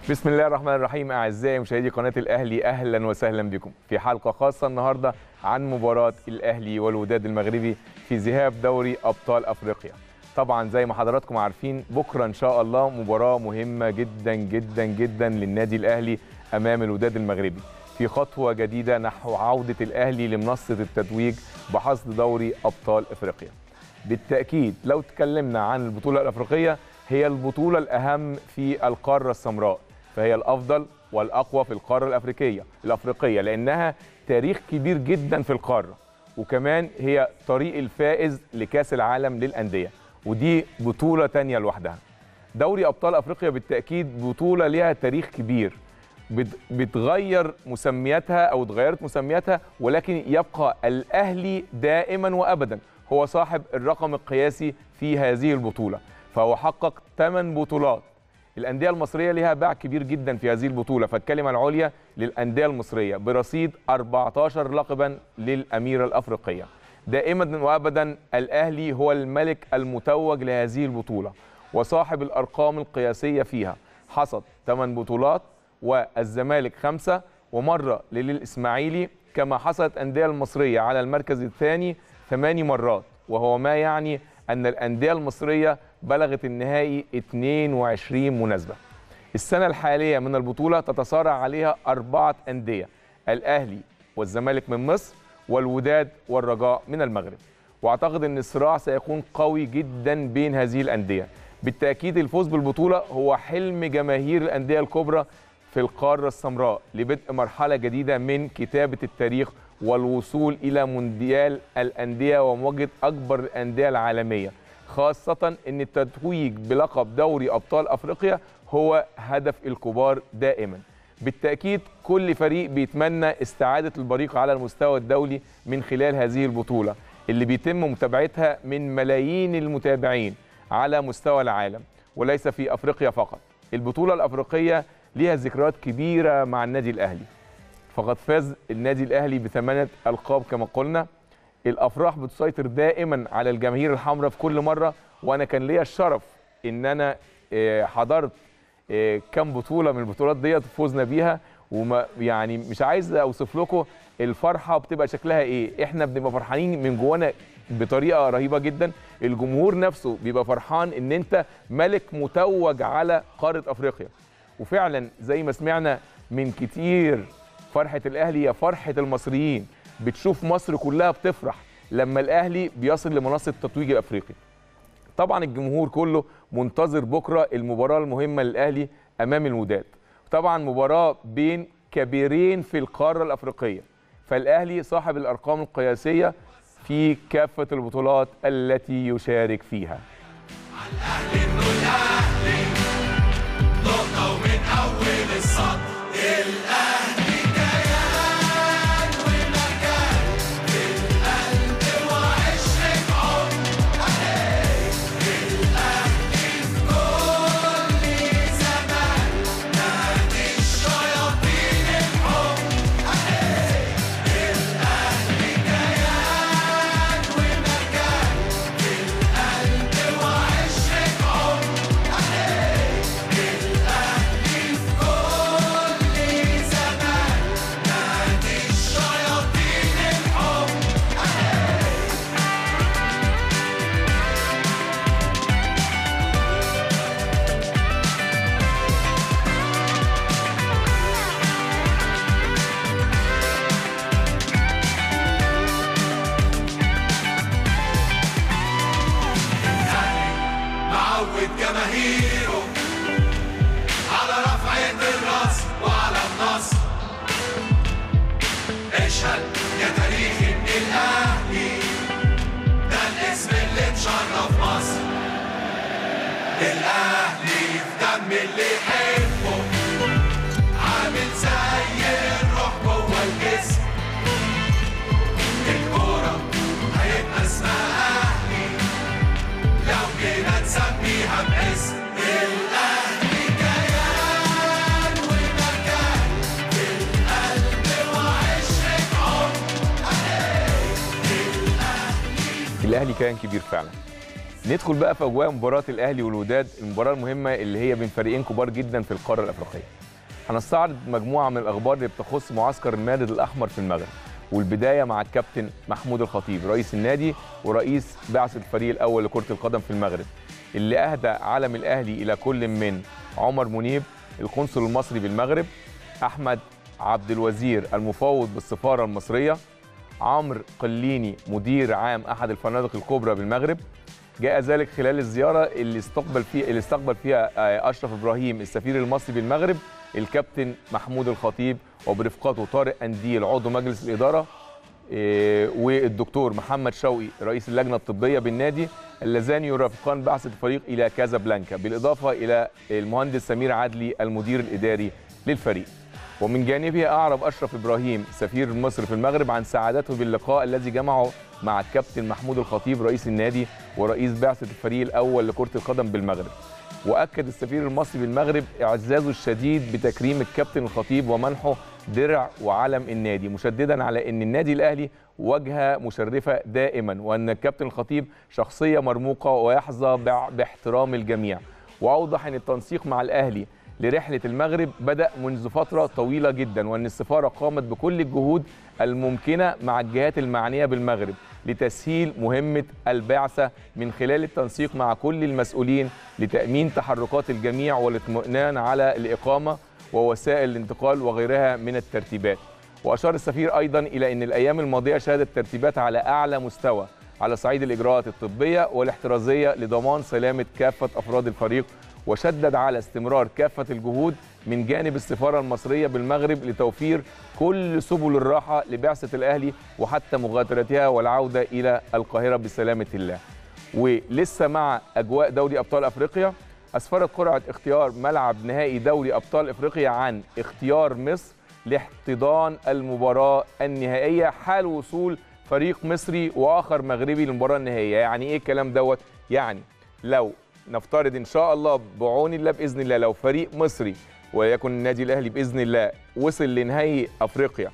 بسم الله الرحمن الرحيم اعزائي مشاهدي قناه الاهلي اهلا وسهلا بكم في حلقه خاصه النهارده عن مباراه الاهلي والوداد المغربي في ذهاب دوري ابطال افريقيا طبعا زي ما حضراتكم عارفين بكره ان شاء الله مباراه مهمه جدا جدا جدا للنادي الاهلي امام الوداد المغربي في خطوه جديده نحو عوده الاهلي لمنصه التتويج بحصد دوري ابطال افريقيا بالتاكيد لو تكلمنا عن البطوله الافريقيه هي البطوله الاهم في القاره السمراء فهي الافضل والاقوى في القاره الافريقيه الافريقيه لانها تاريخ كبير جدا في القاره وكمان هي طريق الفائز لكاس العالم للانديه ودي بطوله تانية لوحدها دوري ابطال افريقيا بالتاكيد بطوله ليها تاريخ كبير بت- بتغير مسمياتها او اتغيرت مسمياتها ولكن يبقى الاهلي دائما وابدا هو صاحب الرقم القياسي في هذه البطوله فهو حقق 8 بطولات الانديه المصريه لها باع كبير جدا في هذه البطوله فالكلمه العليا للانديه المصريه برصيد 14 لقبا للاميره الافريقيه دائما وابدا الاهلي هو الملك المتوج لهذه البطوله وصاحب الارقام القياسيه فيها حصد 8 بطولات والزمالك خمسه ومره للاسماعيلي كما حصلت الانديه المصريه على المركز الثاني ثماني مرات وهو ما يعني ان الانديه المصريه بلغت النهائي 22 مناسبه السنه الحاليه من البطوله تتصارع عليها اربعه انديه الاهلي والزمالك من مصر والوداد والرجاء من المغرب واعتقد ان الصراع سيكون قوي جدا بين هذه الانديه بالتاكيد الفوز بالبطوله هو حلم جماهير الانديه الكبرى في القاره السمراء لبدء مرحله جديده من كتابه التاريخ والوصول الى مونديال الانديه ومواجهه اكبر الانديه العالميه خاصه ان التتويج بلقب دوري ابطال افريقيا هو هدف الكبار دائما بالتاكيد كل فريق بيتمنى استعاده البريق على المستوى الدولي من خلال هذه البطوله اللي بيتم متابعتها من ملايين المتابعين على مستوى العالم وليس في افريقيا فقط البطوله الافريقيه ليها ذكريات كبيره مع النادي الاهلي فقد فاز النادي الاهلي بثمانيه القاب كما قلنا الافراح بتسيطر دائما على الجماهير الحمراء في كل مره وانا كان ليا الشرف ان انا آه، حضرت آه، كام بطوله من البطولات ديت فوزنا بيها وما يعني مش عايز اوصف لكم الفرحه بتبقى شكلها ايه احنا بنبقى فرحانين من جوانا بطريقه رهيبه جدا الجمهور نفسه بيبقى فرحان ان انت ملك متوج على قاره افريقيا وفعلا زي ما سمعنا من كتير فرحه الاهلي هي فرحه المصريين بتشوف مصر كلها بتفرح لما الاهلي بيصل لمنصه التتويج الافريقي طبعا الجمهور كله منتظر بكره المباراه المهمه للاهلي امام الوداد طبعا مباراه بين كبيرين في القاره الافريقيه فالاهلي صاحب الارقام القياسيه في كافه البطولات التي يشارك فيها نقطة ومن أول السطر الأهلي كيان ومكان في القلب وعشرة عمر أهي الأهلي في كل زمان نادي الشياطين الحب أهي الأهلي كيان ومكان في القلب وعشرة عمر أهي الأهلي في كل زمان نادي الشياطين الحب معود جماهيره على رفعة الراس وعلى النصر اشهد يا تاريخ ان الاهلي ده الاسم اللي مشرف مصر الاهلي في دم اللي يحبه عامل زي الروح جوه الجسم الكورة هيبقى اسمها اهلي لو جينا نسميها باسم الأهلي كيان ومكان في القلب وعشرة عمر الاهلي كيان كبير فعلا ندخل بقى في اجواء مباراه الاهلي والوداد المباراه المهمه اللي هي بين فريقين كبار جدا في القاره الافريقيه هنستعرض مجموعه من الاخبار اللي بتخص معسكر المارد الاحمر في المغرب والبدايه مع الكابتن محمود الخطيب رئيس النادي ورئيس بعثه الفريق الاول لكره القدم في المغرب اللي اهدى علم الاهلي الى كل من عمر منيب القنصل المصري بالمغرب احمد عبد الوزير المفوض بالسفاره المصريه عمرو قليني مدير عام احد الفنادق الكبرى بالمغرب جاء ذلك خلال الزياره اللي استقبل فيها اللي استقبل فيها آه، اشرف ابراهيم السفير المصري بالمغرب الكابتن محمود الخطيب وبرفقته طارق انديل عضو مجلس الاداره آه، والدكتور محمد شوقي رئيس اللجنه الطبيه بالنادي اللذان يرافقان بعثه الفريق الى كازابلانكا بالاضافه الى المهندس سمير عدلي المدير الاداري للفريق ومن جانبه اعرب اشرف ابراهيم سفير مصر في المغرب عن سعادته باللقاء الذي جمعه مع الكابتن محمود الخطيب رئيس النادي ورئيس بعثه الفريق الاول لكره القدم بالمغرب واكد السفير المصري بالمغرب اعزازه الشديد بتكريم الكابتن الخطيب ومنحه درع وعلم النادي مشددا على ان النادي الاهلي واجهه مشرفه دائما وان الكابتن الخطيب شخصيه مرموقه ويحظى بع- باحترام الجميع واوضح ان التنسيق مع الاهلي لرحله المغرب بدا منذ فتره طويله جدا وان السفاره قامت بكل الجهود الممكنه مع الجهات المعنيه بالمغرب لتسهيل مهمه البعثه من خلال التنسيق مع كل المسؤولين لتامين تحركات الجميع والاطمئنان على الاقامه ووسائل الانتقال وغيرها من الترتيبات واشار السفير ايضا الى ان الايام الماضيه شهدت ترتيبات على اعلى مستوى على صعيد الاجراءات الطبيه والاحترازيه لضمان سلامه كافه افراد الفريق وشدد على استمرار كافه الجهود من جانب السفاره المصريه بالمغرب لتوفير كل سبل الراحه لبعثه الاهلي وحتى مغادرتها والعوده الى القاهره بسلامه الله. ولسه مع اجواء دوري ابطال افريقيا اسفرت قرعه اختيار ملعب نهائي دوري ابطال افريقيا عن اختيار مصر لاحتضان المباراه النهائيه حال وصول فريق مصري واخر مغربي للمباراه النهائيه، يعني ايه الكلام دوت؟ يعني لو نفترض ان شاء الله بعون الله باذن الله لو فريق مصري وليكن النادي الاهلي باذن الله وصل لنهائي افريقيا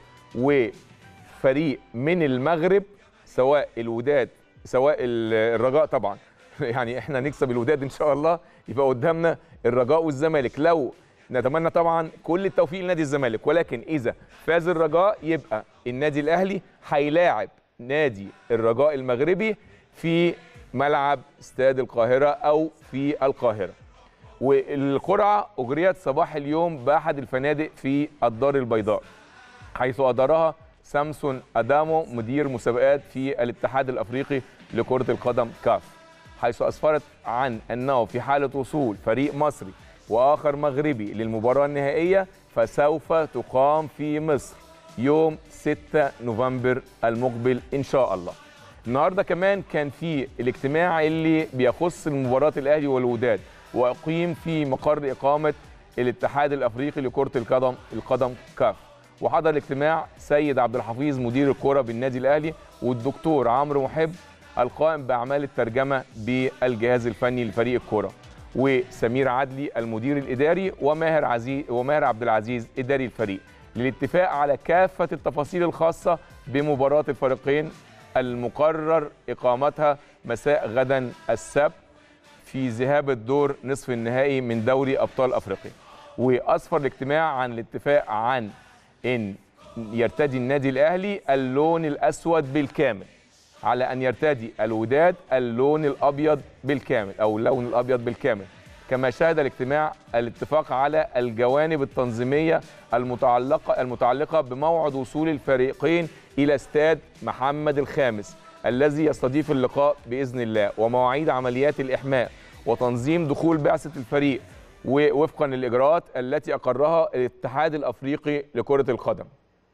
وفريق من المغرب سواء الوداد سواء ال- الرجاء طبعا يعني احنا نكسب الوداد ان شاء الله يبقى قدامنا الرجاء والزمالك لو نتمنى طبعا كل التوفيق لنادي الزمالك ولكن اذا فاز الرجاء يبقى النادي الاهلي هيلاعب نادي الرجاء المغربي في ملعب استاد القاهره او في القاهره والقرعه اجريت صباح اليوم باحد الفنادق في الدار البيضاء حيث أدارها سامسون أدامو مدير مسابقات في الاتحاد الأفريقي لكرة القدم كاف حيث أسفرت عن أنه في حالة وصول فريق مصري وآخر مغربي للمباراة النهائية فسوف تقام في مصر يوم 6 نوفمبر المقبل إن شاء الله النهارده كمان كان في الاجتماع اللي بيخص المباراة الأهلي والوداد وأقيم في مقر إقامة الاتحاد الأفريقي لكرة القدم القدم كاف وحضر الاجتماع سيد عبد الحفيظ مدير الكرة بالنادي الأهلي والدكتور عمرو محب القائم بأعمال الترجمة بالجهاز الفني لفريق الكرة وسمير عدلي المدير الإداري وماهر عزيز وماهر عبد العزيز إداري الفريق للاتفاق على كافة التفاصيل الخاصة بمباراة الفريقين المقرر إقامتها مساء غدا السبت في ذهاب الدور نصف النهائي من دوري ابطال افريقيا واسفر الاجتماع عن الاتفاق عن ان يرتدي النادي الاهلي اللون الاسود بالكامل على ان يرتدي الوداد اللون الابيض بالكامل او اللون الابيض بالكامل كما شهد الاجتماع الاتفاق على الجوانب التنظيميه المتعلقه المتعلقه بموعد وصول الفريقين الى استاد محمد الخامس الذي يستضيف اللقاء باذن الله ومواعيد عمليات الاحماء وتنظيم دخول بعثه الفريق ووفقا للاجراءات التي اقرها الاتحاد الافريقي لكره القدم.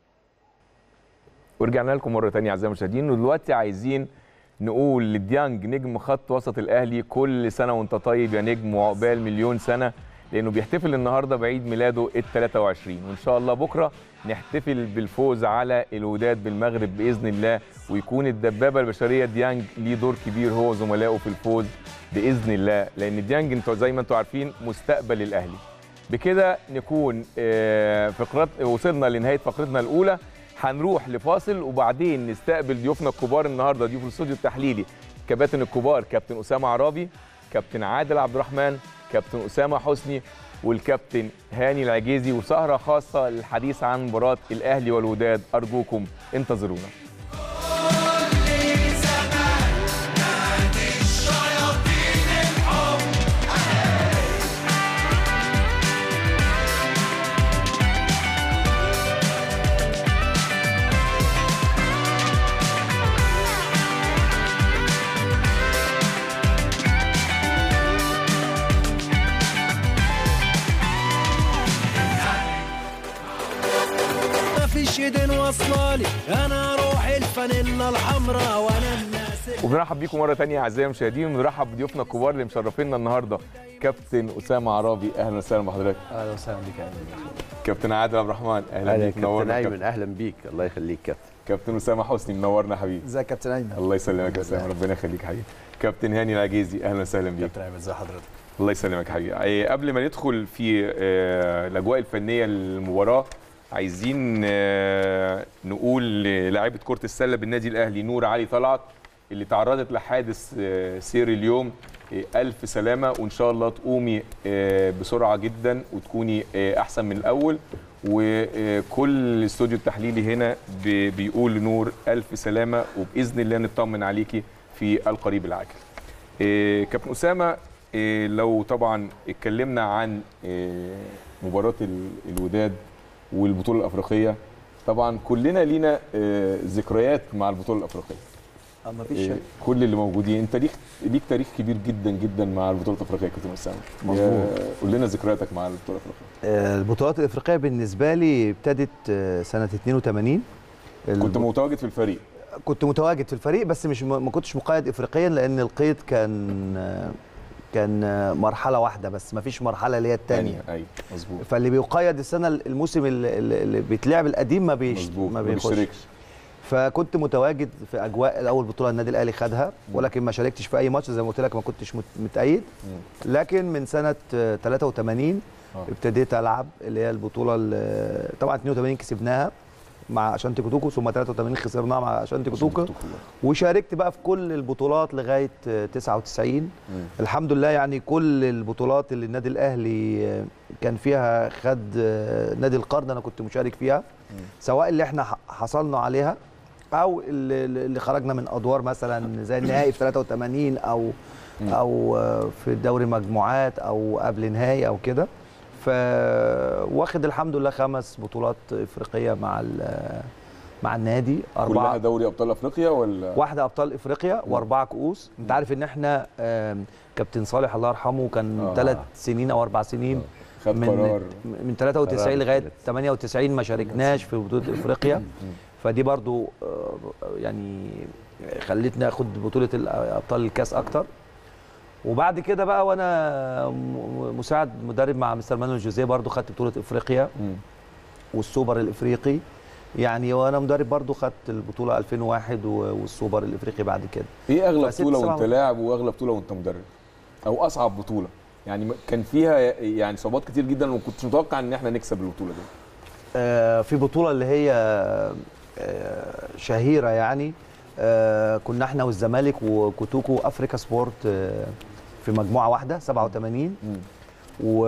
ورجعنا لكم مره ثانيه اعزائي المشاهدين ودلوقتي عايزين نقول لديانج نجم خط وسط الاهلي كل سنه وانت طيب يا نجم وعقبال مليون سنه لانه بيحتفل النهارده بعيد ميلاده ال 23 وان شاء الله بكره نحتفل بالفوز على الوداد بالمغرب باذن الله ويكون الدبابه البشريه ديانج ليه دور كبير هو وزملائه في الفوز باذن الله لان ديانج انتوا زي ما انتوا عارفين مستقبل الاهلي بكده نكون آه، فقرات وصلنا لنهايه فقرتنا الاولى هنروح لفاصل وبعدين نستقبل ضيوفنا الكبار النهارده ضيوف الاستوديو التحليلي كباتن الكبار كابتن اسامه عرابي كابتن عادل عبد الرحمن كابتن اسامه حسني والكابتن هاني العجيزي وسهره خاصه للحديث عن مباراه الاهلي والوداد ارجوكم انتظرونا مفيش ايدين واصلالي انا روحي الفانيلا الحمراء وانا الناس وبنرحب بيكم مره تانية اعزائي المشاهدين وبنرحب بضيوفنا الكبار اللي مشرفينا النهارده كابتن اسامه عرابي اهلا وسهلا بحضرتك اهلا وسهلا بك يا أهلاً. كابتن عادل عبد الرحمن اهلا اهلا بيك كابتن منورنا ايمن كابتن. اهلا بيك الله يخليك كابتن كابتن اسامه حسني منورنا حبيبي ازيك يا كابتن ايمن الله يسلمك يا اسامه ربنا يخليك حبيبي كابتن هاني العجيزي اهلا وسهلا بيك كابتن ايمن ازي حضرتك الله يسلمك يا حبيبي إيه، قبل ما ندخل في آه، الاجواء الفنيه للمباراه عايزين آه، نقول للاعيبه كره السله بالنادي الاهلي نور علي طلعت اللي تعرضت لحادث آه، سير اليوم آه، الف سلامه وان شاء الله تقومي آه، بسرعه جدا وتكوني آه، احسن من الاول وكل الاستوديو التحليلي هنا بي- بيقول لنور الف سلامه وباذن الله نطمن عليكي في القريب العاجل إيه، كابتن اسامه إيه، لو طبعا اتكلمنا عن إيه، مباراه ال- الوداد والبطوله الافريقيه طبعا كلنا لينا إيه، ذكريات مع البطوله الافريقيه اه مفيش إيه، شك كل اللي موجودين انت ليك ليك تاريخ كبير جدا جدا مع البطوله الافريقيه يا كابتن اسامه مظبوط. يا- قول لنا ذكرياتك مع البطوله الافريقيه آه، البطولات الافريقيه بالنسبه لي ابتدت آه، سنه 82 كنت الب- متواجد في الفريق كنت متواجد في الفريق بس مش م- ما كنتش مقيد افريقيا لان القيد كان آه، كان آه، مرحله واحده بس ما فيش مرحله اللي هي الثانيه ايوه مظبوط فاللي بيقيد السنه الموسم اللي, اللي بيتلعب القديم ما بيش مظبوط ما ما بيخش بيشتركش فكنت متواجد في اجواء الاول بطوله النادي الاهلي خدها ولكن ما شاركتش في اي ماتش زي ما قلت لك ما كنتش مت- متأيد لكن من سنه آه، 83 آه. ابتديت العب اللي هي البطوله اللي- طبعا 82 كسبناها مع شانتي كوتوكو ثم 83 خسرناها مع شانتي كوتوكو وشاركت بقى في كل البطولات لغايه آه، 99 الحمد لله يعني كل البطولات اللي النادي الاهلي آه، كان فيها خد آه، نادي القرن انا كنت مشارك فيها سواء اللي احنا ح- حصلنا عليها او اللي, اللي خرجنا من ادوار مثلا زي النهائي في 83 او او آه، في دوري مجموعات او قبل نهائي او كده ف واخد الحمد لله خمس بطولات افريقيه مع ال- مع النادي كلها اربعه دوري ابطال افريقيا ولا واحده ابطال افريقيا واربعه كؤوس انت عارف ان احنا آم، كابتن صالح الله يرحمه كان آه. ثلاث سنين او اربع سنين خد من قرار من 93 قرار لغايه ثلاث. 98 ما شاركناش في بطوله افريقيا فدي برضو آه، يعني خلتني اخد بطوله ال- ابطال الكاس اكتر وبعد كده بقى وانا م- مساعد مدرب مع مستر مانويل جوزيه برضو خدت بطوله افريقيا مم. والسوبر الافريقي يعني وانا مدرب برضو خدت البطوله 2001 و- والسوبر الافريقي بعد كده ايه اغلى فست بطوله سبع وانت لاعب واغلى بطوله وانت مدرب او اصعب بطوله يعني م- كان فيها يعني صعوبات كتير جدا وما كنتش متوقع ان احنا نكسب البطوله دي آه، في بطولة اللي هي آه، شهيرة يعني آه، كنا احنا والزمالك وكوتوكو افريكا سبورت آه، في مجموعة واحدة 87 و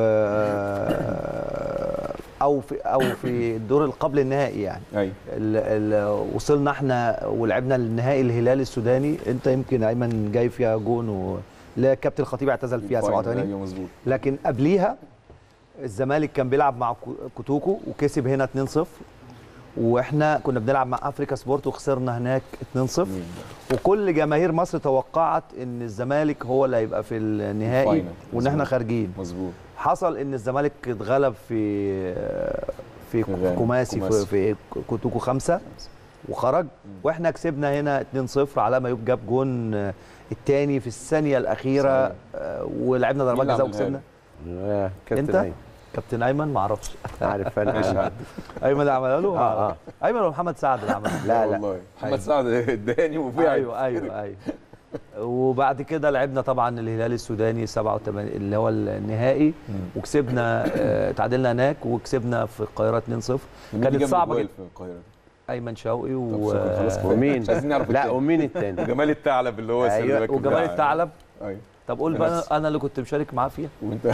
او في او في الدور القبل النهائي يعني ايوه ال ال وصلنا احنا ولعبنا النهائي الهلال السوداني انت يمكن ايمن جاي فيها جون و لا كابتن الخطيب اعتزل فيها 87 ايوه مظبوط لكن قبليها الزمالك كان بيلعب مع كو- كوتوكو وكسب هنا 2-0 واحنا كنا بنلعب مع افريكا سبورت وخسرنا هناك 2-0 وكل جماهير مصر توقعت ان الزمالك هو اللي هيبقى في النهائي الفاينل. وان احنا مظبوط. خارجين مظبوط حصل ان الزمالك اتغلب في في في غانا. كوماسي في, كوماسي. في كوتوكو خمسة وخرج واحنا كسبنا هنا 2-0 على ما يوب جاب جون الثاني في الثانيه الاخيره صحيح. آه، ولعبنا ضربات مين اللي جزاء عملها وكسبنا له؟ انت كابتن أيمن. كابتن ايمن ما اعرفش عارف ماشي انا عادي. ايمن اللي عملها له آه، آه. ايمن ولا محمد سعد اللي عملها لا لا والله محمد سعد اداني وفي ايوه ايوه ايوه وبعد كده لعبنا طبعا الهلال السوداني 87 اللي هو النهائي وكسبنا آه، تعادلنا هناك وكسبنا في القاهره 2-0 كانت صعبه جدا في القاهره ايمن شوقي و... خلاص كده. ومين مش عايزين نعرف لا التاني. ومين التاني جمال الثعلب اللي هو أيوة، السيرفاك وجمال بتاع- الثعلب ايوه طب قول بقى نفس. أنا- انا اللي كنت مشارك معاه فيها وانت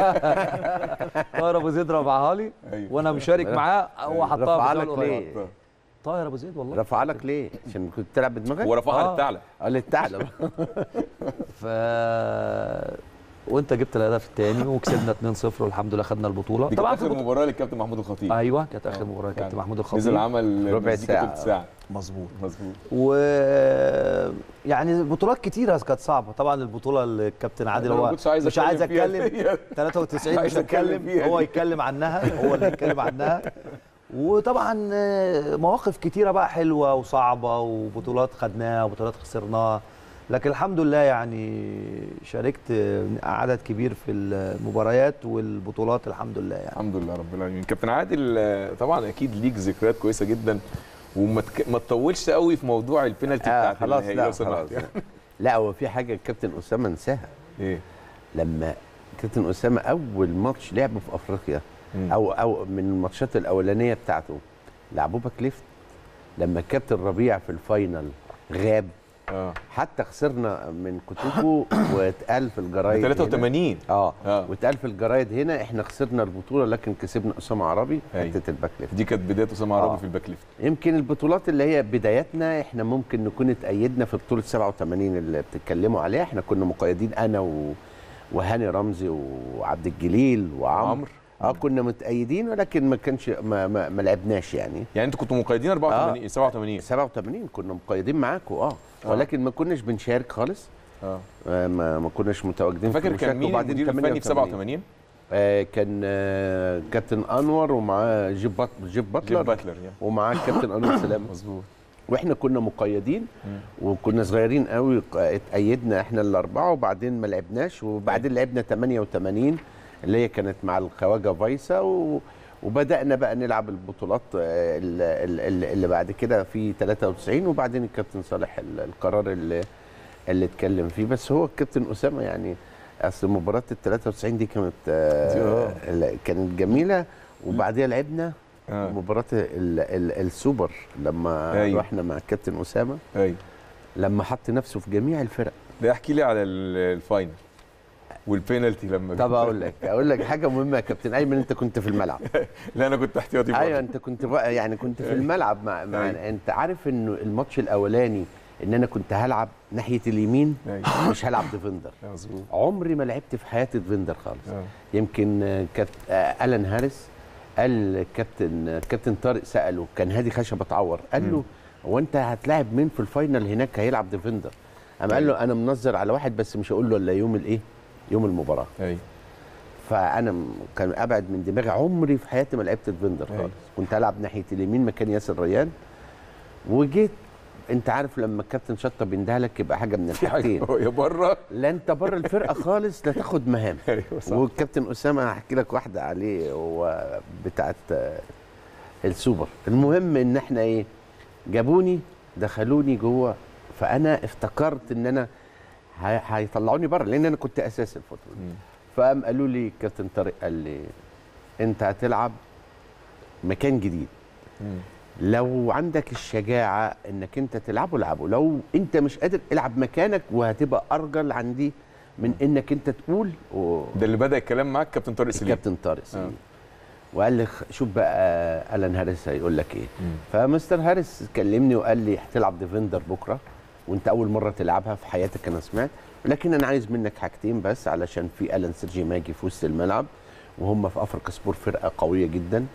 طاهر ابو زيد رفعها لي ايوه وانا مشارك معاه هو حطها رفع في لك الجول ليه؟ القريب. طاهر ابو زيد والله رفع لك ليه؟ عشان كنت بتلعب بدماغك؟ هو رفعها آه. للثعلب قال الثعلب ف وانت جبت الهدف الثاني وكسبنا 2-0 والحمد لله خدنا البطوله دي طبعا كانت اخر مباراه للكابتن محمود الخطيب ايوه كانت اخر آه. مباراه كابتن يعني محمود نزل الخطيب عمل ربع مزيكا ساعة. تلت ساعه مظبوط مظبوط و يعني بطولات كتيره كانت صعبه طبعا البطوله اللي الكابتن عادل أنا ما هو كنتش عايز مش عايز أتكلم اتكلم فيها. 93 عايز مش أتكلم هتكلم فيها هو دي. يتكلم عنها هو اللي يتكلم عنها وطبعا آه، مواقف كتيره بقى حلوه وصعبه وبطولات خدناها وبطولات خسرناها لكن الحمد لله يعني شاركت آه، عدد كبير في المباريات والبطولات الحمد لله يعني الحمد لله رب العالمين كابتن عادل آه، طبعا اكيد ليك ذكريات كويسه جدا وما تك... ما تطولش قوي في موضوع البينالتي آه بتاعت خلاص النهائي لا لو سمحت خلاص يعني. لا هو في حاجه الكابتن اسامه نساها ايه لما كابتن اسامه اول ماتش لعبه في افريقيا مم. او او من الماتشات الاولانيه بتاعته لعبوه باك ليفت لما الكابتن ربيع في الفاينل غاب اه حتى خسرنا من كوتوكو واتقال في الجرايد هنا. 83 اه آه. واتقال في الجرايد هنا احنا خسرنا البطوله لكن كسبنا اسامه عربي أيوة. حته الباك ليفت دي كانت بدايه اسامه عربي آه. في الباك ليفت يمكن البطولات اللي هي بداياتنا احنا ممكن نكون اتأيدنا في بطولة 87 اللي بتتكلموا عليها احنا كنا مقيدين انا و... وهاني رمزي وعبد الجليل وعمرو وعمرو. اه كنا متأيدين ولكن ما كانش ما, ما, ما لعبناش يعني يعني انتوا كنتوا مقيدين 84 87 87 كنا مقيدين معاكم اه ولكن ما كناش بنشارك خالص اه آه ما, ما كناش متواجدين في فاكر كان المشاركة. مين وبعدين المدير الفني في 88. 87 آه كان آه كابتن انور ومعاه جيب بات جيب جيف باتلر باتلر يعني ومعاه الكابتن انور سلام مظبوط واحنا كنا مقيدين وكنا صغيرين قوي اتأيدنا احنا الاربعه وبعدين ما لعبناش وبعدين لعبنا 88 اللي هي كانت مع الخواجه فايسا و وبدانا بقى نلعب البطولات آه، ال- ال- ال- اللي بعد كده في 93 وبعدين الكابتن صالح ال- القرار اللي اللي اتكلم فيه بس هو الكابتن اسامه يعني اصل مباراه ال 93 دي كانت آه، ال- كانت جميله وبعديها لعبنا آه. مباراه ال ال السوبر لما أيوة. رحنا مع الكابتن اسامه ايوه لما حط نفسه في جميع الفرق ده احكي لي على ال- الفاينل والبينالتي لما طب اقول لك اقول لك حاجه مهمه يا كابتن ايمن انت كنت في الملعب لا انا كنت احتياطي برضه. ايوه انت كنت بقى يعني كنت في الملعب مع, مع أيوة. انت عارف انه الماتش الاولاني ان انا كنت هلعب ناحيه اليمين أيوة. مش هلعب ديفندر مظبوط عمري ما لعبت في حياتي ديفندر خالص آه. يمكن آه، كانت آه، الان هاريس قال كابتن آه، كابتن طارق ساله كان هادي خشب اتعور قال له هو انت هتلاعب مين في الفاينل هناك هيلعب ديفندر قام قال له انا منظر على واحد بس مش هقول له الا يوم الايه يوم المباراه ايوه فانا م- كان ابعد من دماغي عمري في حياتي ما لعبت ديفندر أيوة. خالص كنت العب ناحيه اليمين مكان ياسر ريان وجيت انت عارف لما الكابتن شطه بينده لك يبقى حاجه من في حاجه الحاجتين يا بره لا انت بره الفرقه خالص لا تاخد مهام ايوه صح والكابتن اسامه هحكي لك واحده عليه هو بتاعت آه، السوبر المهم ان احنا ايه جابوني دخلوني جوه فانا افتكرت ان انا هي- هيطلعوني بره لان انا كنت اساسي الفتره دي مم. فقام قالوا لي كابتن طارق قال لي انت هتلعب مكان جديد مم. لو عندك الشجاعه انك انت تلعبه العبه لو انت مش قادر العب مكانك وهتبقى ارجل عندي من انك انت تقول و... ده اللي بدا الكلام معاك كابتن طارق سليم الكابتن طارق سليم وقال لي خ- شوف بقى الان هاريس هيقول لك ايه مم. فمستر هاريس كلمني وقال لي هتلعب ديفندر بكره وانت اول مره تلعبها في حياتك انا سمعت ولكن انا عايز منك حاجتين بس علشان في الان سيرجي ماجي في وسط الملعب وهم في افريقيا سبور فرقه قويه جدا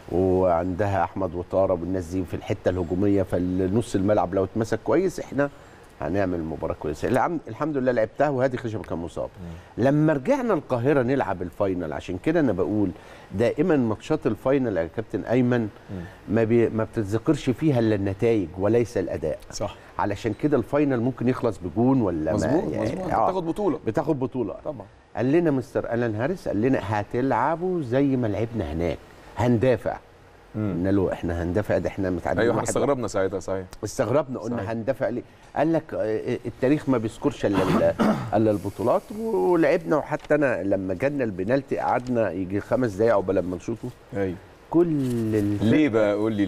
وعندها احمد وطاره والناس دي في الحته الهجوميه فالنص الملعب لو اتمسك كويس احنا هنعمل مباراه كويسه العم- الحمد لله لعبتها وهادي خشب كان مصاب لما رجعنا القاهره نلعب الفاينل عشان كده انا بقول دائما ماتشات الفاينل يا كابتن ايمن ما, بي ما بتتذكرش فيها الا النتائج وليس الاداء صح علشان كده الفاينل ممكن يخلص بجون ولا ما مظبوط يعني مظبوط آه، تاخد بطوله بتاخد بطوله طبعا قال لنا مستر الان هاريس قال لنا هتلعبوا زي ما لعبنا هناك هندافع قلنا له احنا هندافع ده احنا متعادلين ايوه احنا واحد استغربنا ساعتها صحيح استغربنا قلنا صحيح. هندافع ليه قال لك آه، التاريخ ما بيذكرش الا ال- الا البطولات ولعبنا وحتى انا لما جالنا البنالتي قعدنا يجي خمس دقايق عقبال ما نشوطه ايوه كل الفرق ليه بقى قول لي ليه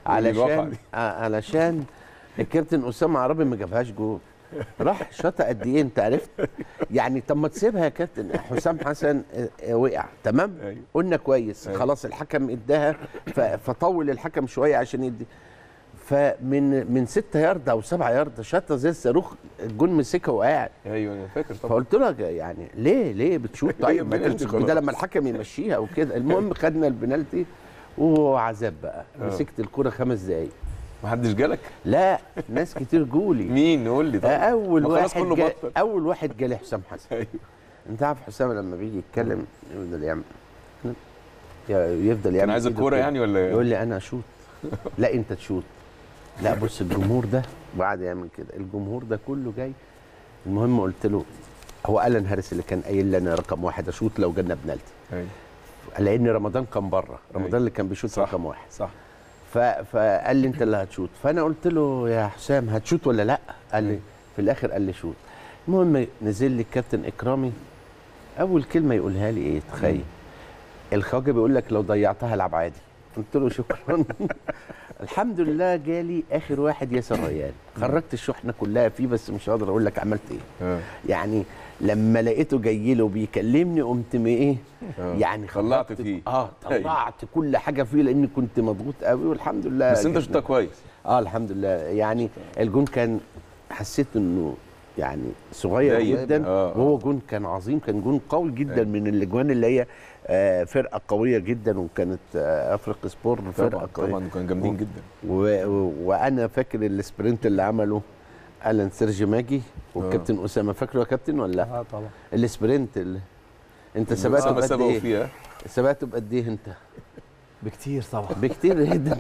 الواقعة علشان دي. آه، علشان الكابتن اسامه عربي ما جابهاش جول راح شاطها قد ايه انت عرفت يعني طب ما تسيبها يا كابتن حسام حسن آه، آه، وقع تمام أيوة. قلنا كويس أيوة. خلاص الحكم اداها ف- فطول الحكم شويه عشان يدي فمن من 6 يارد او 7 يارد شاطها زي الصاروخ الجون مسكها وقاعد ايوه انا فاكر طبعا فقلت له يعني ليه ليه بتشوط هي طيب ما بنالتي تمسك ده خلاص. لما الحكم يمشيها وكده المهم خدنا البنالتي وعذاب بقى آه. مسكت الكرة خمس دقايق ما حدش جالك لا ناس كتير جولي مين قول لي طبعا اول ما خلاص واحد كله جا بطل. اول واحد جالي حسام حسن أيوة. انت عارف حسام لما بيجي يتكلم يفضل يعمل يفضل يعمل كان عايز إيده الكوره كده. يعني ولا يقول لي انا اشوط لا انت تشوط لا بص الجمهور ده وقعد يعمل كده الجمهور ده كله جاي المهم قلت له هو الان هارس اللي كان قايل لي انا رقم واحد اشوط لو جالنا بنالتي أيوة. لان رمضان كان بره رمضان اللي كان بيشوط صح. رقم واحد صح ف... فقال لي انت اللي هتشوط فانا قلت له يا حسام هتشوط ولا لا قال لي في الاخر قال لي شوط المهم نزل لي الكابتن اكرامي اول كلمه يقولها لي ايه تخيل الخواجه بيقول لك لو ضيعتها العب عادي قلت له شكرا الحمد لله جالي اخر واحد ياسر ريان خرجت الشحنه كلها فيه بس مش هقدر اقول لك عملت ايه آه. يعني لما لقيته جاي له بيكلمني قمت م- ايه آه. يعني طلعت خرجت- فيه. اه طلعت كل حاجه فيه لاني كنت مضغوط قوي والحمد لله بس انت جبنا. شفتها كويس اه الحمد لله يعني الجون كان حسيت انه يعني صغير ضيق. جدا آه، آه. وهو جون كان عظيم كان جون قوي جدا أيوة. من الاجوان اللي هي آه فرقه قويه جدا وكانت آه افريق سبور فرقه طبعا قويه طبعا كانوا جامدين جدا و... و... وانا فاكر السبرنت اللي عمله الان سيرجي ماجي والكابتن اسامه فاكره يا كابتن ولا لا؟ اه طبعا السبرنت اللي انت سبقته أسامة بقد سبقوا ايه؟ فيها سبقته بقد ايه انت؟ بكتير طبعا بكتير جدا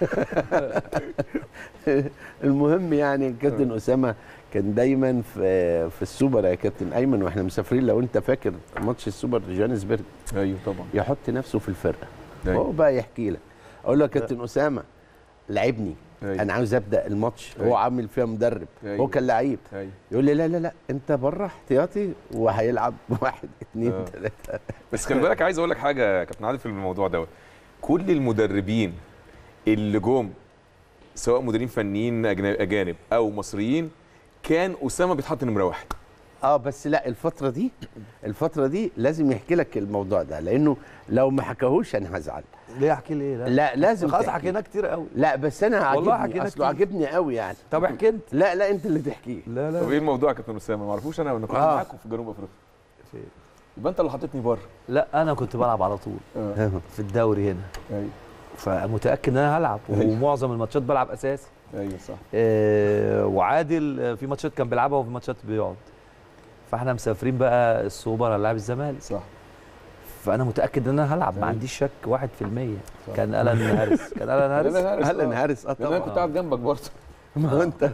المهم يعني الكابتن اسامه كان دايما في في السوبر يا كابتن ايمن واحنا مسافرين لو انت فاكر ماتش السوبر جوهانسبرج ايوه طبعا يحط نفسه في الفرقه أيوة. هو بقى يحكي لك اقول له يا كابتن اسامه لعبني أيوة. انا عاوز ابدا الماتش هو أيوة. عامل فيها مدرب أيوة. هو كان لعيب ايوه يقول لي لا لا لا انت بره احتياطي وهيلعب واحد اثنين آه. ثلاثه بس خلي بالك عايز اقول لك حاجه يا كابتن عادل في الموضوع دوت كل المدربين اللي جم سواء مديرين فنيين أجن- اجانب او مصريين كان اسامه بيتحط نمره واحد اه بس لا الفترة دي الفترة دي لازم يحكي لك الموضوع ده لأنه لو ما حكاهوش أنا هزعل ليه احكي ليه لا, لا لازم خلاص تحكي. حكيناه كتير قوي لا بس أنا والله عاجبني حكينا أصله كتير. عاجبني قوي يعني طب احكي انت لا لا أنت اللي تحكيه لا طب لا ايه الموضوع يا كابتن اسامه ما اعرفوش انا انا كنت آه. معاكم في جنوب افريقيا فين؟ يبقى انت اللي حطيتني بره لا انا كنت بلعب على طول في الدوري هنا ايوه فمتاكد ان انا هلعب أيوة. ومعظم الماتشات بلعب اساسي ايوه صح آه، وعادل آه، في ماتشات كان بيلعبها وفي ماتشات بيقعد فاحنا مسافرين بقى السوبر هنلعب الزمالك صح فانا متاكد ان انا هلعب ما عنديش شك 1% كان الان هارس كان الان هارس هلا هارس اه لان انا كنت طبعا قاعد جنبك برضه ما هو أنت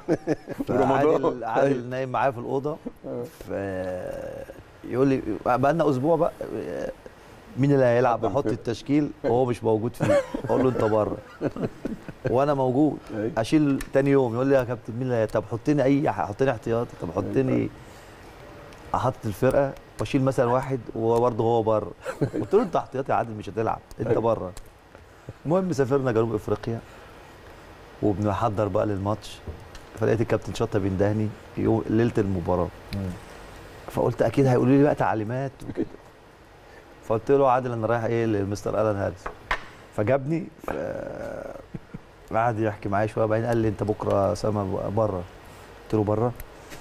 عادل رمضان. عادل نايم معايا في الاوضه ف يقول لي بقى لنا اسبوع بقى آه، مين اللي هيلعب حضر احط الفرقة. التشكيل وهو مش موجود فيه اقول له انت بره وانا موجود أيوة. اشيل تاني يوم يقول لي يا كابتن مين اللي هي- طب حطني اي حطني احتياطي طب حطني احط الفرقه واشيل مثلا واحد وبرضه هو بره قلت له انت احتياطي عادل مش هتلعب انت بره المهم سافرنا جنوب افريقيا وبنحضر بقى للماتش فلقيت الكابتن شطه بيندهني يوم ليله المباراه فقلت اكيد هيقولوا لي بقى تعليمات وكده فقلت له عادل انا رايح ايه لمستر الان هارس فجابني ف... قعد يحكي معايا شويه بعدين قال لي انت بكره سما بره قلت له بره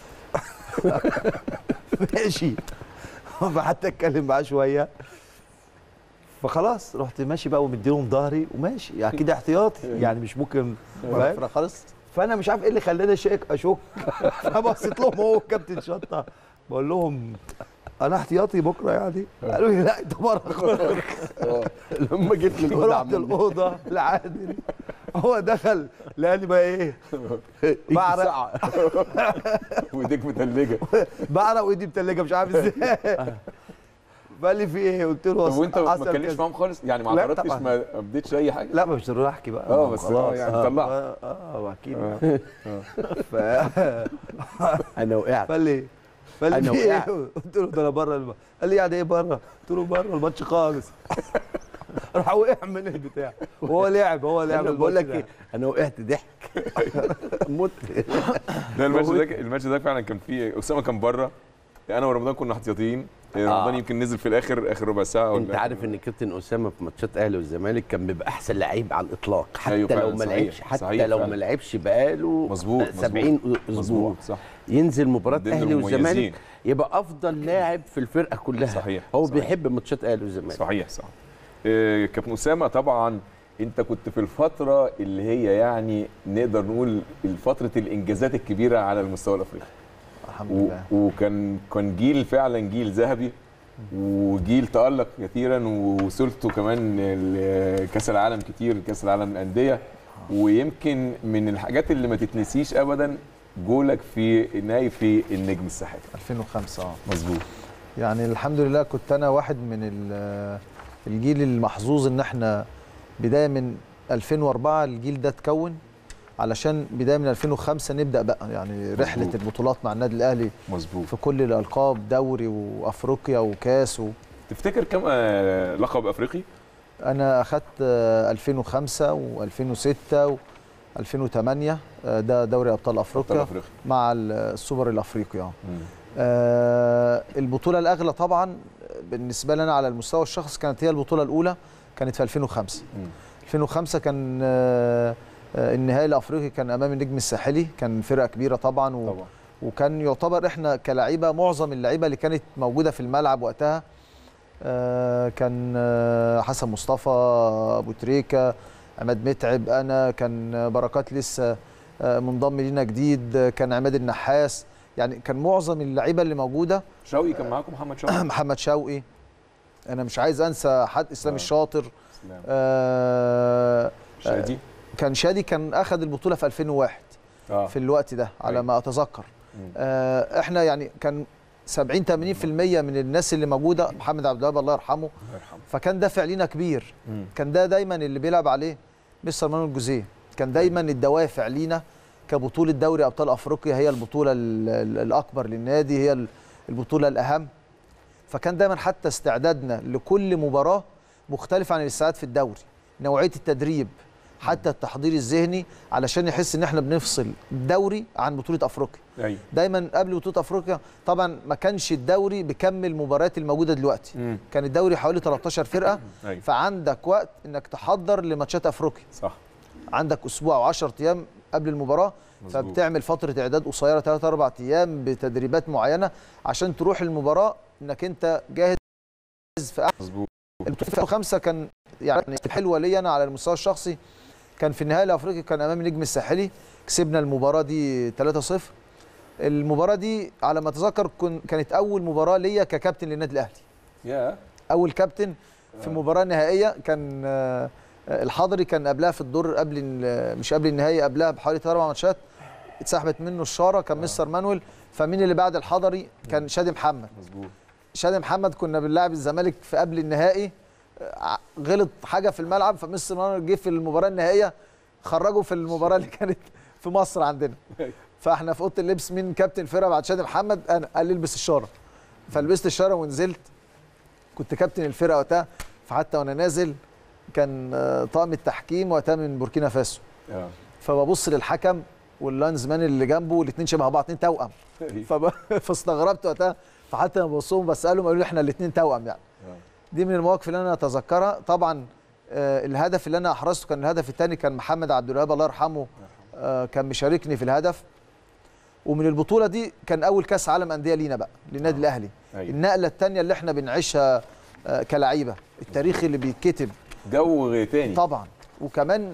ماشي فحتى اتكلم معاه شويه فخلاص رحت ماشي بقى ومديلهم ظهري وماشي اكيد احتياطي يعني مش ممكن فاهم؟ خلاص فانا مش عارف ايه اللي خلاني اشك اشك فبصيت لهم هو كابتن شطه بقول لهم انا احتياطي بكره يعني قالوا لي لا انت بره لما جيت للأوضة رحت عملنا الاوضه لعادل هو دخل لقاني بقى ايه بعرق ساعة. وايديك متلجه بعرق وايدي متلجه مش عارف ازاي فقال لي في ايه قلت له طب وانت ما حصل اتكلمتش كذا. معاهم خالص يعني ما لا اعترضتش طبعاً. ما اديتش اي حاجه لا مش ضروري احكي بقى اه، ما بس خلاص اه يعني اه طلعت. اه اه اكيد ف... أنا وقعت فقال لي فقال لي أنا في ايه وقعت. قلت له ده انا بره الم... قال لي يعني ايه بره قلت له بره الماتش خالص راح وقع من البتاع هو لعب هو لعب انا بقول لك الماتش ايه انا وقعت ضحك مت ده الماتش ده الماتش ده فعلا كان فيه اسامه كان بره انا ورمضان كنا احتياطيين رمضان يمكن نزل في الاخر اخر ربع ساعه انت ولا عارف ان كابتن اسامه في ماتشات اهلي والزمالك كان بيبقى احسن لعيب على الاطلاق حتى أيوة فعلا، لو ما صحيح، لعبش حتى صحيح لو فعلا. ما لعبش بقاله مظبوط 70 اسبوع مظبوط صح ينزل مباراه ضمن اهلي المميزين. والزمالك يبقى افضل لاعب في الفرقه كلها صحيح، هو صحيح. بيحب ماتشات اهلي والزمالك صحيح صح إيه، كابتن اسامه طبعا انت كنت في الفتره اللي هي يعني نقدر نقول فتره الانجازات الكبيره على المستوى الافريقي الحمد و- لله وكان كان جيل فعلا جيل ذهبي وجيل تألق كثيرا ووصلتوا كمان ل- كاس العالم كتير كاس العالم للانديه ويمكن من الحاجات اللي ما تتنسيش ابدا جولك في نهائي في النجم الساحلي 2005 اه مظبوط يعني الحمد لله كنت انا واحد من ال- الجيل المحظوظ ان احنا بدايه من 2004 الجيل ده اتكون علشان بدايه من 2005 نبدا بقى يعني رحله مظبوط. البطولات مع النادي الاهلي مظبوط في كل الالقاب دوري وافريقيا وكاس و... تفتكر كم آه، لقب افريقي انا اخدت آه، 2005 و2006 و2008 ده دوري ابطال ابطال افريقيا افريقيا مع السوبر الافريقي اه مم. آه، البطوله الاغلى طبعا بالنسبه لنا على المستوى الشخصي كانت هي البطوله الاولى كانت في 2005 مم. 2005 كان آه، آه، النهائي الافريقي كان امام النجم الساحلي كان فرقه كبيره طبعا و... طبعا وكان يعتبر احنا كلاعيبه معظم اللعيبه اللي كانت موجوده في الملعب وقتها آه، كان آه، حسن مصطفى ابو تريكه عماد متعب انا كان بركات لسه آه، منضم لينا جديد آه، كان عماد النحاس يعني كان معظم اللعيبه اللي موجوده شوقي كان معاكم محمد شوقي محمد شوقي انا مش عايز انسى حد اسلام آه. الشاطر سلام. آه، شادي كان شادي كان اخذ البطوله في 2001 اه في الوقت ده على أيوة. ما اتذكر مم. آه، احنا يعني كان 70 80% من الناس اللي موجوده محمد عبد الوهاب الله يرحمه الله يرحمه فكان دافع لينا كبير مم. كان ده دايما اللي بيلعب عليه مستر مانويل جوزيه كان دايما الدوافع لينا كبطوله دوري ابطال افريقيا هي البطوله ال- ال- الاكبر للنادي هي ال- البطوله الاهم فكان دايما حتى استعدادنا لكل مباراه مختلف عن الاستعداد في الدوري نوعيه التدريب حتى التحضير الذهني علشان يحس ان احنا بنفصل الدوري عن بطوله افريقيا ايوه دايما قبل بطوله افريقيا طبعا ما كانش الدوري بكم المباريات الموجوده دلوقتي مم. كان الدوري حوالي 13 فرقه ايوه فعندك وقت انك تحضر لماتشات افريقيا صح عندك اسبوع و10 ايام قبل المباراه مظبوط. فبتعمل فتره اعداد قصيره 3 4 ايام بتدريبات معينه عشان تروح المباراه انك انت جاهز في أحسن مظبوط البطوله خمسه كان يعني حلوه ليا انا على المستوى الشخصي كان في النهائي الافريقي كان امام النجم الساحلي كسبنا المباراه دي 3-0 المباراه دي على ما اتذكر كن- كانت اول مباراه ليا ككابتن للنادي الاهلي يا اول كابتن في مباراه نهائيه كان آه، آه، الحضري كان قبلها في الدور قبل ال- مش قبل النهائي قبلها بحوالي ثلاث اربع ماتشات اتسحبت منه الشاره كان مستر مانويل فمين اللي بعد الحضري كان شادي محمد مظبوط شادي محمد كنا بنلاعب الزمالك في قبل النهائي آه، غلط حاجه في الملعب فمستر مانويل جه في المباراه النهائيه خرجه في المباراه اللي كانت في مصر عندنا فاحنا في اوضه اللبس مين كابتن الفرقه بعد شادي محمد انا قال لي البس الشاره فلبست الشاره ونزلت كنت كابتن الفرقه وقتها فحتى وانا نازل كان آه، طاقم التحكيم وقتها من بوركينا فاسو اه فببص للحكم واللاينز مان اللي جنبه الاثنين شبه بعض اثنين توأم فب... فاستغربت وقتها فحتى لما ببص لهم بسالهم قالوا لي احنا الاثنين توأم يعني آه. دي من المواقف اللي انا اتذكرها طبعا آه، الهدف اللي انا احرزته كان الهدف الثاني كان محمد عبد الوهاب الله يرحمه آه، كان مشاركني في الهدف ومن البطوله دي كان اول كاس عالم انديه لينا بقى للنادي الاهلي أيوة. النقله الثانيه اللي احنا بنعيشها آه، كلعيبه التاريخ اللي بيتكتب جو تاني طبعا وكمان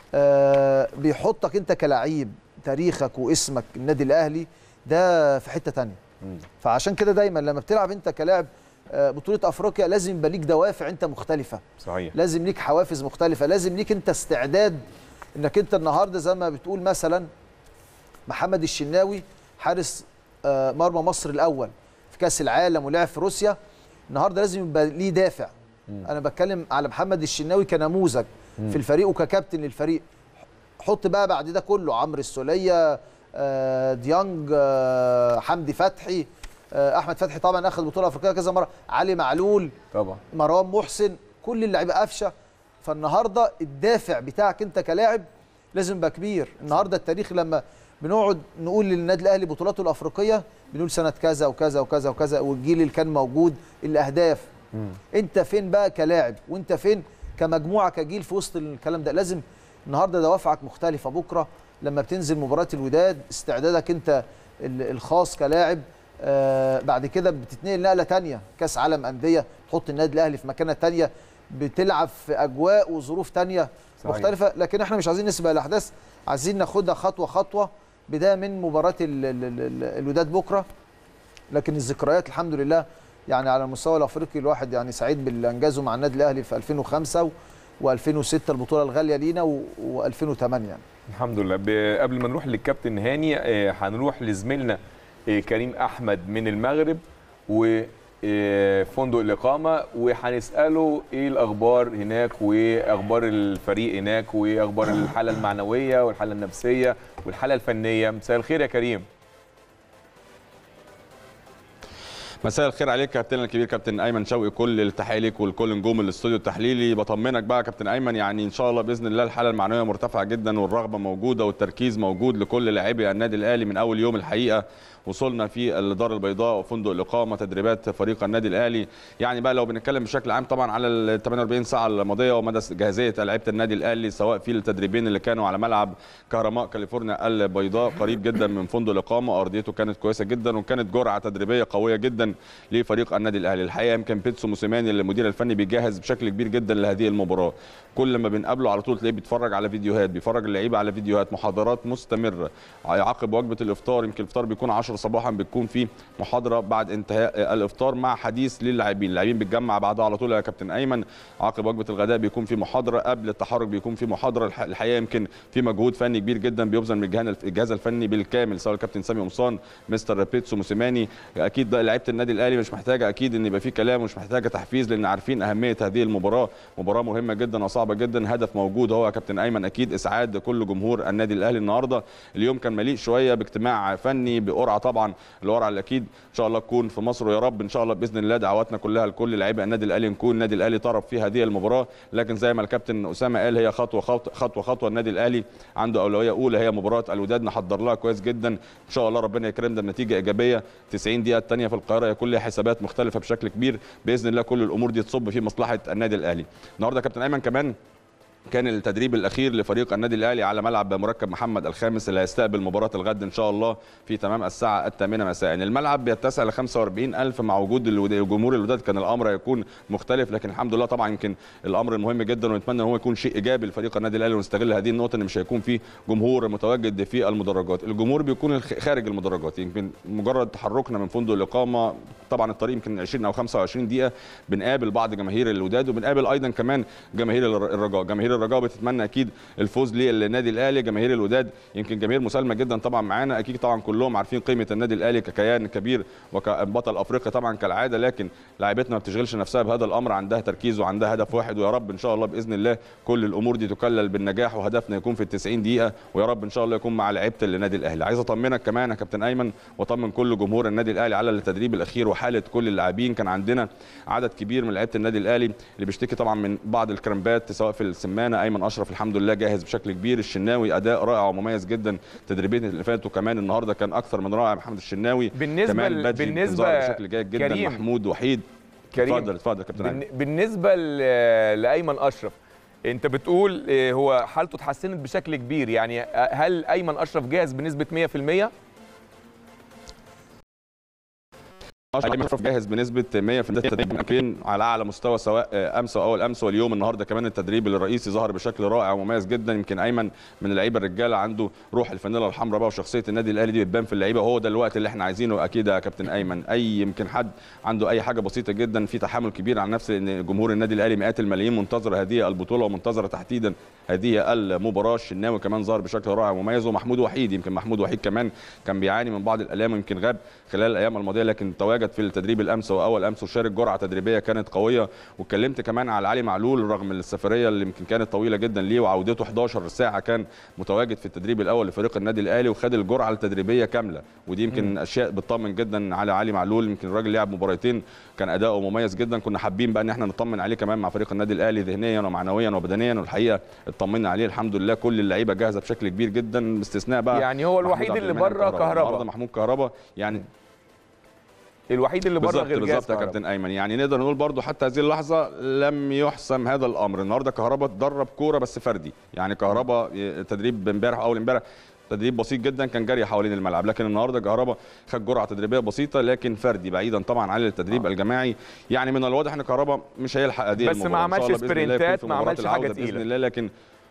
آه، بيحطك انت كلعيب تاريخك واسمك النادي الاهلي ده في حته تانية مم. فعشان كده دايما لما بتلعب انت كلاعب آه، بطوله افريقيا لازم يبقى ليك دوافع انت مختلفه صحيح لازم ليك حوافز مختلفه لازم ليك انت استعداد انك انت النهارده زي ما بتقول مثلا محمد الشناوي حارس آه، مرمى مصر الاول في كاس العالم ولعب في روسيا النهارده لازم يبقى ليه دافع انا بتكلم على محمد الشناوي كنموذج في الفريق وككابتن للفريق حط بقى بعد ده كله عمرو السوليه آه، ديانج آه، حمدي فتحي آه، احمد فتحي طبعا اخذ بطوله افريقيه كذا مره علي معلول طبعا مروان محسن كل اللعيبه قفشه فالنهارده الدافع بتاعك انت كلاعب لازم يبقى كبير النهارده التاريخ لما بنقعد نقول للنادي الاهلي بطولاته الافريقيه بنقول سنه كذا وكذا وكذا وكذا والجيل اللي كان موجود الاهداف انت فين بقى كلاعب وانت فين كمجموعه كجيل في وسط الكلام ده لازم النهارده دوافعك مختلفه بكره لما بتنزل مباراه الوداد استعدادك انت ال- الخاص كلاعب آه بعد كده بتتنقل نقله تانية كاس عالم انديه تحط النادي الاهلي في مكانه تانية بتلعب في اجواء وظروف تانية صحيح. مختلفه لكن احنا مش عايزين نسبق الاحداث عايزين ناخدها خطوه خطوه بدايه من مباراه ال- ال- ال- ال- الوداد بكره لكن الذكريات الحمد لله يعني على المستوى الافريقي الواحد يعني سعيد باللي انجزه مع النادي الاهلي في 2005 و2006 البطوله الغاليه لينا و2008 يعني الحمد لله ب- قبل ما نروح للكابتن هاني آه، هنروح لزميلنا آه، كريم احمد من المغرب وفندق الاقامه وهنساله ايه الاخبار هناك واخبار الفريق هناك واخبار الحاله المعنويه والحاله النفسيه والحاله الفنيه مساء الخير يا كريم مساء الخير عليك كابتن الكبير كابتن ايمن شوقي كل التحيه ليك ولكل نجوم الاستوديو التحليلي بطمنك بقى يا كابتن ايمن يعني ان شاء الله باذن الله الحاله المعنويه مرتفعه جدا والرغبه موجوده والتركيز موجود لكل لاعبي النادي الاهلي من اول يوم الحقيقه وصلنا في الدار البيضاء وفندق الاقامه تدريبات فريق النادي الاهلي يعني بقى لو بنتكلم بشكل عام طبعا على ال 48 ساعه الماضيه ومدى جاهزيه لعيبه النادي الاهلي سواء في التدريبين اللي كانوا على ملعب كهرماء كاليفورنيا البيضاء قريب جدا من فندق الاقامه ارضيته كانت كويسه جدا وكانت جرعه تدريبيه قويه جدا لفريق النادي الاهلي الحقيقه يمكن بيتسو موسيماني المدير الفني بيجهز بشكل كبير جدا لهذه المباراه كل ما بنقابله على طول تلاقيه بيتفرج على فيديوهات بيفرج اللعيبه على فيديوهات محاضرات مستمره عقب وجبه الافطار يمكن الافطار بيكون 10 صباحا بتكون في محاضره بعد انتهاء الافطار مع حديث للاعبين اللاعبين بيتجمع بعدها على طول يا كابتن ايمن عقب وجبه الغداء بيكون في محاضره قبل التحرك بيكون في محاضره الح- الحقيقه يمكن في مجهود فني كبير جدا بيبذل من الجهاز- الجهاز الفني بالكامل سواء الكابتن سامي قمصان مستر بيتسو موسيماني اكيد ده لعيبه النادي الاهلي مش محتاجه اكيد ان يبقى في كلام ومش محتاجه تحفيز لان عارفين اهميه هذه المباراه مباراه مهمه جدا وصعبه جدا هدف موجود هو يا كابتن ايمن اكيد اسعاد كل جمهور النادي الاهلي النهارده اليوم كان مليء شويه باجتماع فني بقرعه طبعا القرعه اللي اكيد ان شاء الله تكون في مصر ويا رب ان شاء الله باذن الله دعواتنا كلها لكل لعيبه النادي الاهلي نكون النادي الاهلي طرف في هذه المباراه لكن زي ما الكابتن اسامه قال هي خطوه خطوه خطوه, خطوة النادي الاهلي عنده اولويه اولى هي مباراه الوداد نحضر لها كويس جدا ان شاء الله ربنا يكرمنا بنتيجه ايجابيه 90 دقيقه الثانيه في القاهره يكون لها حسابات مختلفه بشكل كبير باذن الله كل الامور دي تصب في مصلحه النادي الاهلي النهارده يا كابتن ايمن كمان كان التدريب الاخير لفريق النادي الاهلي على ملعب مركب محمد الخامس اللي هيستقبل مباراه الغد ان شاء الله في تمام الساعه الثامنه مساء الملعب بيتسع ل 45 الف مع وجود الود- جمهور الوداد كان الامر يكون مختلف لكن الحمد لله طبعا يمكن الامر المهم جدا ونتمنى ان هو يكون شيء ايجابي لفريق النادي الاهلي ونستغل هذه النقطه ان مش هيكون في جمهور متواجد في المدرجات الجمهور بيكون الخ- خارج المدرجات يمكن مجرد تحركنا من فندق الاقامه طبعا الطريق يمكن 20 او 25 دقيقه بنقابل بعض جماهير الوداد وبنقابل ايضا كمان جماهير الر- الرجاء جماهير الرجاء بتتمنى اكيد الفوز للنادي الاهلي جماهير الوداد يمكن جماهير مسالمه جدا طبعا معانا اكيد طبعا كلهم عارفين قيمه النادي الاهلي ككيان كبير وكبطل افريقيا طبعا كالعاده لكن لاعيبتنا ما بتشغلش نفسها بهذا الامر عندها تركيز وعندها هدف واحد ويا رب ان شاء الله باذن الله كل الامور دي تكلل بالنجاح وهدفنا يكون في ال 90 دقيقه ويا رب ان شاء الله يكون مع لعيبه النادي الاهلي عايز اطمنك كمان يا كابتن ايمن واطمن كل جمهور النادي الاهلي على التدريب الاخير وحاله كل اللاعبين كان عندنا عدد كبير من لعيبه النادي الاهلي اللي بيشتكي طبعا من بعض الكرامبات سواء في السمانه ايمن اشرف الحمد لله جاهز بشكل كبير الشناوي اداء رائع ومميز جدا تدريبين اللي فاتوا كمان النهارده كان اكثر من رائع محمد الشناوي بالنسبه كمان ل- بدري بالنسبه ظهر بشكل جيد جدا كريم محمود وحيد كريم اتفضل اتفضل يا كابتن أيمن. بالن- بالنسبه ل- لايمن اشرف انت بتقول آه، هو حالته اتحسنت بشكل كبير يعني آه، هل ايمن اشرف جاهز بنسبه 100% ايمن اشرف جاهز بنسبه 100% التدريب يمكن على اعلى مستوى سواء امس او اول امس واليوم النهارده كمان التدريب الرئيسي ظهر بشكل رائع ومميز جدا يمكن ايمن من اللعيبه الرجاله عنده روح الفانيلا الحمراء بقى وشخصيه النادي الاهلي دي بتبان في اللعيبه وهو ده الوقت اللي احنا عايزينه اكيد يا كابتن ايمن اي يمكن حد عنده اي حاجه بسيطه جدا في تحمل كبير على نفسه لان جمهور النادي الاهلي مئات الملايين منتظره هذه البطوله ومنتظره تحديدا هذه المباراه الشناوي كمان ظهر بشكل رائع ومميز ومحمود وحيد يمكن محمود وحيد كمان كان بيعاني من بعض الالام ويمكن غاب خلال الايام الماضيه لكن تواجد تواجد في التدريب الامس واول امس وشارك جرعه تدريبيه كانت قويه واتكلمت كمان على علي معلول رغم السفريه اللي يمكن كانت طويله جدا ليه وعودته 11 ساعه كان متواجد في التدريب الاول لفريق النادي الاهلي وخد الجرعه التدريبيه كامله ودي يمكن اشياء بتطمن جدا على علي معلول يمكن الراجل لعب مباراتين كان اداؤه مميز جدا كنا حابين بقى ان احنا نطمن عليه كمان مع فريق النادي الاهلي ذهنيا ومعنويا وبدنيا والحقيقه اطمنا عليه الحمد لله كل اللعيبه جاهزه بشكل كبير جدا باستثناء بقى يعني هو محمود الوحيد عبد اللي المنعم بره كهربا. النهارده محمود كهربا يعني الوحيد اللي بره بالظبط غير جاهز بالظبط يا كهربا. كابتن ايمن يعني نقدر نقول برضو حتى هذه اللحظه لم يحسم هذا الامر النهارده كهربا اتدرب كوره بس فردي يعني كهربا تدريب امبارح اول امبارح تدريب بسيط جدا كان جري حوالين الملعب لكن النهارده كهربا خد جرعه تدريبيه بسيطه لكن فردي بعيدا طبعا عن التدريب الجماعي يعني من الواضح ان كهربا مش هيلحق هذه بس ما المباراة. إن شاء عملش الله بإذن الله يكون سبرنتات، في ما مباراة عملش حاجة العودة تقيلة. باذن الله لكن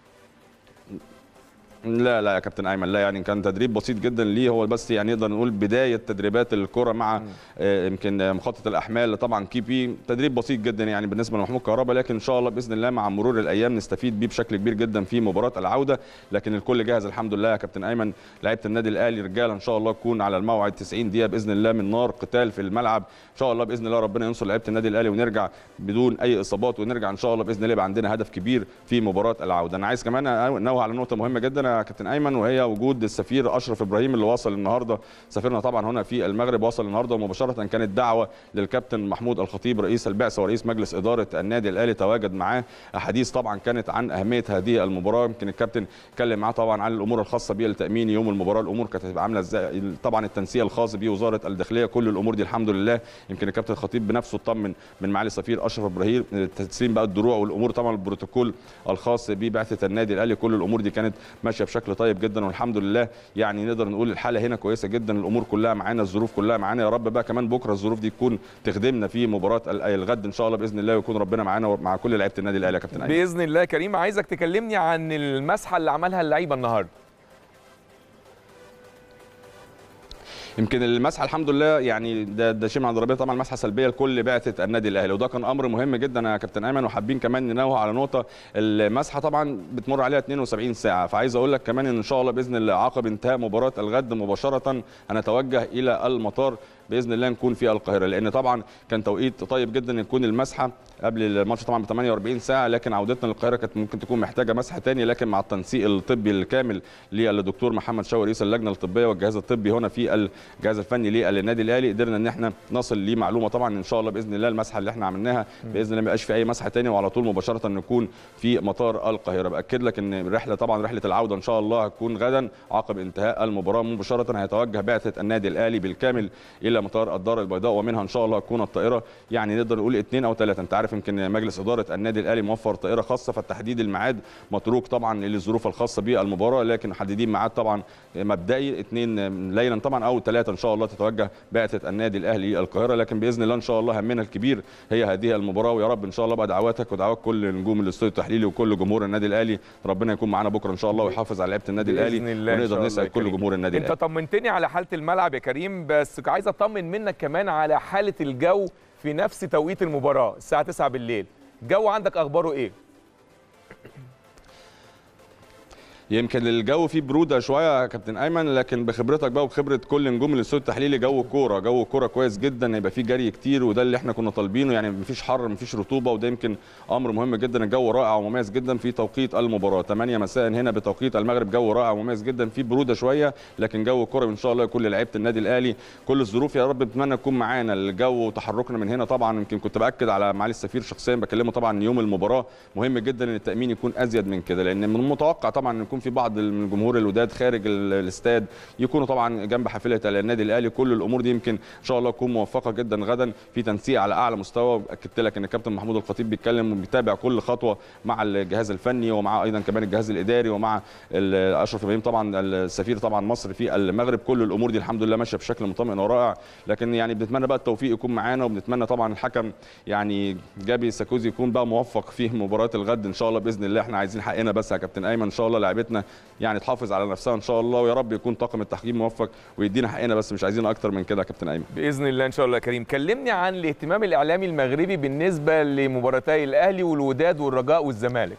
لا لا يا كابتن ايمن لا يعني كان تدريب بسيط جدا ليه هو بس يعني نقدر نقول بدايه تدريبات الكره مع آه، يمكن آه، مخطط الاحمال طبعا كي بي تدريب بسيط جدا يعني بالنسبه لمحمود كهربا لكن ان شاء الله باذن الله مع مرور الايام نستفيد بيه بشكل كبير جدا في مباراه العوده لكن الكل جاهز الحمد لله يا كابتن ايمن لعيبه النادي الاهلي رجاله ان شاء الله تكون على الموعد 90 دقيقه باذن الله من نار قتال في الملعب ان شاء الله باذن الله ربنا ينصر لعيبه النادي الاهلي ونرجع بدون اي اصابات ونرجع ان شاء الله باذن الله يبقى عندنا هدف كبير في مباراه العوده انا عايز كمان انوه على نقطه مهمه جدا يا كابتن ايمن وهي وجود السفير اشرف ابراهيم اللي وصل النهارده سفيرنا طبعا هنا في المغرب وصل النهارده مباشره كانت دعوه للكابتن محمود الخطيب رئيس البعثه ورئيس مجلس اداره النادي الاهلي تواجد معاه احاديث طبعا كانت عن اهميه هذه المباراه يمكن الكابتن اتكلم معاه طبعا عن الامور الخاصه بالتامين يوم المباراه الامور كانت هتبقى عامله ازاي طبعا التنسيق الخاص بوزاره الداخليه كل الامور دي الحمد لله يمكن الكابتن الخطيب بنفسه اطمن من معالي السفير اشرف ابراهيم تسليم بقى الدروع والامور طبعا البروتوكول الخاص ببعثه النادي الاهلي كل الامور دي كانت ماشيه بشكل طيب جدا والحمد لله يعني نقدر نقول الحاله هنا كويسه جدا الامور كلها معانا الظروف كلها معانا يا رب بقى كمان بكره الظروف دي تكون تخدمنا في مباراه ال- الغد ان شاء الله باذن الله ويكون ربنا معانا ومع كل لعيبه النادي الاهلي يا كابتن ايمن باذن الله يا كريم عايزك تكلمني عن المسحه اللي عملها اللعيبه النهارده يمكن المسحه الحمد لله يعني ده ده شيء من عند ربنا طبعا مسحه سلبيه لكل بعثه النادي الاهلي وده كان امر مهم جدا يا كابتن ايمن وحابين كمان ننوه على نقطه المسحه طبعا بتمر عليها 72 ساعه فعايز اقول لك كمان ان شاء الله باذن الله عقب انتهاء مباراه الغد مباشره هنتوجه الى المطار باذن الله نكون في القاهره لان طبعا كان توقيت طيب جدا يكون المسحه قبل الماتش طبعا ب 48 ساعه لكن عودتنا للقاهره كانت ممكن تكون محتاجه مسحه ثانيه لكن مع التنسيق الطبي الكامل للدكتور محمد شاوي رئيس اللجنه الطبيه والجهاز الطبي هنا في الجهاز الفني للنادي الاهلي قدرنا ان احنا نصل لمعلومه طبعا ان شاء الله باذن الله المسحه اللي احنا عملناها باذن الله ما يبقاش في اي مسحه ثانيه وعلى طول مباشره نكون في مطار القاهره باكد لك ان الرحله طبعا رحله العوده ان شاء الله هتكون غدا عقب انتهاء المباراه مباشره هيتوجه بعثه النادي الاهلي بالكامل الى مطار الدار البيضاء ومنها ان شاء الله هتكون الطائره يعني نقدر نقول اثنين او ثلاثه انت عارف يمكن مجلس اداره النادي الاهلي موفر طائره خاصه فالتحديد الميعاد متروك طبعا للظروف الخاصه بالمباراه لكن محددين ميعاد طبعا مبدئي اثنين ليلا طبعا او ثلاثه ان شاء الله تتوجه بعثه النادي الاهلي القاهره لكن باذن الله ان شاء الله همنا الكبير هي هذه المباراه ويا رب ان شاء الله بقى دعواتك ودعوات كل نجوم الاستوديو التحليلي وكل جمهور النادي الاهلي ربنا يكون معانا بكره ان شاء الله ويحافظ على لعيبه النادي الاهلي بإذن الله إن شاء ونقدر الله نسعد يا كل كريم. جمهور النادي انت الاهلي طمنتني على حاله الملعب يا كريم بس عايز اطمن منك كمان على حاله الجو في نفس توقيت المباراه الساعه 9 بالليل الجو عندك اخباره ايه يمكن الجو فيه بروده شويه يا كابتن ايمن لكن بخبرتك بقى وبخبره كل نجوم الاستوديو التحليلي جو كوره جو كوره كويس جدا يبقى فيه جري كتير وده اللي احنا كنا طالبينه يعني مفيش حر مفيش رطوبه وده يمكن امر مهم جدا الجو رائع ومميز جدا في توقيت المباراه 8 مساء هنا بتوقيت المغرب جو رائع ومميز جدا في بروده شويه لكن جو كوره ان شاء الله يكون لعيبه النادي الاهلي كل الظروف يا رب بتمنى تكون معانا الجو وتحركنا من هنا طبعا يمكن كنت باكد على معالي السفير شخصيا بكلمه طبعا يوم المباراه مهم جدا ان التامين يكون ازيد من كده لان من المتوقع طبعا ان يكون في بعض من جمهور الوداد خارج ال- الاستاد يكونوا طبعا جنب حافله النادي الاهلي كل الامور دي يمكن ان شاء الله تكون موفقه جدا غدا في تنسيق على اعلى مستوى اكدت لك ان الكابتن محمود الخطيب بيتكلم وبيتابع كل خطوه مع الجهاز الفني ومع ايضا كمان الجهاز الاداري ومع ال- اشرف ابراهيم طبعا السفير طبعا مصر في المغرب كل الامور دي الحمد لله ماشيه بشكل مطمئن ورائع لكن يعني بنتمنى بقى التوفيق يكون معانا وبنتمنى طبعا الحكم يعني جابي ساكوزي يكون بقى موفق في مباراه الغد ان شاء الله باذن الله احنا عايزين حقنا بس يا كابتن ايمن ان شاء الله لعيبتنا يعني تحافظ على نفسها ان شاء الله ويا رب يكون طاقم التحكيم موفق ويدينا حقنا بس مش عايزين اكتر من كده يا كابتن ايمن باذن الله ان شاء الله يا كريم كلمني عن الاهتمام الاعلامي المغربي بالنسبه لمباراتي الاهلي والوداد والرجاء والزمالك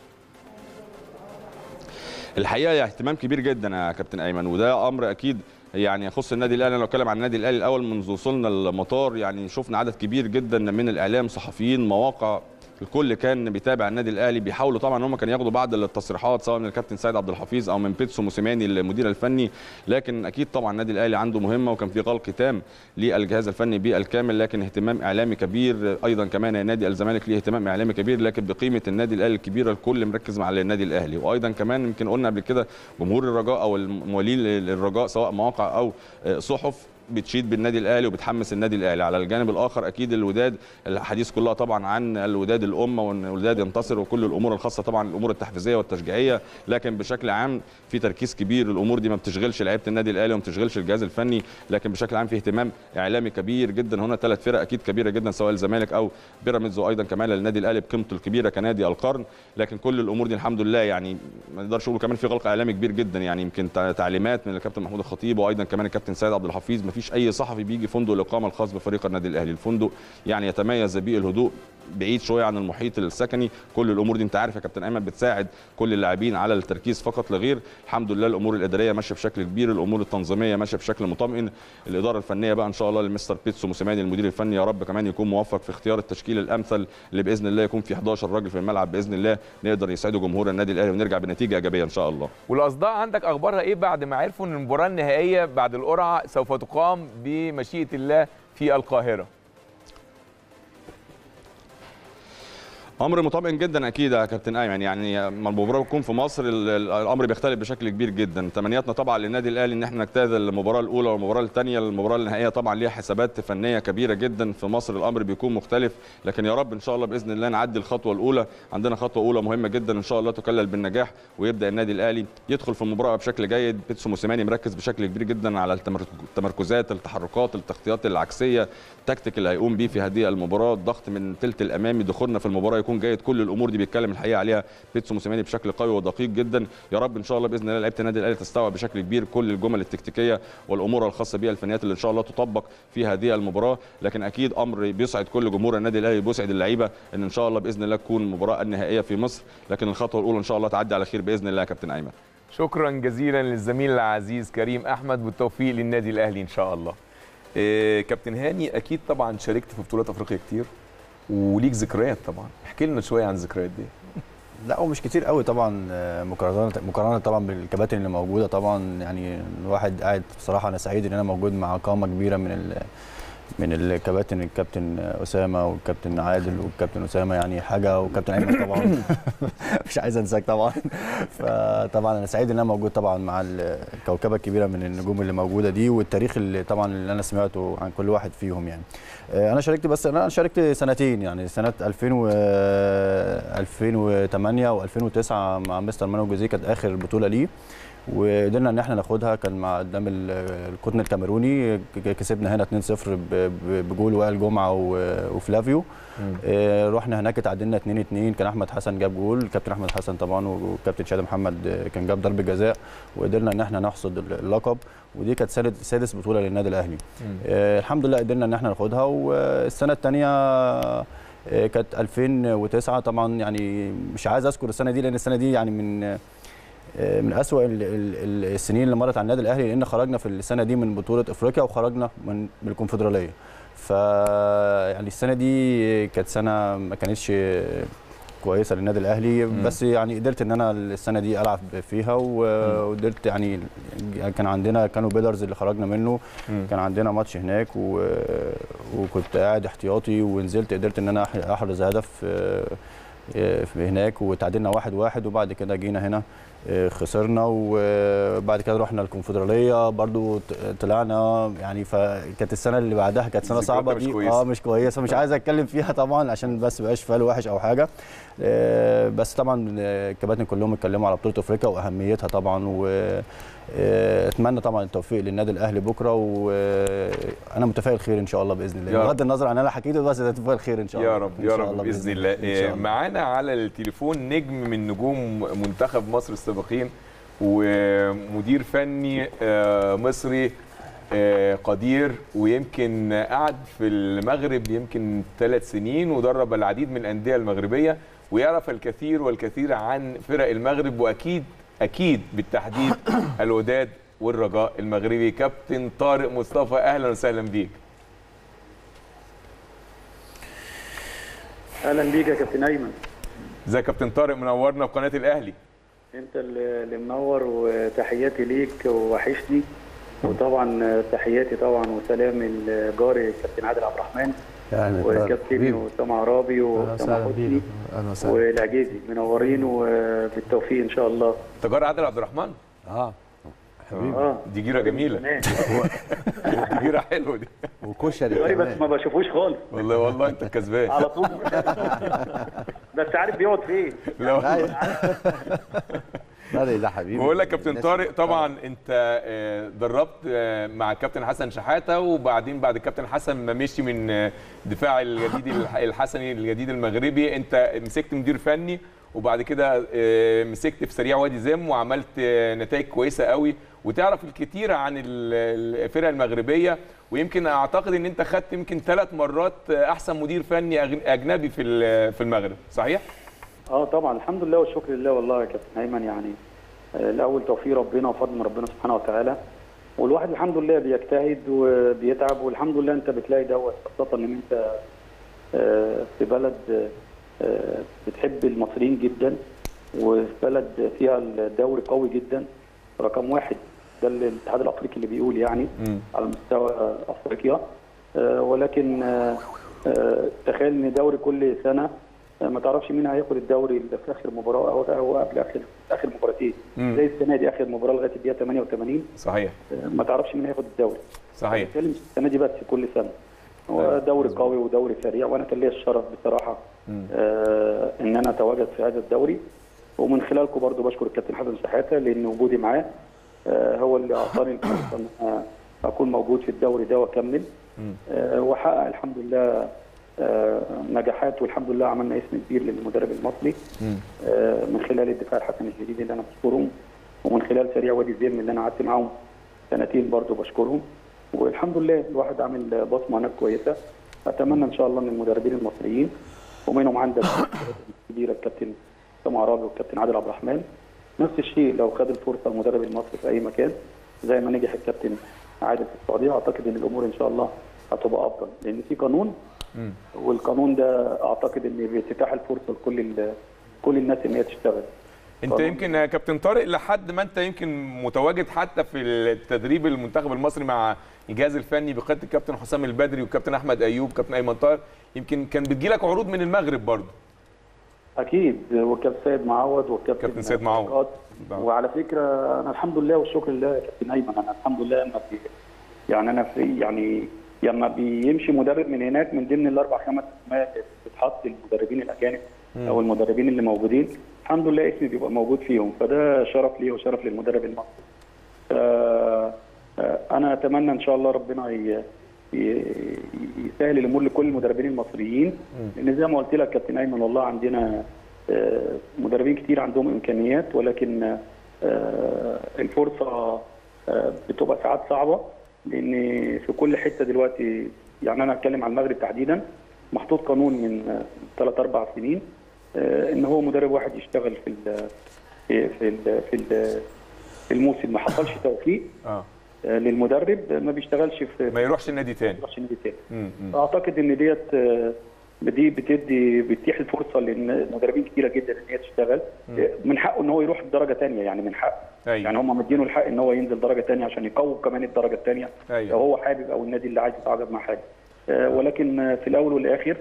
الحقيقه اهتمام كبير جدا يا كابتن ايمن وده امر اكيد يعني يخص النادي الاهلي انا لو اتكلم عن النادي الاهلي الاول منذ وصولنا المطار يعني شفنا عدد كبير جدا من الاعلام صحفيين مواقع الكل كان بيتابع النادي الاهلي بيحاولوا طبعا ان هم كانوا ياخدوا بعض التصريحات سواء من الكابتن سيد عبد الحفيظ او من بيتسو موسيماني المدير الفني لكن اكيد طبعا النادي الاهلي عنده مهمه وكان في غلق تام للجهاز الفني بالكامل لكن اهتمام اعلامي كبير ايضا كمان نادي الزمالك ليه اهتمام اعلامي كبير لكن بقيمه النادي الاهلي الكبيره الكل مركز مع النادي الاهلي وايضا كمان يمكن قلنا قبل كده جمهور الرجاء او الموالين للرجاء سواء مواقع او صحف بتشيد بالنادي الاهلي وبتحمس النادي الاهلي على الجانب الاخر اكيد الوداد الحديث كلها طبعا عن الوداد الامه وان الوداد ينتصر وكل الامور الخاصه طبعا الامور التحفيزيه والتشجيعيه لكن بشكل عام في تركيز كبير الامور دي ما بتشغلش لعيبه النادي الاهلي وما بتشغلش الجهاز الفني لكن بشكل عام في اهتمام اعلامي كبير جدا هنا ثلاث فرق اكيد كبيره جدا سواء الزمالك او بيراميدز وايضا كمان النادي الاهلي بقيمته الكبيره كنادي القرن لكن كل الامور دي الحمد لله يعني ما نقدرش نقول كمان في غلق اعلامي كبير جدا يعني يمكن تعليمات من الكابتن محمود الخطيب وايضا كمان الكابتن سيد عبد الحفيظ ما فيش اي صحفي بيجي فندق الاقامه الخاص بفريق النادي الاهلي الفندق يعني يتميز بالهدوء بعيد شويه عن المحيط السكني كل الامور دي انت عارف يا كابتن ايمن بتساعد كل اللاعبين على التركيز فقط لغير الحمد لله الامور الاداريه ماشيه بشكل كبير الامور التنظيميه ماشيه بشكل مطمئن الاداره الفنيه بقى ان شاء الله لمستر بيتسو موسيماني المدير الفني يا رب كمان يكون موفق في اختيار التشكيل الامثل اللي باذن الله يكون في 11 راجل في الملعب باذن الله نقدر يسعدوا جمهور النادي الاهلي ونرجع بنتيجه ايجابيه ان شاء الله والاصداء عندك اخبارها ايه بعد ما عرفوا ان المباراه النهائيه بعد القرعه سوف تقام بمشيئه الله في القاهره امر مطمئن جدا اكيد يا كابتن ايمن يعني لما المباراه بتكون في مصر ال- ال- الامر بيختلف بشكل كبير جدا تمنياتنا طبعا للنادي الاهلي ان احنا نجتاز المباراه الاولى والمباراه الثانيه المباراه النهائيه طبعا ليها حسابات فنيه كبيره جدا في مصر الامر بيكون مختلف لكن يا رب ان شاء الله باذن الله نعدي الخطوه الاولى عندنا خطوه اولى مهمه جدا ان شاء الله تكلل بالنجاح ويبدا النادي الاهلي يدخل في المباراه بشكل جيد بيتسو موسيماني مركز بشكل كبير جدا على التمر- التمركزات التحركات التغطيات العكسيه التكتيك اللي هيقوم بيه في هذه المباراه الضغط من الثلث الامامي دخولنا في المباراه يكون جيد كل الامور دي بيتكلم الحقيقه عليها بيتسو موسيماني بشكل قوي ودقيق جدا يا رب ان شاء الله باذن الله لعيبه النادي الاهلي تستوعب بشكل كبير كل الجمل التكتيكيه والامور الخاصه بها الفنيات اللي ان شاء الله تطبق في هذه المباراه لكن اكيد امر بيسعد كل جمهور النادي الاهلي بيسعد اللعيبه ان ان شاء الله باذن الله تكون المباراه النهائيه في مصر لكن الخطوه الاولى ان شاء الله تعدي على خير باذن الله يا كابتن ايمن شكرا جزيلا للزميل العزيز كريم احمد بالتوفيق للنادي الاهلي ان شاء الله إيه كابتن هاني اكيد طبعا شاركت في بطولات افريقيا كتير وليك ذكريات طبعا احكي لنا شويه عن الذكريات دي لا ومش كتير قوي طبعا آه، مقارنه مقارنه طبعا بالكباتن اللي موجوده طبعا يعني الواحد قاعد بصراحه انا سعيد ان انا موجود مع قامه كبيره من ال من الكباتن الكابتن اسامه والكابتن عادل والكابتن اسامه يعني حاجه والكابتن ايمن طبعا مش عايز انساك طبعا فطبعا انا سعيد ان انا موجود طبعا مع الكوكبه الكبيره من النجوم اللي موجوده دي والتاريخ اللي طبعا اللي انا سمعته عن كل واحد فيهم يعني آه، انا شاركت بس انا شاركت سنتين يعني سنه 2000 و 2008 و2009 مع مستر مانو جوزيه كانت اخر بطوله ليه وقدرنا ان احنا ناخدها كان مع قدام ال- القطن الكاميروني ك- كسبنا هنا 2-0 ب- ب- بجول وائل جمعه و- وفلافيو آه، رحنا هناك اتعادلنا 2-2 كان احمد حسن جاب جول الكابتن احمد حسن طبعا والكابتن شادي محمد آه، كان جاب ضربه جزاء وقدرنا ان احنا نحصد اللقب ودي كانت سادس سادس بطوله للنادي الاهلي آه، الحمد لله قدرنا ان احنا ناخدها والسنه الثانيه كانت 2009 طبعا يعني مش عايز اذكر السنه دي لان السنه دي يعني من آه، من أسوأ ال- ال- ال- السنين اللي مرت على النادي الاهلي لان خرجنا في السنه دي من بطوله افريقيا وخرجنا من من الكونفدراليه ف يعني السنه دي كانت سنه ما كانتش كويسه للنادي الاهلي بس يعني قدرت ان انا السنه دي العب فيها و- وقدرت يعني كان عندنا كانوا بيلرز اللي خرجنا منه مم. كان عندنا ماتش هناك و... وكنت قاعد احتياطي ونزلت قدرت ان انا أح- احرز هدف آه، آه، في هناك وتعادلنا واحد واحد وبعد كده جينا هنا آه، خسرنا وبعد كده رحنا الكونفدراليه برضو ط- طلعنا يعني فكانت السنه اللي بعدها كانت سنه ذكرياتها صعبه مش دي كويسة. اه مش كويسه مش عايز اتكلم فيها طبعا عشان بس مبقاش فال وحش او حاجه آه، بس طبعا آه، الكباتن كلهم اتكلموا على بطوله افريقيا واهميتها طبعا و آه، اتمنى طبعا التوفيق للنادي الاهلي بكره وانا متفائل خير ان شاء الله باذن يا الله رب. بغض النظر عن انا حكيته بس متفائل خير ان شاء الله يا رب إن يا شاء رب باذن الله إن شاء إيه، الله. معانا على التليفون نجم من نجوم منتخب مصر السابقين ومدير فني آه، مصري آه، قدير ويمكن قعد في المغرب يمكن ثلاث سنين ودرب العديد من الانديه المغربيه ويعرف الكثير والكثير عن فرق المغرب واكيد اكيد بالتحديد الوداد والرجاء المغربي كابتن طارق مصطفى اهلا وسهلا بيك اهلا بيك يا كابتن ايمن ازيك يا كابتن طارق منورنا في قناه الاهلي انت اللي اللي منور وتحياتي ليك ووحشني وطبعا تحياتي طبعا وسلام الجاري كابتن عادل عبد الرحمن وكابتن اسامه عرابي واسامه حسني اهلا وسهلا والعجيزي منورين وبالتوفيق ان شاء الله تجار عادل عبد الرحمن اه اه دي جيره جميله تمام. دي جيره حلوه دي وكشري والله بس كمان ما بشوفوش خالص والله والله انت الكسبان على طول بس عارف بيقعد فين لا طارق ده حبيبي بقول لك كابتن الناس طارق طبعا انت آه، دربت آه، مع الكابتن حسن شحاته وبعدين بعد الكابتن حسن ما مشي من آه، دفاع الجديد الح- الحسني الجديد المغربي انت مسكت مدير فني وبعد كده آه، مسكت في سريع وادي زم وعملت آه، نتائج كويسه قوي وتعرف الكثير عن ال- الفرق المغربيه ويمكن اعتقد ان انت خدت يمكن ثلاث مرات آه، احسن مدير فني أغ- اجنبي في ال- في المغرب صحيح؟ اه طبعا الحمد لله والشكر لله والله يا كابتن ايمن يعني آه، الاول توفيق ربنا وفضل من ربنا سبحانه وتعالى والواحد الحمد لله بيجتهد وبيتعب والحمد لله انت بتلاقي دوت خاصه ان انت آه، في بلد آه، بتحب المصريين جدا وفي بلد فيها الدوري قوي جدا رقم واحد ده اللي الاتحاد الافريقي اللي بيقول يعني مم. على مستوى آه، افريقيا آه، ولكن آه، آه، تخيل ان دوري كل سنه آه، ما تعرفش مين هياخد الدوري اللي في اخر مباراه او او قبل اخر اخر مباراتين مم. زي السنه دي اخر مباراه لغايه الدقيقه 88 صحيح آه، ما تعرفش مين هياخد الدوري صحيح بتكلم السنه دي بس كل سنه هو أيوة، دوري قوي ودوري سريع وانا كان ليا الشرف بصراحه آه ان انا اتواجد في هذا الدوري ومن خلالكم برضو بشكر الكابتن حسن شحاته لان وجودي معاه آه هو اللي اعطاني الفرصه ان أنا اكون موجود في الدوري ده واكمل آه واحقق الحمد لله آه نجاحات والحمد لله عملنا اسم كبير للمدرب المصري آه من خلال الدفاع الحسن الجديد اللي انا بشكرهم ومن خلال سريع وادي الزيرم اللي انا قعدت معاهم سنتين برضو بشكرهم والحمد لله الواحد عامل بصمه هناك كويسه اتمنى ان شاء الله ان المدربين المصريين ومنهم عندك الكبيره الكابتن سامع عرابي والكابتن عادل عبد الرحمن نفس الشيء لو خد الفرصه المدرب المصري في اي مكان زي ما نجح الكابتن عادل في السعوديه اعتقد ان الامور ان شاء الله هتبقى افضل لان في قانون والقانون ده اعتقد ان بيتيح الفرصه لكل ال- كل الناس ان هي تشتغل انت طبعاً. يمكن يا كابتن طارق لحد ما انت يمكن متواجد حتى في التدريب المنتخب المصري مع الجهاز الفني بقياده الكابتن حسام البدري والكابتن احمد ايوب كابتن ايمن طاهر يمكن كان بتجيلك عروض من المغرب برضه اكيد والكابتن سيد معوض والكابتن كابتن سيد معوض. بركات. طبعا. وعلى فكره انا الحمد لله والشكر لله يا كابتن ايمن انا الحمد لله لما بي يعني انا في يعني لما بيمشي مدرب من هناك من ضمن الاربع خمس اسماء اللي بتتحط المدربين الاجانب او المدربين اللي موجودين الحمد لله اسمي بيبقى موجود فيهم فده شرف لي وشرف للمدرب المصري. آه، آه، انا اتمنى ان شاء الله ربنا ي- ي- يسهل الامور لكل المدربين المصريين لان زي ما قلت لك كابتن ايمن والله عندنا آه، مدربين كتير عندهم امكانيات ولكن آه، الفرصه آه، بتبقى ساعات صعبه لان في كل حته دلوقتي يعني انا اتكلم عن المغرب تحديدا محطوط قانون من ثلاث اربع سنين آه، ان هو مدرب واحد يشتغل في ال في في ال في, ال في الموسم ما حصلش توفيق اه آه، للمدرب ما بيشتغلش في ما يروحش النادي تاني ما يروحش نادي تاني مم، مم. اعتقد ان ديت آه، دي بتدي بتتيح الفرصه لان مدربين كتيره جدا ان هي تشتغل آه، من حقه ان هو يروح درجه ثانيه يعني من حقه أيوة. يعني هم مدينه الحق ان هو ينزل درجه ثانيه عشان يقوم كمان الدرجه الثانيه أيوة. لو هو حابب او النادي اللي عايز يتعاقد مع حاجه آه، ولكن آه، في الاول والاخر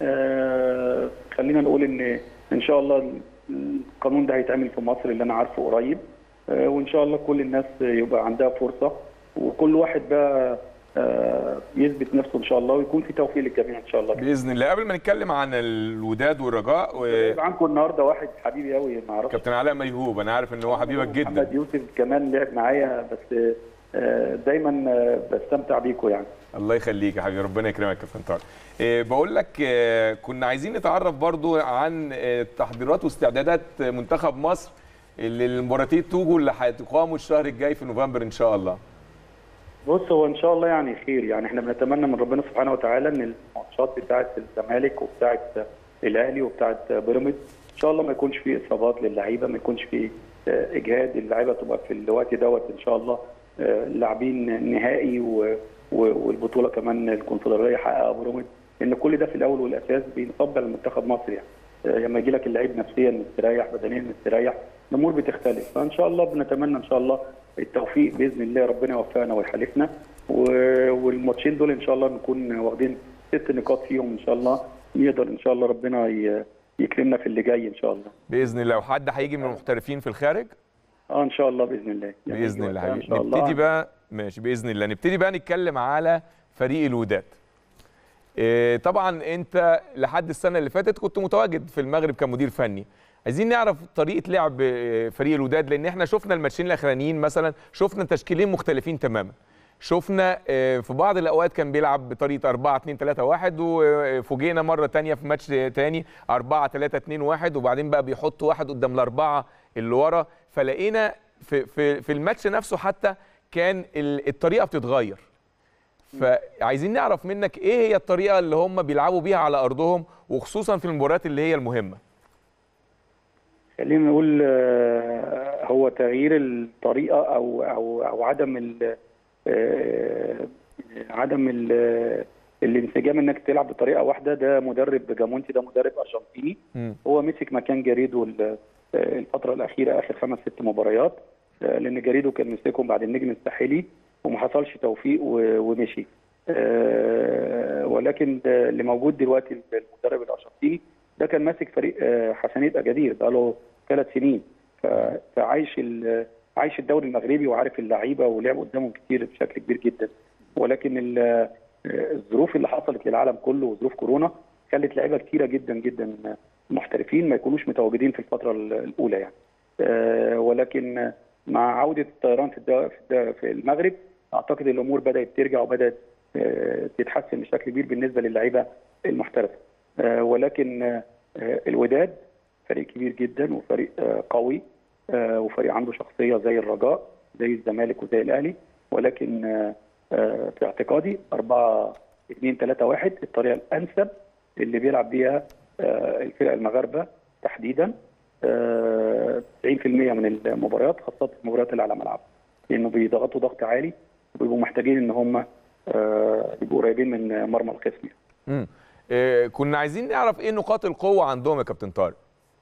آه، خلينا نقول ان ان شاء الله القانون ده هيتعمل في مصر اللي انا عارفه قريب آه، وان شاء الله كل الناس يبقى عندها فرصه وكل واحد بقى آه، يثبت نفسه ان شاء الله ويكون في توفيق للجميع ان شاء الله باذن الله قبل ما نتكلم عن الوداد والرجاء يبقى عنكم النهارده واحد حبيبي قوي ما اعرفش وكابتن علاء ميهوب انا عارف ان هو حبيبك جدا محمد يوسف كمان لعب معايا بس آه، دايما آه، بستمتع بيكم يعني الله يخليك يا حبيبي ربنا يكرمك يا كابتن طارق إيه بقول لك إيه كنا عايزين نتعرف برضو عن إيه تحضيرات واستعدادات منتخب مصر للمباراتين توجو اللي هتقاموا الشهر الجاي في نوفمبر ان شاء الله بص هو ان شاء الله يعني خير يعني احنا بنتمنى من ربنا سبحانه وتعالى ان الماتشات بتاعه الزمالك وبتاعه الاهلي وبتاعه بيراميدز ان شاء الله ما يكونش فيه اصابات للعيبه ما يكونش فيه آه، اجهاد اللعيبه تبقى في الوقت دوت ان شاء الله آه، لاعبين نهائي و- و- والبطوله كمان الكونفدراليه حققها بروميد ان كل ده في الاول والاساس بينصب على منتخب مصر يعني آه، لما يجي لك اللعيب نفسيا مستريح بدنيا مستريح الامور بتختلف فان شاء الله بنتمنى ان شاء الله التوفيق باذن الله ربنا يوفقنا ويحالفنا و- والماتشين دول ان شاء الله نكون واخدين ست نقاط فيهم ان شاء الله نقدر ان شاء الله ربنا ي- يكرمنا في اللي جاي ان شاء الله باذن الله وحد هيجي من المحترفين في الخارج اه ان شاء الله باذن الله يعني باذن يجي الله وقتها حبيبي ان شاء الله نبتدي بقى ماشي باذن الله نبتدي بقى نتكلم على فريق الوداد إيه، طبعا انت لحد السنه اللي فاتت كنت متواجد في المغرب كمدير فني عايزين نعرف طريقه لعب إيه، فريق الوداد لان احنا شفنا الماتشين الاخرانيين مثلا شفنا تشكيلين مختلفين تماما شفنا إيه، في بعض الاوقات كان بيلعب بطريقه 4 2 3 1 وفوجئنا مره تانية في ماتش تاني 4 3 2 1 وبعدين بقى بيحط واحد قدام الاربعه اللي ورا فلقينا في في في الماتش نفسه حتى كان ال- الطريقه بتتغير فعايزين نعرف منك ايه هي الطريقه اللي هم بيلعبوا بيها على ارضهم وخصوصا في المباريات اللي هي المهمه خلينا نقول آه، هو تغيير الطريقه او او او عدم ال آه، عدم ال الانسجام انك تلعب بطريقه واحده ده مدرب جامونتي ده مدرب ارجنتيني مم. هو مسك مكان جاريدو ال- آه، الفتره الاخيره اخر خمس ست مباريات آه، لان جاريدو كان مسكهم بعد النجم الساحلي وما حصلش توفيق و- ومشي آه، ولكن ده اللي موجود دلوقتي المدرب الارجنتيني ده كان ماسك فريق آه، حسنيه اجادير بقاله ثلاث سنين ف- فعايش ال- عايش الدوري المغربي وعارف اللعيبه ولعب قدامهم كتير بشكل كبير جدا ولكن ال- آه، الظروف اللي حصلت للعالم كله وظروف كورونا خلت لعيبه كتيره جدا جدا محترفين ما يكونوش متواجدين في الفتره ال- الاولى يعني آه، ولكن مع عوده الطيران في الدو- في الد- في المغرب اعتقد الامور بدات ترجع وبدات آه، تتحسن بشكل كبير بالنسبه للعيبه المحترفه آه، ولكن آه، الوداد فريق كبير جدا وفريق آه، قوي آه، وفريق عنده شخصيه زي الرجاء زي الزمالك وزي الاهلي ولكن آه، آه، في اعتقادي 4 2 3 1 الطريقه الانسب اللي بيلعب بيها آه، الفرق المغاربه تحديدا آه، 90% من المباريات خاصه المباريات اللي على ملعب لانه بيضغطوا ضغط عالي وبيبقوا محتاجين ان هم آه، يبقوا قريبين من مرمى الخصم يعني. مم. إيه كنا عايزين نعرف ايه نقاط القوه عندهم يا كابتن طارق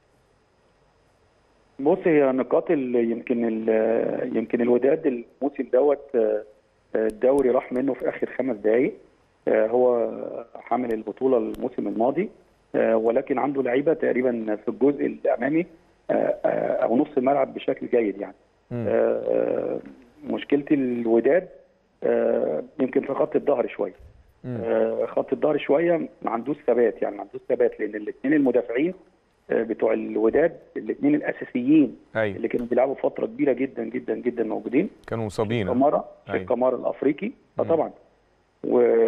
بص هي نقاط ال- يمكن ال- يمكن الوداد الموسم دوت آه، آه، الدوري راح منه في اخر خمس دقائق آه، هو حامل البطوله الموسم الماضي آه، ولكن عنده لعيبه تقريبا في الجزء الامامي آه، آه، او نص الملعب بشكل جيد يعني مم. آه، مشكله الوداد آه، يمكن في خط الظهر شويه مم. آه، خط الظهر شويه ما عندوش ثبات يعني ما عندوش ثبات لان الاثنين المدافعين آه، بتوع الوداد الاثنين الاساسيين ايوه اللي كانوا بيلعبوا فتره كبيره جدا جدا جدا موجودين كانوا مصابين آه. كمارا أيوة. الكمار الافريقي اه مم. طبعا و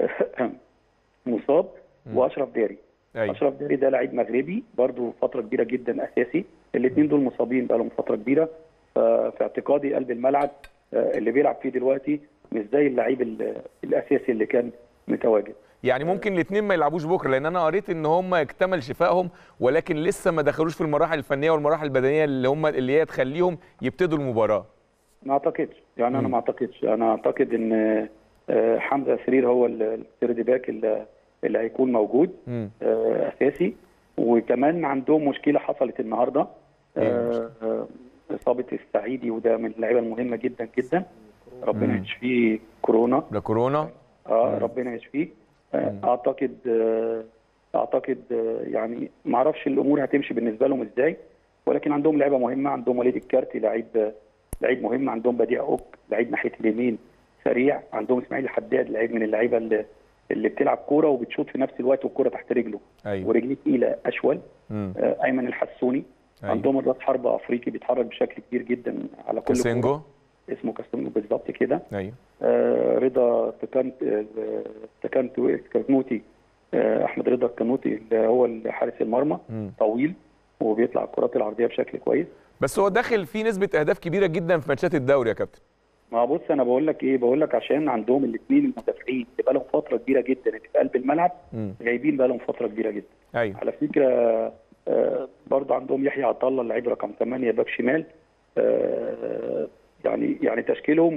مصاب مم. واشرف داري ايوه اشرف داري ده لعيب مغربي برضو فتره كبيره جدا اساسي الاثنين دول مصابين بقالهم فتره كبيره ففي اعتقادي قلب الملعب آه، اللي بيلعب فيه دلوقتي مش زي اللعيب ال- الاساسي اللي كان متواجد يعني ممكن الاثنين ما يلعبوش بكره لان انا قريت ان هم اكتمل شفائهم ولكن لسه ما دخلوش في المراحل الفنيه والمراحل البدنيه اللي هم اللي هي تخليهم يبتدوا المباراه ما اعتقدش يعني انا مم. ما اعتقدش انا اعتقد ان آه، حمزه سرير هو ال- السيرد باك اللي اللي هيكون موجود مم. آه، اساسي وكمان عندهم مشكله حصلت النهارده آه، آه، اصابه السعيدي وده من اللعيبه المهمه جدا جدا ربنا مم. يشفيه كورونا ده كورونا اه ربنا يشفيه آه، اعتقد آه، اعتقد آه، يعني ما اعرفش الامور هتمشي بالنسبه لهم ازاي ولكن عندهم لعيبه مهمه عندهم وليد الكارتي لعيب آه، لعيب مهم عندهم بديع اوك لعيب ناحيه اليمين سريع عندهم اسماعيل الحداد لعيب من اللعيبه اللي اللي بتلعب كوره وبتشوط في نفس الوقت والكوره تحت رجله ايوه ورجليه تقيله اشول مم. آه، ايمن الحسوني أيوة. عندهم الراس حربه افريقي بيتحرك بشكل كبير جدا على كل كاسينجو كورة. اسمه كاسينجو بالظبط كده ايوه آه، رضا تكنت آه، تكنت كنوتي آه، احمد رضا الكنوتي اللي هو حارس المرمى مم. طويل وبيطلع الكرات العرضيه بشكل كويس بس هو داخل فيه نسبه اهداف كبيره جدا في ماتشات الدوري يا كابتن ما بص انا بقول لك ايه بقول لك عشان عندهم الاثنين المدافعين اللي بقى لهم فتره كبيره جدا اللي في قلب الملعب مم. جايبين بقى لهم فتره كبيره جدا ايوه على فكره آه، برضه عندهم يحيى عطا الله اللعيب رقم 8 باك شمال آه، يعني يعني تشكيلهم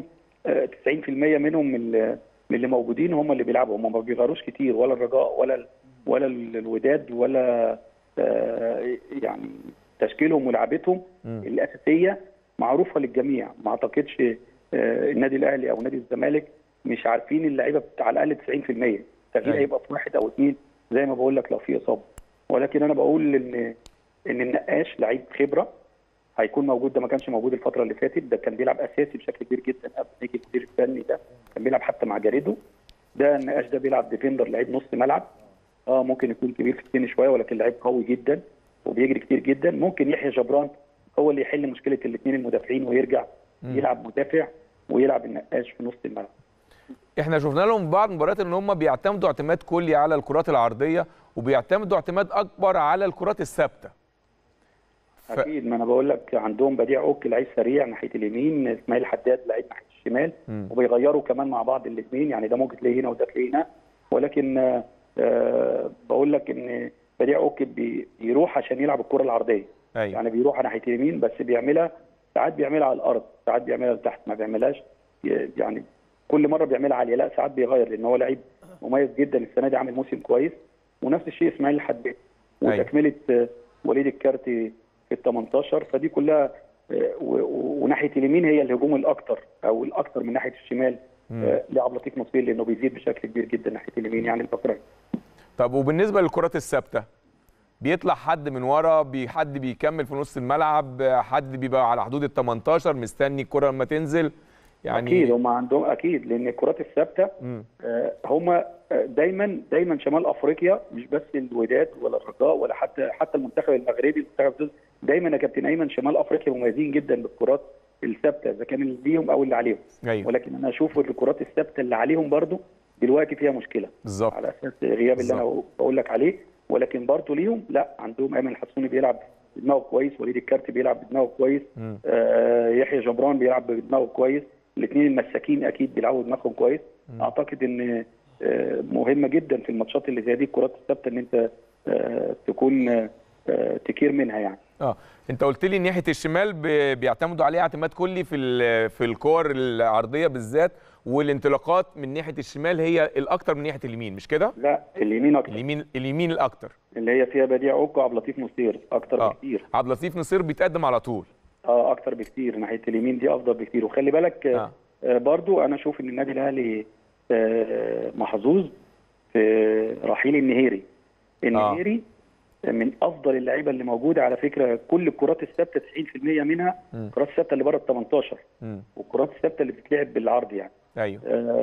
آه، 90% منهم من اللي- من اللي موجودين هم اللي بيلعبوا هم ما بيغيروش كتير ولا الرجاء ولا ال- ولا ال- الوداد ولا آه، يعني تشكيلهم ولعبتهم الاساسيه معروفه للجميع ما اعتقدش آه، النادي الاهلي او نادي الزمالك مش عارفين اللعيبه بت- على الاقل 90% التغيير أيوة. هيبقى في واحد او اثنين زي ما بقول لك لو في اصابه ولكن انا بقول ان ان النقاش لعيب خبره هيكون موجود ده ما كانش موجود الفتره اللي فاتت ده كان بيلعب اساسي بشكل كبير جدا قبل ما يجي المدير الفني ده كان بيلعب حتى مع جاريدو ده النقاش ده بيلعب ديفندر لعيب نص ملعب اه ممكن يكون كبير في السن شويه ولكن لعيب قوي جدا وبيجري كتير جدا ممكن يحيى جبران هو اللي يحل مشكله الاثنين المدافعين ويرجع يلعب مدافع ويلعب النقاش في نص الملعب احنا شفنا لهم بعض المباريات ان هم بيعتمدوا اعتماد كلي على الكرات العرضيه وبيعتمدوا اعتماد اكبر على الكرات الثابته ف- اكيد ما انا بقول لك عندهم بديع اوك لعيب سريع ناحيه اليمين اسماعيل حداد لعيب ناحيه الشمال مم. وبيغيروا كمان مع بعض الاثنين يعني ده ممكن تلاقيه هنا وده تلاقيه هنا ولكن آه، آه بقول لك ان بديع اوك بي- بيروح عشان يلعب الكره العرضيه ايوه يعني بيروح ناحيه اليمين بس بيعملها ساعات بيعملها على الارض ساعات بيعملها لتحت ما بيعملهاش ي- يعني كل مره بيعملها عاليه لا ساعات بيغير لان هو لعيب مميز جدا السنه دي عامل موسم كويس ونفس الشيء اسماعيل الحداد أيوة. وتكمله آه، وليد الكارتي في ال 18 فدي كلها آه، و- و- وناحيه اليمين هي الهجوم الاكثر او الاكثر من ناحيه الشمال آه، لعب لطيف نصير لانه بيزيد بشكل كبير جدا ناحيه اليمين يعني الفتره طب وبالنسبه للكرات الثابته بيطلع حد من ورا بي حد بيكمل في نص الملعب حد بيبقى على حدود ال 18 مستني الكره لما تنزل يعني اكيد هم عندهم اكيد لان الكرات الثابته مم. آه، هم آه، دايما دايما شمال افريقيا مش بس الوداد ولا الرجاء ولا حتى حتى المنتخب المغربي المنتخب التونسي، دايما يا كابتن ايمن شمال افريقيا مميزين جدا بالكرات الثابته اذا كان اللي ليهم او اللي عليهم ايوه ولكن انا اشوف الكرات الثابته اللي عليهم برضو دلوقتي فيها مشكله بالظبط على اساس غياب اللي انا بقول لك عليه ولكن برضو ليهم لا عندهم ايمن الحسوني بيلعب بدماغه كويس وليد الكارتي بيلعب بدماغه كويس مم. آه يحيى جبران بيلعب بدماغه كويس الاثنين المساكين اكيد بيلعبوا بدماغهم كويس اعتقد ان آه مهمه جدا في الماتشات اللي زي دي الكرات الثابته ان انت آه تكون آه تكير منها يعني اه انت قلت لي ناحيه الشمال ب- بيعتمدوا عليها اعتماد كلي في ال- في الكور العرضيه بالذات والانطلاقات من ناحيه الشمال هي الاكتر من ناحيه اليمين مش كده لا اليمين اكتر اليمين اليمين الاكتر اللي هي فيها بديع اوكو عبد اللطيف نصير اكتر اه بكتير عبد اللطيف نصير بيتقدم على طول اه اكتر بكتير ناحيه اليمين دي افضل بكتير وخلي بالك آه. آه. آه برضو انا اشوف ان النادي الاهلي آه محظوظ في رحيل النهيري النهيري من افضل اللعيبه اللي موجوده على فكره كل الكرات الثابته 90% منها مم. الكرات الثابته اللي بره ال 18 مم. والكرات الثابته اللي بتتلعب بالعرض يعني ايوه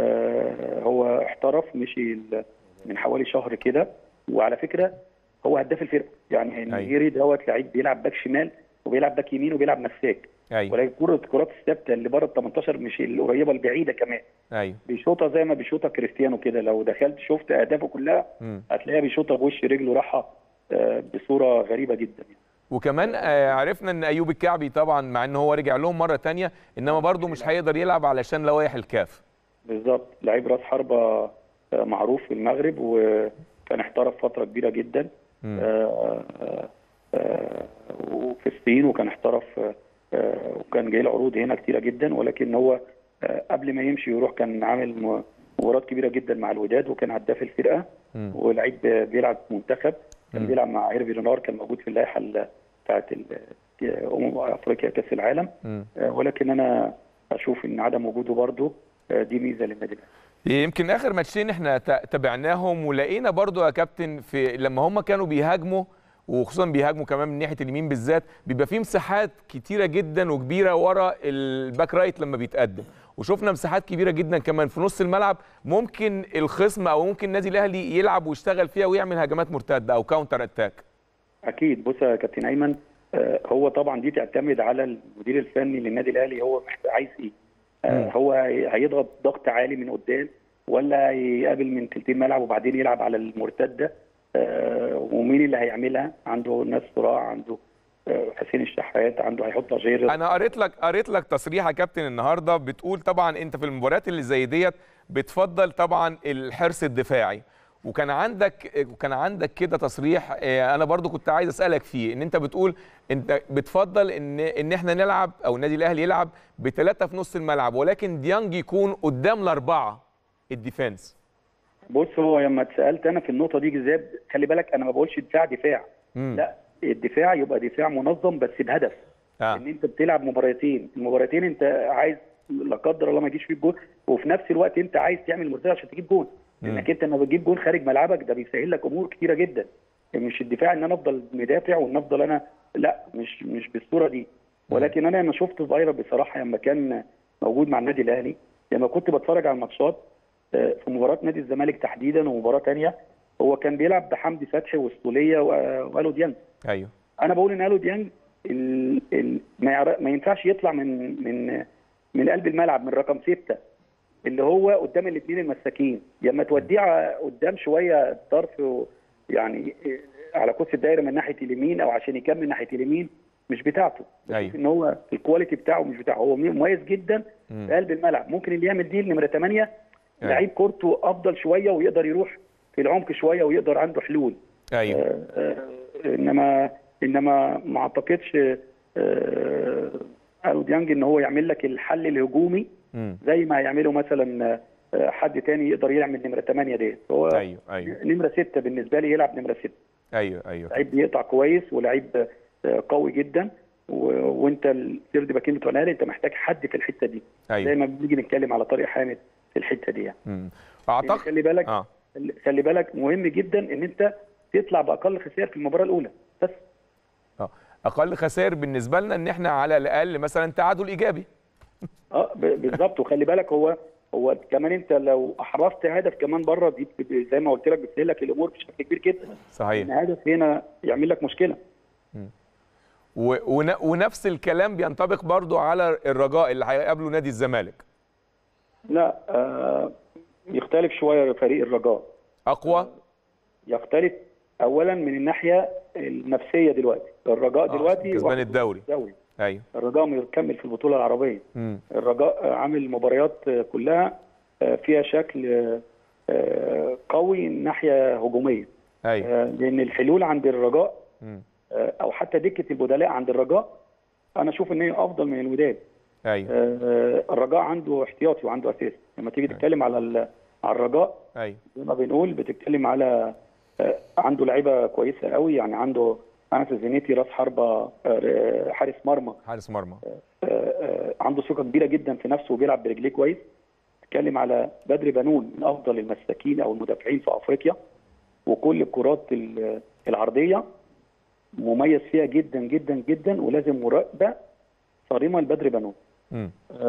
آه هو احترف مشي ال- من حوالي شهر كده وعلى فكره هو هداف الفرقه يعني النهيري دوت لعيب بيلعب باك شمال وبيلعب باك يمين وبيلعب مساك ايوه ولكن كره الكرات الثابته اللي بره ال 18 مش القريبه البعيده كمان ايوه بيشوطها زي ما بيشوطها كريستيانو كده لو دخلت شفت اهدافه كلها مم. هتلاقيها بيشوطها بوش رجله راحه آه، بصوره غريبه جدا يعني. وكمان آه، عرفنا ان ايوب الكعبي طبعا مع ان هو رجع لهم مره تانية انما برضه مش هيقدر يلعب علشان لوائح الكاف بالظبط لعيب راس حربه آه، معروف في المغرب وكان احترف فتره كبيره جدا مم. آه، آه، آه، وفي الصين وكان احترف آه، آه، وكان جاي له عروض هنا كتيره جدا ولكن هو آه، قبل ما يمشي ويروح كان عامل م- مباريات كبيره جدا مع الوداد وكان هداف الفرقه مم. ولعيب بيلعب في منتخب كان مم. بيلعب مع ايرفي رينار كان موجود في اللائحه ال- بتاعت ال- امم افريقيا كاس العالم مم. آه، ولكن انا اشوف ان عدم وجوده برضه آه، دي ميزه للنادي الأهلي. يمكن اخر ماتشين احنا تا- تابعناهم ولقينا برضو يا كابتن في لما هم كانوا بيهاجموا وخصوصا بيهاجموا كمان من ناحيه اليمين بالذات بيبقى في مساحات كتيره جدا وكبيره ورا الباك رايت لما بيتقدم وشفنا مساحات كبيره جدا كمان في نص الملعب ممكن الخصم او ممكن النادي الاهلي يلعب ويشتغل فيها ويعمل هجمات مرتده او كاونتر اتاك اكيد بص يا كابتن ايمن آه، هو طبعا دي تعتمد على المدير الفني للنادي الاهلي هو محتاج عايز ايه آه، هو هي- هيضغط ضغط عالي من قدام ولا يقابل من تلتين ملعب وبعدين يلعب على المرتده آه، ومين اللي هيعملها عنده ناس صراع عنده آه، حسين الشحات عنده هيحط غير انا قريت لك قريت لك تصريح يا كابتن النهارده بتقول طبعا انت في المباريات اللي زي ديت بتفضل طبعا الحرص الدفاعي وكان عندك وكان عندك كده تصريح آه، انا برضو كنت عايز اسالك فيه ان انت بتقول انت بتفضل ان ان احنا نلعب او النادي الاهلي يلعب بثلاثه في نص الملعب ولكن ديانج يكون قدام الاربعه الديفense بص هو لما اتسالت انا في النقطه دي جزاب خلي بالك انا ما بقولش دفاع دفاع مم. لا الدفاع يبقى دفاع منظم بس بهدف آه. ان انت بتلعب مباراتين المباراتين انت عايز لا قدر الله ما يجيش فيك جول وفي نفس الوقت انت عايز تعمل مرتده عشان تجيب جول لانك انت لما بتجيب جول خارج ملعبك ده بيسهل لك امور كتيره جدا مش الدفاع ان انا افضل مدافع وان افضل انا لا مش مش بالصوره دي ولكن انا لما شفت فايرا بصراحه لما كان موجود مع النادي الاهلي لما كنت بتفرج على الماتشات آه، في مباراه نادي الزمالك تحديدا ومباراه ثانيه هو كان بيلعب بحمدي فتحي والسوليه و- والو ديانج ايوه انا بقول ان الو ديانج ال... ال... ما, يعر... ما ينفعش يطلع من من من قلب الملعب من رقم ستة اللي هو قدام الاثنين المساكين لما توديه ع- قدام شويه الطرف و- يعني على قوس الدايره من ناحيه اليمين او عشان يكمل ناحيه اليمين مش بتاعته بشوف أيوة. ان هو الكواليتي بتاعه مش بتاعه هو مميز جدا في قلب الملعب ممكن اللي يعمل دي نمره 8 أيوة. لعيب كورته افضل شويه ويقدر يروح في العمق شويه ويقدر عنده حلول ايوه آه، انما انما ما اعتقدش آه، الو ديانج ان هو يعمل لك الحل الهجومي مم. زي ما هيعمله مثلا آه، حد تاني يقدر يعمل نمره 8 ديت هو ايوه ايوه نمره 6 بالنسبه لي يلعب نمره 6 ايوه ايوه لعيب بيقطع كويس ولعيب آه، قوي جدا و- وانت السيرد باكين بتوع الاهلي انت محتاج حد في الحته دي زي ايوه ما بنيجي نتكلم على طارق حامد في الحته دي يعني مم. يعني اعتقد خلي بالك اه خلي بالك مهم جدا ان انت تطلع باقل خسائر في المباراه الاولى بس اه اقل خسائر بالنسبه لنا ان احنا على الاقل مثلا تعادل ايجابي اه ب- بالظبط وخلي بالك هو هو كمان انت لو احرزت هدف كمان بره دي بت- زي ما قلت لك بتسهل لك الامور بشكل كبير جدا صحيح ان هدف هنا يعمل لك مشكله و... ون... ونفس الكلام بينطبق برضو على الرجاء اللي هيقابله نادي الزمالك لا آه يختلف شويه فريق الرجاء اقوى يختلف اولا من الناحيه النفسيه دلوقتي الرجاء آه، دلوقتي كسبان واخد الدوري. الدوري ايوه الرجاء مكمل في البطوله العربيه مم. الرجاء آه، عامل مباريات آه، كلها آه، فيها شكل آه، آه، قوي ناحيه هجوميه ايوه آه، لان الحلول عند الرجاء مم. آه، او حتى دكه البدلاء عند الرجاء انا اشوف ان هي افضل من الوداد ايوه آه، الرجاء عنده احتياطي وعنده اساسي لما تيجي تتكلم على ال- على الرجاء ايوه زي ما بنقول بتتكلم على آه، عنده لعيبه كويسه قوي يعني عنده انس الزنيتي راس حربه آه، حارس مرمى حارس مرمى آه، آه، عنده ثقه كبيره جدا في نفسه وبيلعب برجليه كويس تتكلم على بدر بنون من افضل المساكين او المدافعين في افريقيا وكل الكرات ال- العرضيه مميز فيها جدا جدا جدا ولازم مراقبه صارمه لبدر بنون مم.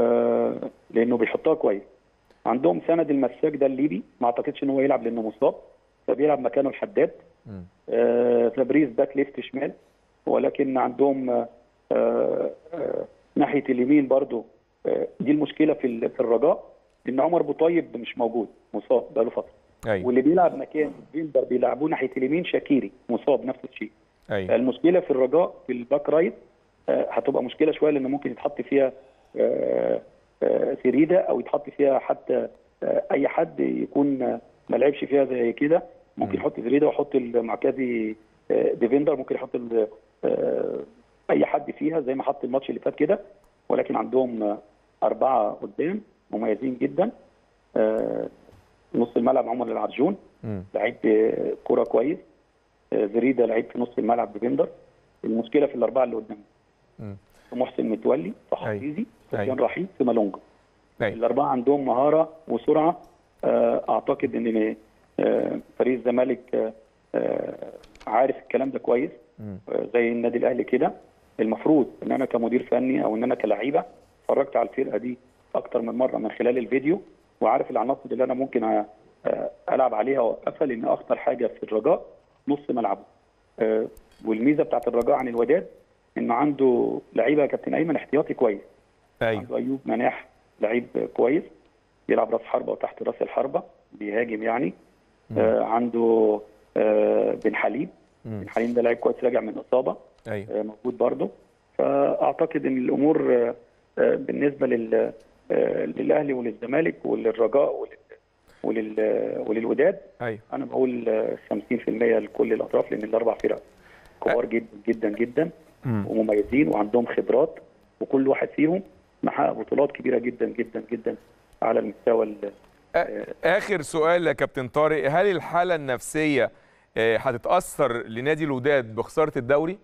آه لانه بيحطها كويس عندهم سند المساك ده الليبي ما اعتقدش ان هو يلعب لانه مصاب فبيلعب مكانه الحداد مم. آه فابريز باك ليفت شمال ولكن عندهم آه آه آه ناحيه اليمين برضو آه دي المشكله في ال- في الرجاء ان عمر ابو طيب مش موجود مصاب بقاله فتره ايوه واللي بيلعب مكان فيلدر بيلعبوه ناحيه اليمين شاكيري مصاب نفس الشيء ايوه المشكله في الرجاء في الباك رايت آه، هتبقى مشكله شويه لان ممكن يتحط فيها آه، آه، سيريدا او يتحط فيها حتى آه، اي حد يكون آه، ما لعبش فيها زي كده ممكن يحط سيريدا ويحط المعكازي آه، ديفندر ممكن يحط ال- آه، اي حد فيها زي ما حط الماتش اللي فات كده ولكن عندهم آه، اربعه قدام مميزين جدا آه، نص الملعب عمر العرجون مم. لعيب آه، كوره كويس آه، زريدا لعيب في نص الملعب ديفندر المشكله في الاربعه اللي قدام مم. في محسن متولي في حفيظي سفيان أيوة. رحيل في مالونجا ايوه الاربعه عندهم مهاره وسرعه آه، اعتقد ان آه، فريق الزمالك آه، آه، عارف الكلام ده كويس مم. آه، زي النادي الاهلي كده المفروض ان انا كمدير فني او ان انا كلعيبه اتفرجت على الفرقه دي اكتر من مره من خلال الفيديو وعارف العناصر اللي انا ممكن أ- آه، العب عليها واوقفها لان اخطر حاجه في الرجاء نص ملعبه آه، والميزه بتاعت الرجاء عن الوداد انه عنده لعيبه يا كابتن ايمن احتياطي كويس ايوه عنده ايوب مناح لعيب كويس بيلعب راس حربه وتحت راس الحربه بيهاجم يعني آه عنده آه بن حليم مم. بن حليم ده لعيب كويس راجع من اصابه ايوه آه موجود برضه فاعتقد ان الامور آه آه بالنسبه لل آه للاهلي وللزمالك وللرجاء ولل ولل وللوداد ايوه انا بقول آه، 50% لكل الاطراف لان الاربع فرق كبار جدا جدا جدا مم. ومميزين وعندهم خبرات وكل واحد فيهم محقق بطولات كبيره جدا جدا جدا على المستوى ال- اخر سؤال يا كابتن طارق هل الحاله النفسيه آه، هتتاثر لنادي الوداد بخساره الدوري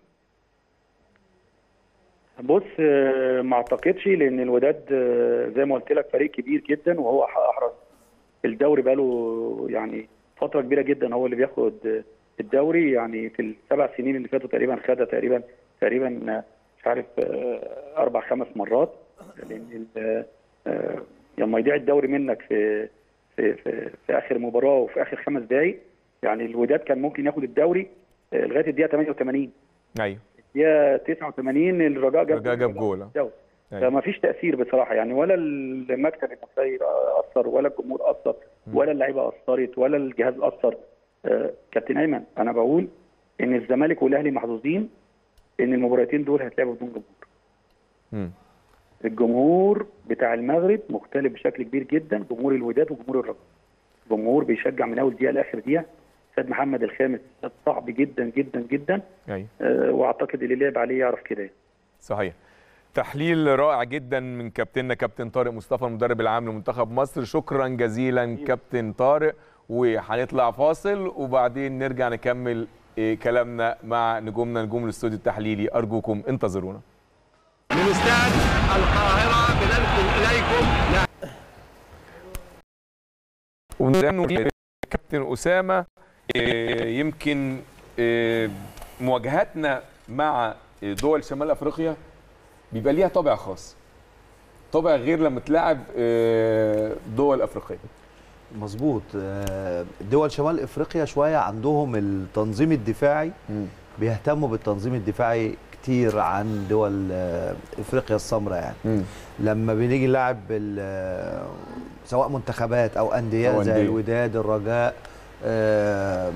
بص آه، ما اعتقدش لان الوداد آه، زي ما قلت لك فريق كبير جدا وهو ح- احرز الدوري بقاله يعني فتره كبيره جدا هو اللي بياخد آه، الدوري يعني في السبع سنين اللي فاتوا تقريبا خدها تقريبا تقريبا آه، مش عارف آه، اربع خمس مرات لان ال- آه، لما يضيع الدوري منك في في في, في اخر مباراه وفي اخر خمس دقائق يعني الوداد كان ممكن ياخد الدوري آه، لغايه الدقيقه 88 ايوه الدقيقه 89 الرجاء جاب الرجاء جاب جول آه. الدوري. أيوة. فما فيش تاثير بصراحه يعني ولا المكتب النفسي اثر ولا الجمهور اثر ولا اللعيبه اثرت ولا الجهاز اثر آه، كابتن ايمن انا بقول ان الزمالك والاهلي محظوظين ان المباراتين دول هيتلعبوا بدون جمهور مم. الجمهور بتاع المغرب مختلف بشكل كبير جدا جمهور الوداد وجمهور الرجاء جمهور بيشجع من اول دقيقه لاخر دقيقه استاد محمد الخامس استاد صعب جدا جدا جدا ايوه آه، واعتقد اللي لعب عليه يعرف كده يعني. صحيح تحليل رائع جدا من كابتننا كابتن طارق مصطفى المدرب العام لمنتخب مصر شكرا جزيلا كابتن طارق وهنطلع فاصل وبعدين نرجع نكمل إيه، كلامنا مع نجومنا نجوم الاستوديو التحليلي ارجوكم انتظرونا من استاد القاهرة بننقل إليكم ونرجع كابتن اسامه إيه، يمكن إيه، مواجهاتنا مع دول شمال افريقيا بيبقى ليها طابع خاص طابع غير لما تلعب إيه، دول افريقيه مظبوط آه، دول شمال افريقيا شويه عندهم التنظيم الدفاعي بيهتموا بالتنظيم الدفاعي كتير عن دول آه، افريقيا السمراء يعني لما بنيجي نلعب ال- آه، سواء منتخبات او انديه أو زي أندية. الوداد الرجاء آه،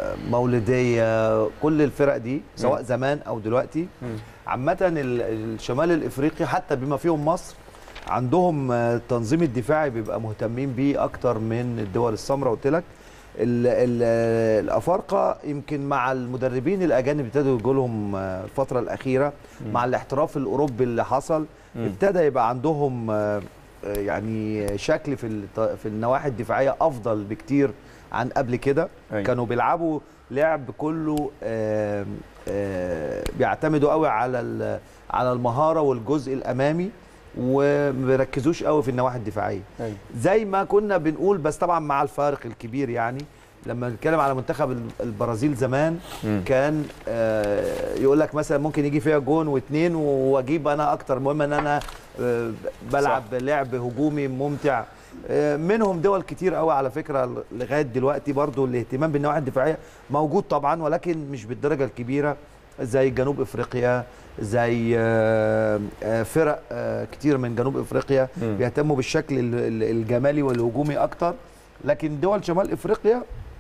مولوديه كل الفرق دي سواء زمان او دلوقتي عامه ال- الشمال الافريقي حتى بما فيهم مصر عندهم آه، التنظيم الدفاعي بيبقى مهتمين بيه اكتر من الدول السمراء قلت لك ال- ال- الافارقه يمكن مع المدربين الاجانب ابتدوا يجوا لهم آه، الفتره الاخيره مع الاحتراف الاوروبي اللي حصل ابتدى يبقى عندهم آه، آه، يعني شكل في الت- في النواحي الدفاعيه افضل بكتير عن قبل كده أيوة. كانوا بيلعبوا لعب كله آم، آه، بيعتمدوا قوي على ال- على المهاره والجزء الامامي وما بيركزوش قوي في النواحي الدفاعيه أيوة. زي ما كنا بنقول بس طبعا مع الفارق الكبير يعني لما نتكلم على منتخب ال- البرازيل زمان مم. كان آه، يقول لك مثلا ممكن يجي فيها جون واثنين واجيب انا اكتر المهم ان انا آه، بلعب لعب هجومي ممتع آه، منهم دول كتير قوي على فكره لغايه دلوقتي برضو الاهتمام بالنواحي الدفاعيه موجود طبعا ولكن مش بالدرجه الكبيره زي جنوب افريقيا زي آه، آه، فرق آه، كتير من جنوب افريقيا مم. بيهتموا بالشكل ال- ال- الجمالي والهجومي اكتر لكن دول شمال افريقيا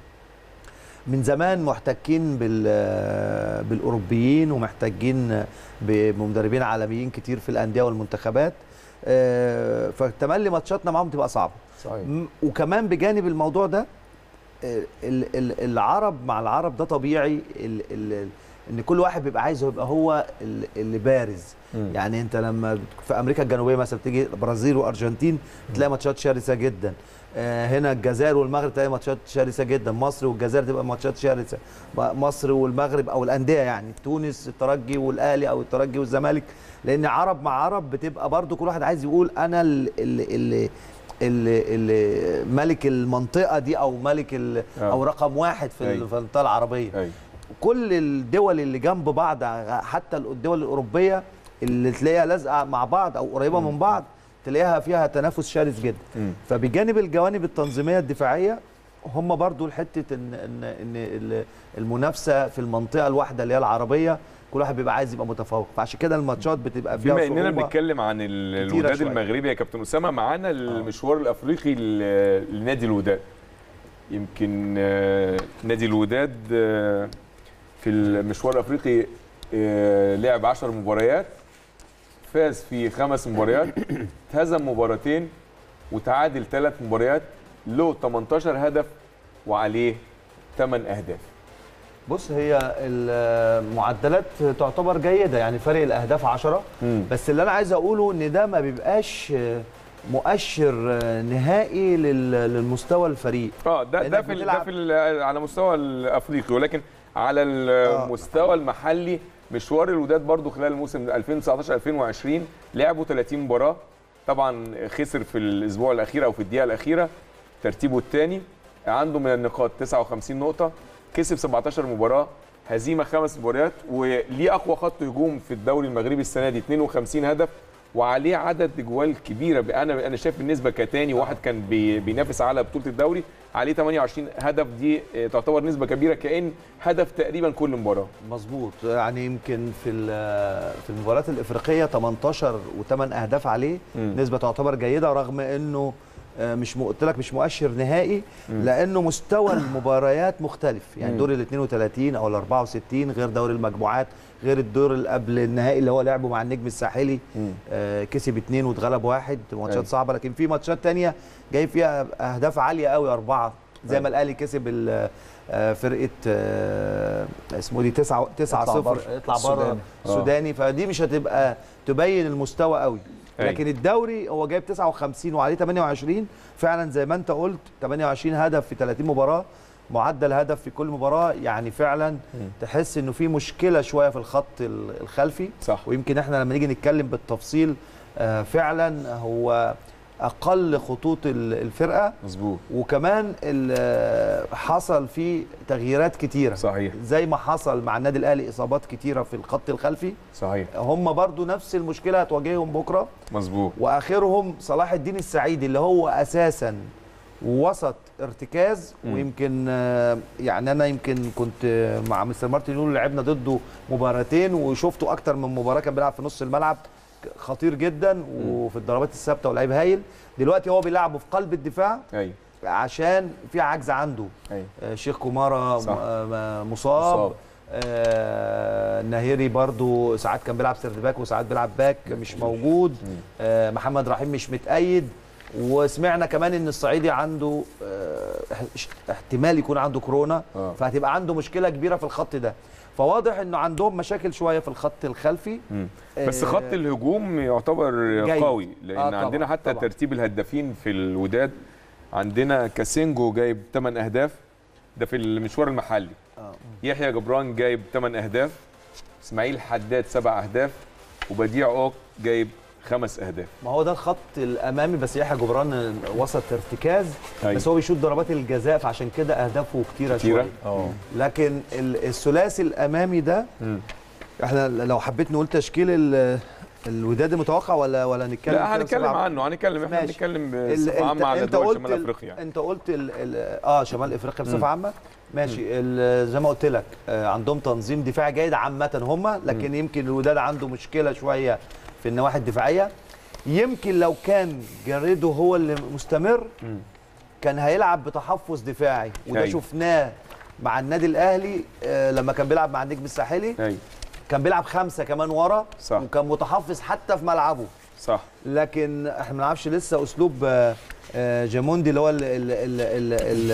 من زمان محتكين بال بالاوروبيين ومحتاجين بمدربين عالميين كتير في الانديه والمنتخبات آه، فتملي ماتشاتنا معاهم تبقى صعبه صحيح م- وكمان بجانب الموضوع ده آه، ال- ال- العرب مع العرب ده طبيعي ال- ال- ان كل واحد بيبقى عايز يبقى هو ال- اللي بارز مم. يعني انت لما بت- في امريكا الجنوبيه مثلا بتيجي برازيل وارجنتين تلاقي ماتشات شرسه جدا آه، هنا الجزائر والمغرب تلاقي ماتشات شرسه جدا مصر والجزائر تبقى ماتشات شرسه م- مصر والمغرب او الانديه يعني تونس الترجي والاهلي او الترجي والزمالك لان عرب مع عرب بتبقى برضو كل واحد عايز يقول انا اللي اللي اللي, اللي ملك المنطقه دي او ملك ال- آه. او رقم واحد في أيوة. في المنطقه العربيه ايوه كل الدول اللي جنب بعض حتى الدول الاوروبيه اللي تلاقيها لازقه مع بعض او قريبه من بعض تلاقيها فيها تنافس شرس جدا مم. فبجانب الجوانب التنظيميه الدفاعيه هم برضو الحته ان ان ان ال- المنافسه في المنطقه الواحده اللي هي العربيه كل واحد بيبقى عايز يبقى متفوق فعشان كده الماتشات بتبقى فيها بما اننا صعوبة. بنتكلم عن ال- كتيرة الوداد شوية. المغربي يا كابتن اسامه معانا المشوار الافريقي ل- لنادي الوداد يمكن آه، نادي الوداد آه، في المشوار الافريقي آه، لعب 10 مباريات فاز في خمس مباريات هزم مباراتين وتعادل ثلاث مباريات له 18 هدف وعليه 8 اهداف بص هي المعدلات تعتبر جيده يعني فرق الاهداف 10 مم. بس اللي انا عايز اقوله ان ده ما بيبقاش مؤشر نهائي لل- للمستوى الفريق اه ده ده لأنك في ال- ده بتلعب- في ال- على مستوى الافريقي ولكن على المستوى المحلي مشوار الوداد برضو خلال الموسم 2019 2020 لعبوا 30 مباراه طبعا خسر في الاسبوع الاخير او في الدقيقه الاخيره ترتيبه الثاني عنده من النقاط 59 نقطه كسب 17 مباراه هزيمه خمس مباريات وليه اقوى خط هجوم في الدوري المغربي السنه دي 52 هدف وعليه عدد اجوال كبيره انا انا شايف بالنسبه كتاني واحد كان بي بينافس على بطوله الدوري عليه 28 هدف دي آه، تعتبر نسبه كبيره كان هدف تقريبا كل مباراه مظبوط يعني يمكن في ال- في المباريات الافريقيه 18 و8 اهداف عليه مم. نسبه تعتبر جيده رغم انه آه، مش م- قلت لك مش مؤشر نهائي لانه مستوى المباريات مختلف يعني مم. دور ال 32 او ال 64 غير دور المجموعات غير الدور اللي قبل النهائي اللي هو لعبه مع النجم الساحلي مم. آه، كسب اثنين واتغلب واحد أيوة. ماتشات صعبه لكن في ماتشات تانية جاي فيها اهداف عاليه قوي اربعه زي أيوة. ما الاهلي كسب ال- آه، فرقه آه، اسمه دي 9 9 اطلع 0 بره. اطلع بره السوداني. السوداني فدي مش هتبقى تبين المستوى قوي أيوة. لكن الدوري هو جايب 59 وعليه 28 فعلا زي ما انت قلت 28 هدف في 30 مباراه معدل هدف في كل مباراه يعني فعلا تحس انه في مشكله شويه في الخط ال- الخلفي صح ويمكن احنا لما نيجي نتكلم بالتفصيل آه، فعلا هو اقل خطوط ال- الفرقه مظبوط وكمان ال- آه، حصل فيه تغييرات كتيره صحيح زي ما حصل مع النادي الاهلي اصابات كتيره في الخط الخلفي صحيح هم برضو نفس المشكله هتواجههم بكره مظبوط واخرهم صلاح الدين السعيدي اللي هو اساسا وسط ارتكاز مم. ويمكن آه، يعني انا يمكن كنت آه، مع مستر مارتن يقول لعبنا ضده مباراتين وشفته اكتر من مباراه كان بيلعب في نص الملعب خطير جدا وفي الضربات الثابته ولعيب هايل دلوقتي هو بيلعبه في قلب الدفاع ايوه عشان في عجز عنده ايوه آه، شيخ كومارا صح. م- آه، مصاب, مصاب. آه ناهيري برضو ساعات كان بيلعب سيرد باك وساعات بيلعب باك مش موجود آه محمد رحيم مش متأيد وسمعنا كمان ان الصعيدي عنده آه اح- احتمال يكون عنده كورونا آه. فهتبقى عنده مشكله كبيره في الخط ده فواضح انه عندهم مشاكل شويه في الخط الخلفي مم. بس آه، خط الهجوم يعتبر جيد. قوي لان آه، طبعاً، عندنا حتى طبعاً. ترتيب الهدافين في الوداد عندنا كاسينجو جايب 8 اهداف ده في المشوار المحلي آه. يحيى جبران جايب 8 اهداف اسماعيل حداد 7 اهداف وبديع اوك جايب خمس اهداف ما هو ده الخط الامامي بس يحيى جبران وسط ارتكاز أيوة. بس هو بيشوط ضربات الجزاء فعشان كده اهدافه كتيره, كتيرة؟ شويه اه لكن ال- الثلاثي الامامي ده مم. احنا لو حبيت نقول تشكيل ال- الوداد المتوقع ولا ولا نتكلم لا كده هنتكلم بصفة عنه هنتكلم احنا ماشي. هنتكلم ال- بصفه انت- عامه على انت دول قلت شمال ال- افريقيا يعني. انت قلت ال ال اه شمال افريقيا مم. بصفه عامه ماشي ال- زي ما قلت لك آه عندهم تنظيم دفاعي جيد عامه هم لكن يمكن الوداد عنده مشكله شويه في النواحي الدفاعيه يمكن لو كان جاريدو هو اللي مستمر مم. كان هيلعب بتحفظ دفاعي وده أيوة. شفناه مع النادي الاهلي آه لما كان بيلعب مع النجم الساحلي ايوه كان بيلعب خمسه كمان ورا صح. وكان متحفظ حتى في ملعبه صح لكن احنا ما نعرفش لسه اسلوب آه، آه، جاموندي اللي هو ال ال ال ال ال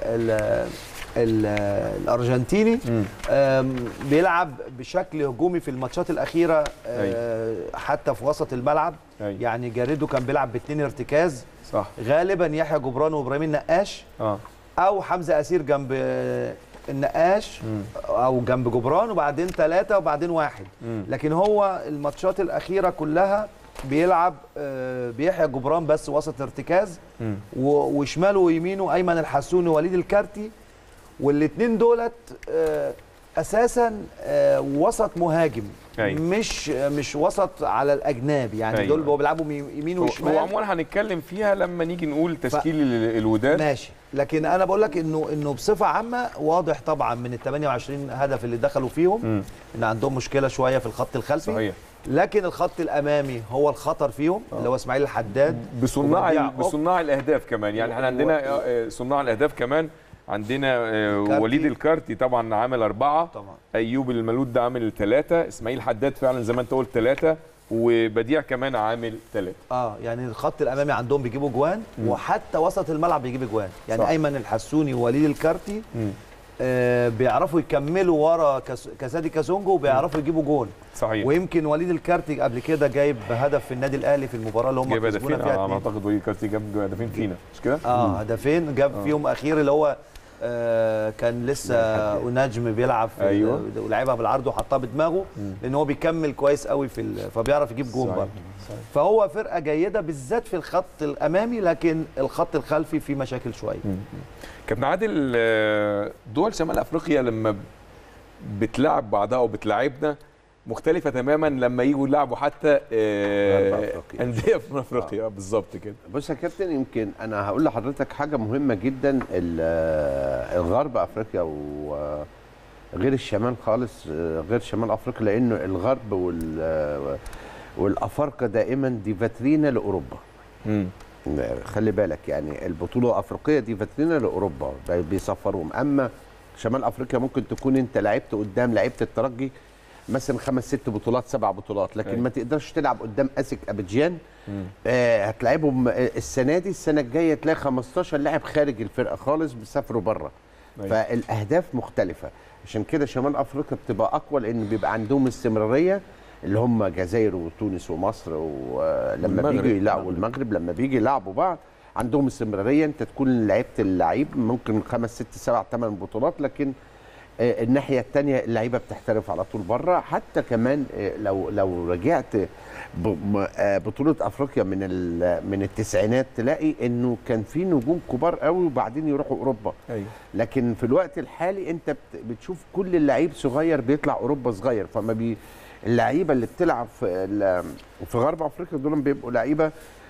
ال ال الارجنتيني مم. آم، بيلعب بشكل هجومي في الماتشات الاخيره آه، حتى في وسط الملعب أيوة. يعني جاريدو كان بيلعب باثنين ارتكاز صح غالبا يحيى جبران وابراهيم النقاش اه او حمزه اسير جنب آه، النقاش مم. او جنب جبران وبعدين ثلاثه وبعدين واحد مم. لكن هو الماتشات الاخيره كلها بيلعب آه، بيحيى جبران بس وسط ارتكاز مم. و- وشماله ويمينه ايمن الحسوني ووليد الكارتي والاثنين دولت آه، اساسا آه، وسط مهاجم أيوة. مش مش وسط على الاجناب يعني أيوة. دول هو بيلعبوا يمين هو- وشمال هو عموما هنتكلم فيها لما نيجي نقول تشكيل ال- الوداد ماشي لكن انا بقول لك انه انه بصفه عامه واضح طبعا من ال 28 هدف اللي دخلوا فيهم مم. ان عندهم مشكله شويه في الخط الخلفي صحيح لكن الخط الامامي هو الخطر فيهم اللي هو اسماعيل الحداد بصناع وبديع ال- بصناع الاهداف كمان يعني احنا و- عندنا و- آه، صناع الاهداف كمان عندنا آه، كارتي. وليد الكارتي طبعا عامل أربعة طبعا أيوب المولود ده عامل ثلاثة إسماعيل حداد فعلا زي ما أنت قلت ثلاثة وبديع كمان عامل ثلاثه اه يعني الخط الامامي عندهم بيجيبوا جوان وحتى وسط الملعب بيجيب جوان يعني صح. ايمن الحسوني ووليد الكارتي مم. آه بيعرفوا يكملوا ورا كاس- كاسادي كازونجو وبيعرفوا يجيبوا جون صحيح ويمكن وليد الكارتي قبل كده جايب هدف في النادي الاهلي في المباراه اللي هم جايب كسبونا هدفين فيها آه، اتنين. اعتقد وليد كارتي جاب هدفين فينا مش كده؟ اه هدفين جاب فيهم اخير اللي هو آه كان لسه ونجم بيلعب في أيوة. ولعبها بالعرض وحطها بدماغه لان هو بيكمل كويس قوي في ال- فبيعرف يجيب جون صحيح. برضه فهو فرقه جيده بالذات في الخط الامامي لكن الخط الخلفي فيه مشاكل شويه كابتن عادل آه، دول شمال افريقيا لما ب- بتلعب بعضها او بتلاعبنا مختلفة تماما لما يجوا يلعبوا حتى آه، غرب أفريقيا. أندية في أفريقيا آه. بالظبط كده بص يا كابتن يمكن انا هقول لحضرتك حاجه مهمه جدا ال- آه، الغرب افريقيا وغير الشمال خالص آه، غير شمال افريقيا لانه الغرب وال آه، والافارقه دائما دي فاترينا لاوروبا مم. خلي بالك يعني البطوله الافريقيه دي فاترينا لاوروبا بي- بيسفروهم اما شمال افريقيا ممكن تكون انت لعبت قدام لعيبه الترجي مثلا خمس ست بطولات سبع بطولات لكن أيوة. ما تقدرش تلعب قدام اسك ابيجان آه هتلاعبهم آه، السنه دي السنه الجايه تلاقي 15 لاعب خارج الفرقه خالص بيسافروا بره أيوة. فالاهداف مختلفه عشان كده شمال افريقيا بتبقى اقوى لان بيبقى عندهم استمراريه اللي هم جزائر وتونس ومصر ولما والمغرب. بيجوا يلعبوا المغرب لما بيجي يلعبوا بعض عندهم استمراريه انت تكون لعبت اللعيب ممكن خمس ست سبع ثمان بطولات لكن آه، الناحيه الثانيه اللعيبه بتحترف على طول بره حتى كمان آه، لو لو رجعت ب- م- آه، بطوله افريقيا من ال- من التسعينات تلاقي انه كان في نجوم كبار قوي وبعدين يروحوا اوروبا أيوة. لكن في الوقت الحالي انت بت- بتشوف كل اللعيب صغير بيطلع اوروبا صغير فما بي اللعيبه اللي بتلعب في ال- في غرب افريقيا دول بيبقوا لعيبه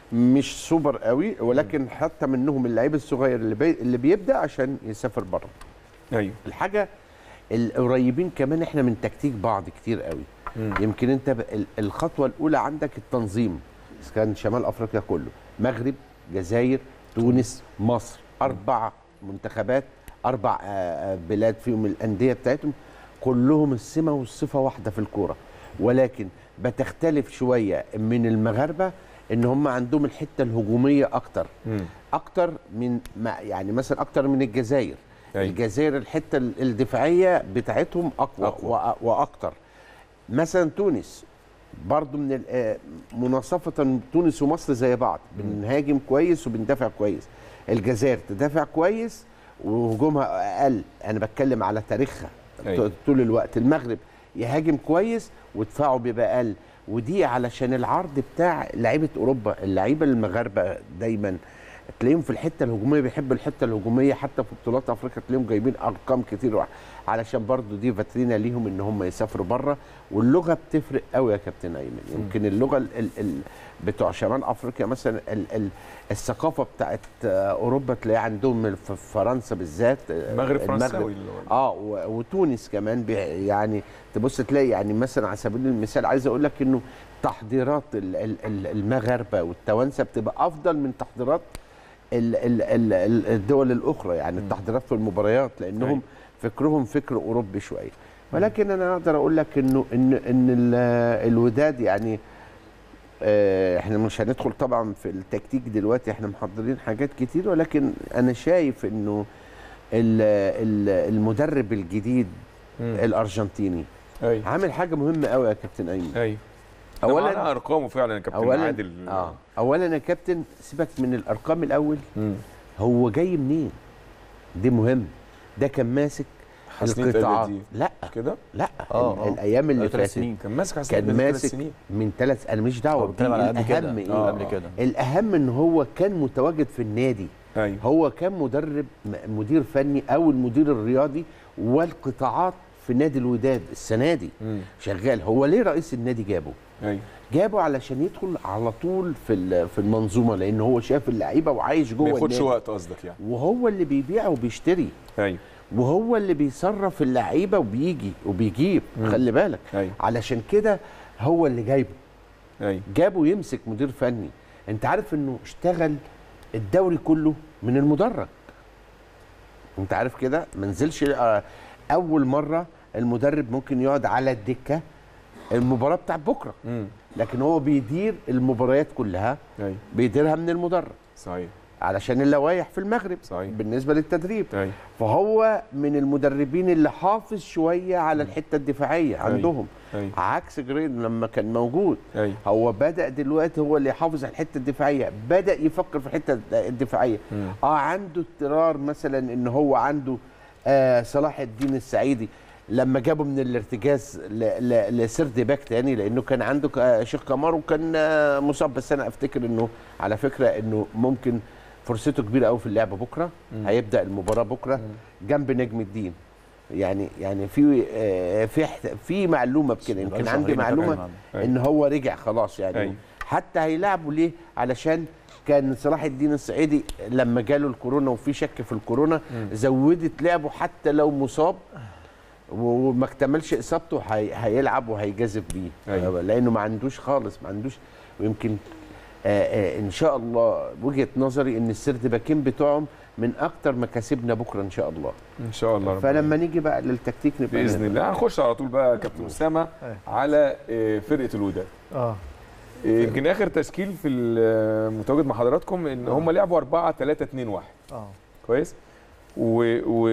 مش سوبر قوي ولكن حتى منهم اللعيب الصغير اللي بي اللي بيبدا عشان يسافر بره أيوه الحاجه القريبين كمان احنا من تكتيك بعض كتير قوي مم. يمكن انت ب- ال- الخطوه الاولى عندك التنظيم إذا كان شمال افريقيا كله مغرب جزائر تونس مصر اربع منتخبات اربع آه، آه، بلاد فيهم الانديه بتاعتهم كلهم السمه والصفه واحده في الكوره ولكن بتختلف شويه من المغاربه ان هم عندهم الحته الهجوميه اكتر مم. اكتر من ما يعني مثلا اكتر من الجزائر أيوة. الجزائر الحته ال- الدفاعيه بتاعتهم اقوى, أقوى. أقوى. واكتر مثلا تونس برضو من ال- آه، مناصفه تونس ومصر زي بعض بنهاجم كويس وبندافع كويس الجزائر تدافع كويس وهجومها اقل انا بتكلم على تاريخها أيوة. ط- طول الوقت المغرب يهاجم كويس ودفاعه بيبقى اقل ودي علشان العرض بتاع لعيبه اوروبا اللعيبه المغاربه دايما تلاقيهم في الحته الهجوميه بيحبوا الحته الهجوميه حتى في بطولات افريقيا تلاقيهم جايبين ارقام كتير وع- علشان برضو دي فاترينا ليهم ان هم يسافروا بره واللغه بتفرق قوي يا كابتن ايمن يمكن اللغه ال ال ال بتوع شمال افريقيا مثلا ال ال الثقافه بتاعت آه، اوروبا تلاقي عندهم في فرنسا بالذات آه، المغرب فرنساوي اللي هو- اه و- وتونس كمان بي- يعني تبص تلاقي يعني مثلا على سبيل المثال عايز اقول لك انه تحضيرات ال- ال- ال- المغاربه والتوانسه بتبقى افضل من تحضيرات ال- ال- ال- ال- الدول الاخرى يعني التحضيرات في المباريات لانهم أيوة. فكرهم فكر اوروبي شويه ولكن انا اقدر اقول لك انه ان ان ال- الوداد يعني آه، احنا مش هندخل طبعا في التكتيك دلوقتي احنا محضرين حاجات كتير ولكن انا شايف انه ال- ال- المدرب الجديد مم. الارجنتيني أيوه عامل حاجه مهمه قوي يا كابتن ايمن أيوه اولا اولا ارقامه فعلا يا كابتن اولا عادل اه اولا يا كابتن سيبك من الارقام الاول مم. هو جاي منين دي مهم ده كان ماسك حسنية القطاعات أبدي. لا كده لا آه، ال- آه. الايام اللي بقاله ثلاث فاتت سنين. كان ماسك حسنية كان أبدي ثلاث ماسك سنين من ثلاث انا مش دعوه هو بيتكلم بدي. على قبل كده الاهم ايه آه، قبل كده الاهم ان هو كان متواجد في النادي ايوه هو كان مدرب م- مدير فني او المدير الرياضي والقطاعات في نادي الوداد السنه دي مم. شغال هو ليه رئيس النادي جابه ايوه جابه علشان يدخل على طول في ال- في المنظومه لان هو شاف اللعيبه وعايش ما جوه ياخدش النادي وقت قصدك يعني وهو اللي بيبيع وبيشتري ايوه وهو اللي بيصرف اللعيبه وبيجي وبيجيب مم. خلي بالك ايوه علشان كده هو اللي جايبه ايوه جابه يمسك مدير فني انت عارف انه اشتغل الدوري كله من المدرج انت عارف كده ما نزلش آه، اول مره المدرب ممكن يقعد على الدكه المباراه بتاع بكره امم لكن هو بيدير المباريات كلها ايوه بيديرها من المدرج صحيح علشان اللوائح في المغرب صحيح. بالنسبه للتدريب ايوه فهو من المدربين اللي حافظ شويه على الحته الدفاعيه عندهم ايوه عكس جرين لما كان موجود ايوه هو بدا دلوقتي هو اللي يحافظ على الحته الدفاعيه بدا يفكر في الحته الدفاعيه مم. اه عنده اضطرار مثلا ان هو عنده آه صلاح الدين السعيدي لما جابه من الارتجاز ل- ل- لسرد باك تاني لانه كان عنده ك- آه، شيخ كمار وكان آه، مصاب بس انا افتكر انه على فكره انه ممكن فرصته كبيره قوي في اللعب بكره هيبدا المباراه بكره جنب نجم الدين يعني يعني في آه، في احت- في معلومه بكده يمكن بقاله عندي شهرين معلومه متابعين أيوة. ان هو رجع خلاص يعني أيوة. حتى هيلعبوا ليه علشان كان صلاح الدين السعيدي لما جاله الكورونا وفي شك في الكورونا زودت لعبه حتى لو مصاب وما اكتملش اصابته هي هيلعب وهيجازف بيه أيوة. لانه ما عندوش خالص ما عندوش ويمكن آه آه ان شاء الله وجهه نظري ان السرد باكين بتوعهم من اكتر مكاسبنا بكره ان شاء الله ان شاء الله رب فلما نيجي بقى للتكتيك نبقى باذن الله هنخش على طول بقى يا كابتن اسامه على آه، فرقه الوداد اه آه، يمكن اخر تشكيل في المتواجد مع حضراتكم ان هم لعبوا 4 3 2 1 اه كويس و, و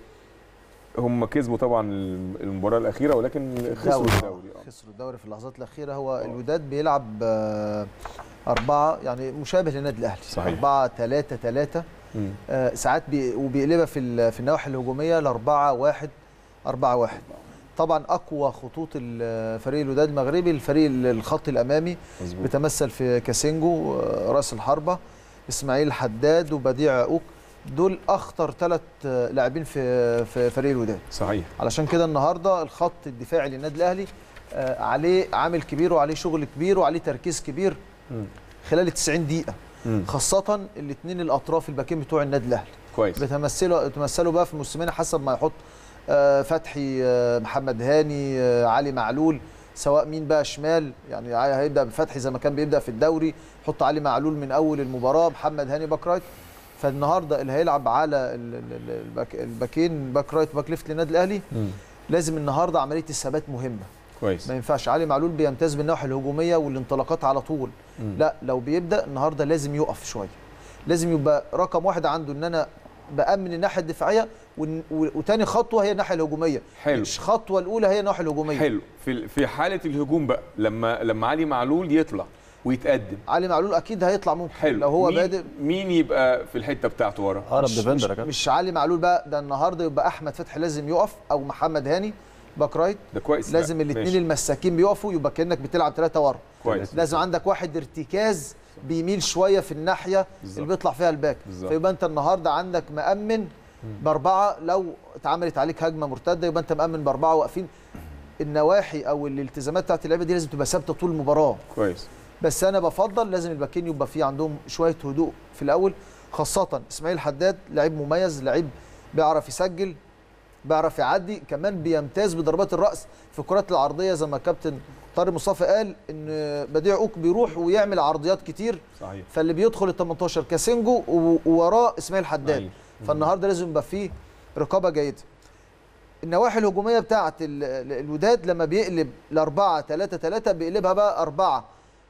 هم كسبوا طبعا المباراه الاخيره ولكن خسروا دوري. الدوري آه. خسروا الدوري في اللحظات الاخيره هو الوداد بيلعب آه، أربعة يعني مشابه للنادي الأهلي صحيح. أربعة ثلاثة ثلاثة مم. آه، ساعات بي وبيقلبها في ال- في النواحي الهجومية لأربعة واحد أربعة واحد طبعا أقوى خطوط ال- فريق الوداد المغربي الفريق ال- الخط الأمامي مظبوط بتمثل في كاسينجو آه، راس الحربة إسماعيل حداد وبديع عقوق دول أخطر ثلاث لاعبين في في فريق الوداد صحيح علشان كده النهارده الخط الدفاعي للنادي الاهلي آه، عليه عامل كبير وعليه شغل كبير وعليه تركيز كبير مم. خلال ال 90 دقيقه مم. خاصه الاثنين الاطراف الباكين بتوع النادي الاهلي كويس بيتمثلوا بيتمثلوا بقى في موسيماني حسب ما يحط آه، فتحي آه، محمد هاني آه، علي معلول سواء مين بقى شمال يعني ع- هيبدا بفتحي زي ما كان بيبدا في الدوري يحط علي معلول من اول المباراه محمد هاني باك رايت فالنهارده اللي هيلعب على ال- ال- ال- الباك الباكين باك رايت باك ليفت للنادي الاهلي مم. لازم النهارده عمليه الثبات مهمه كويس ما ينفعش علي معلول بيمتاز بالناحيه الهجوميه والانطلاقات على طول مم. لا لو بيبدا النهارده لازم يقف شويه لازم يبقى رقم واحد عنده ان انا بامن الناحيه الدفاعيه ون- و- وتاني خطوه هي الناحيه الهجوميه حلو. مش الخطوه الاولى هي الناحيه الهجوميه حلو في في حاله الهجوم بقى لما لما علي معلول يطلع ويتقدم علي معلول اكيد هيطلع ممكن حلو لو هو مين بادئ مين يبقى في الحته بتاعته ورا اقرب مش, مش, ديفندر يا كابتن مش علي معلول بقى ده النهارده يبقى احمد فتحي لازم يقف او محمد هاني باك رايت ده كويس لازم لا، الاثنين ماشي. المساكين بيقفوا يبقى كانك بتلعب ثلاثه ورا كويس لازم عندك واحد ارتكاز بيميل شويه في الناحيه بالظبط. اللي بيطلع فيها الباك بالظبط. فيبقى انت النهارده عندك مأمن باربعه لو اتعملت عليك هجمه مرتده يبقى انت مأمن باربعه واقفين النواحي او الالتزامات بتاعت اللعيبه دي لازم تبقى ثابته طول المباراه كويس بس انا بفضل لازم الباكين يبقى فيه عندهم شويه هدوء في الاول خاصه اسماعيل حداد لعيب مميز لعيب بيعرف يسجل بيعرف يعدي كمان بيمتاز بضربات الراس في الكرات العرضيه زي ما الكابتن طارق مصطفى قال ان بديع اوك بيروح ويعمل عرضيات كتير صحيح فاللي بيدخل ال 18 كاسينجو و- ووراه اسماعيل حداد أيوة. فالنهارده لازم يبقى فيه رقابه جيده النواحي الهجوميه بتاعه ال- ال- الوداد لما بيقلب ل 4 3 3 بيقلبها بقى 4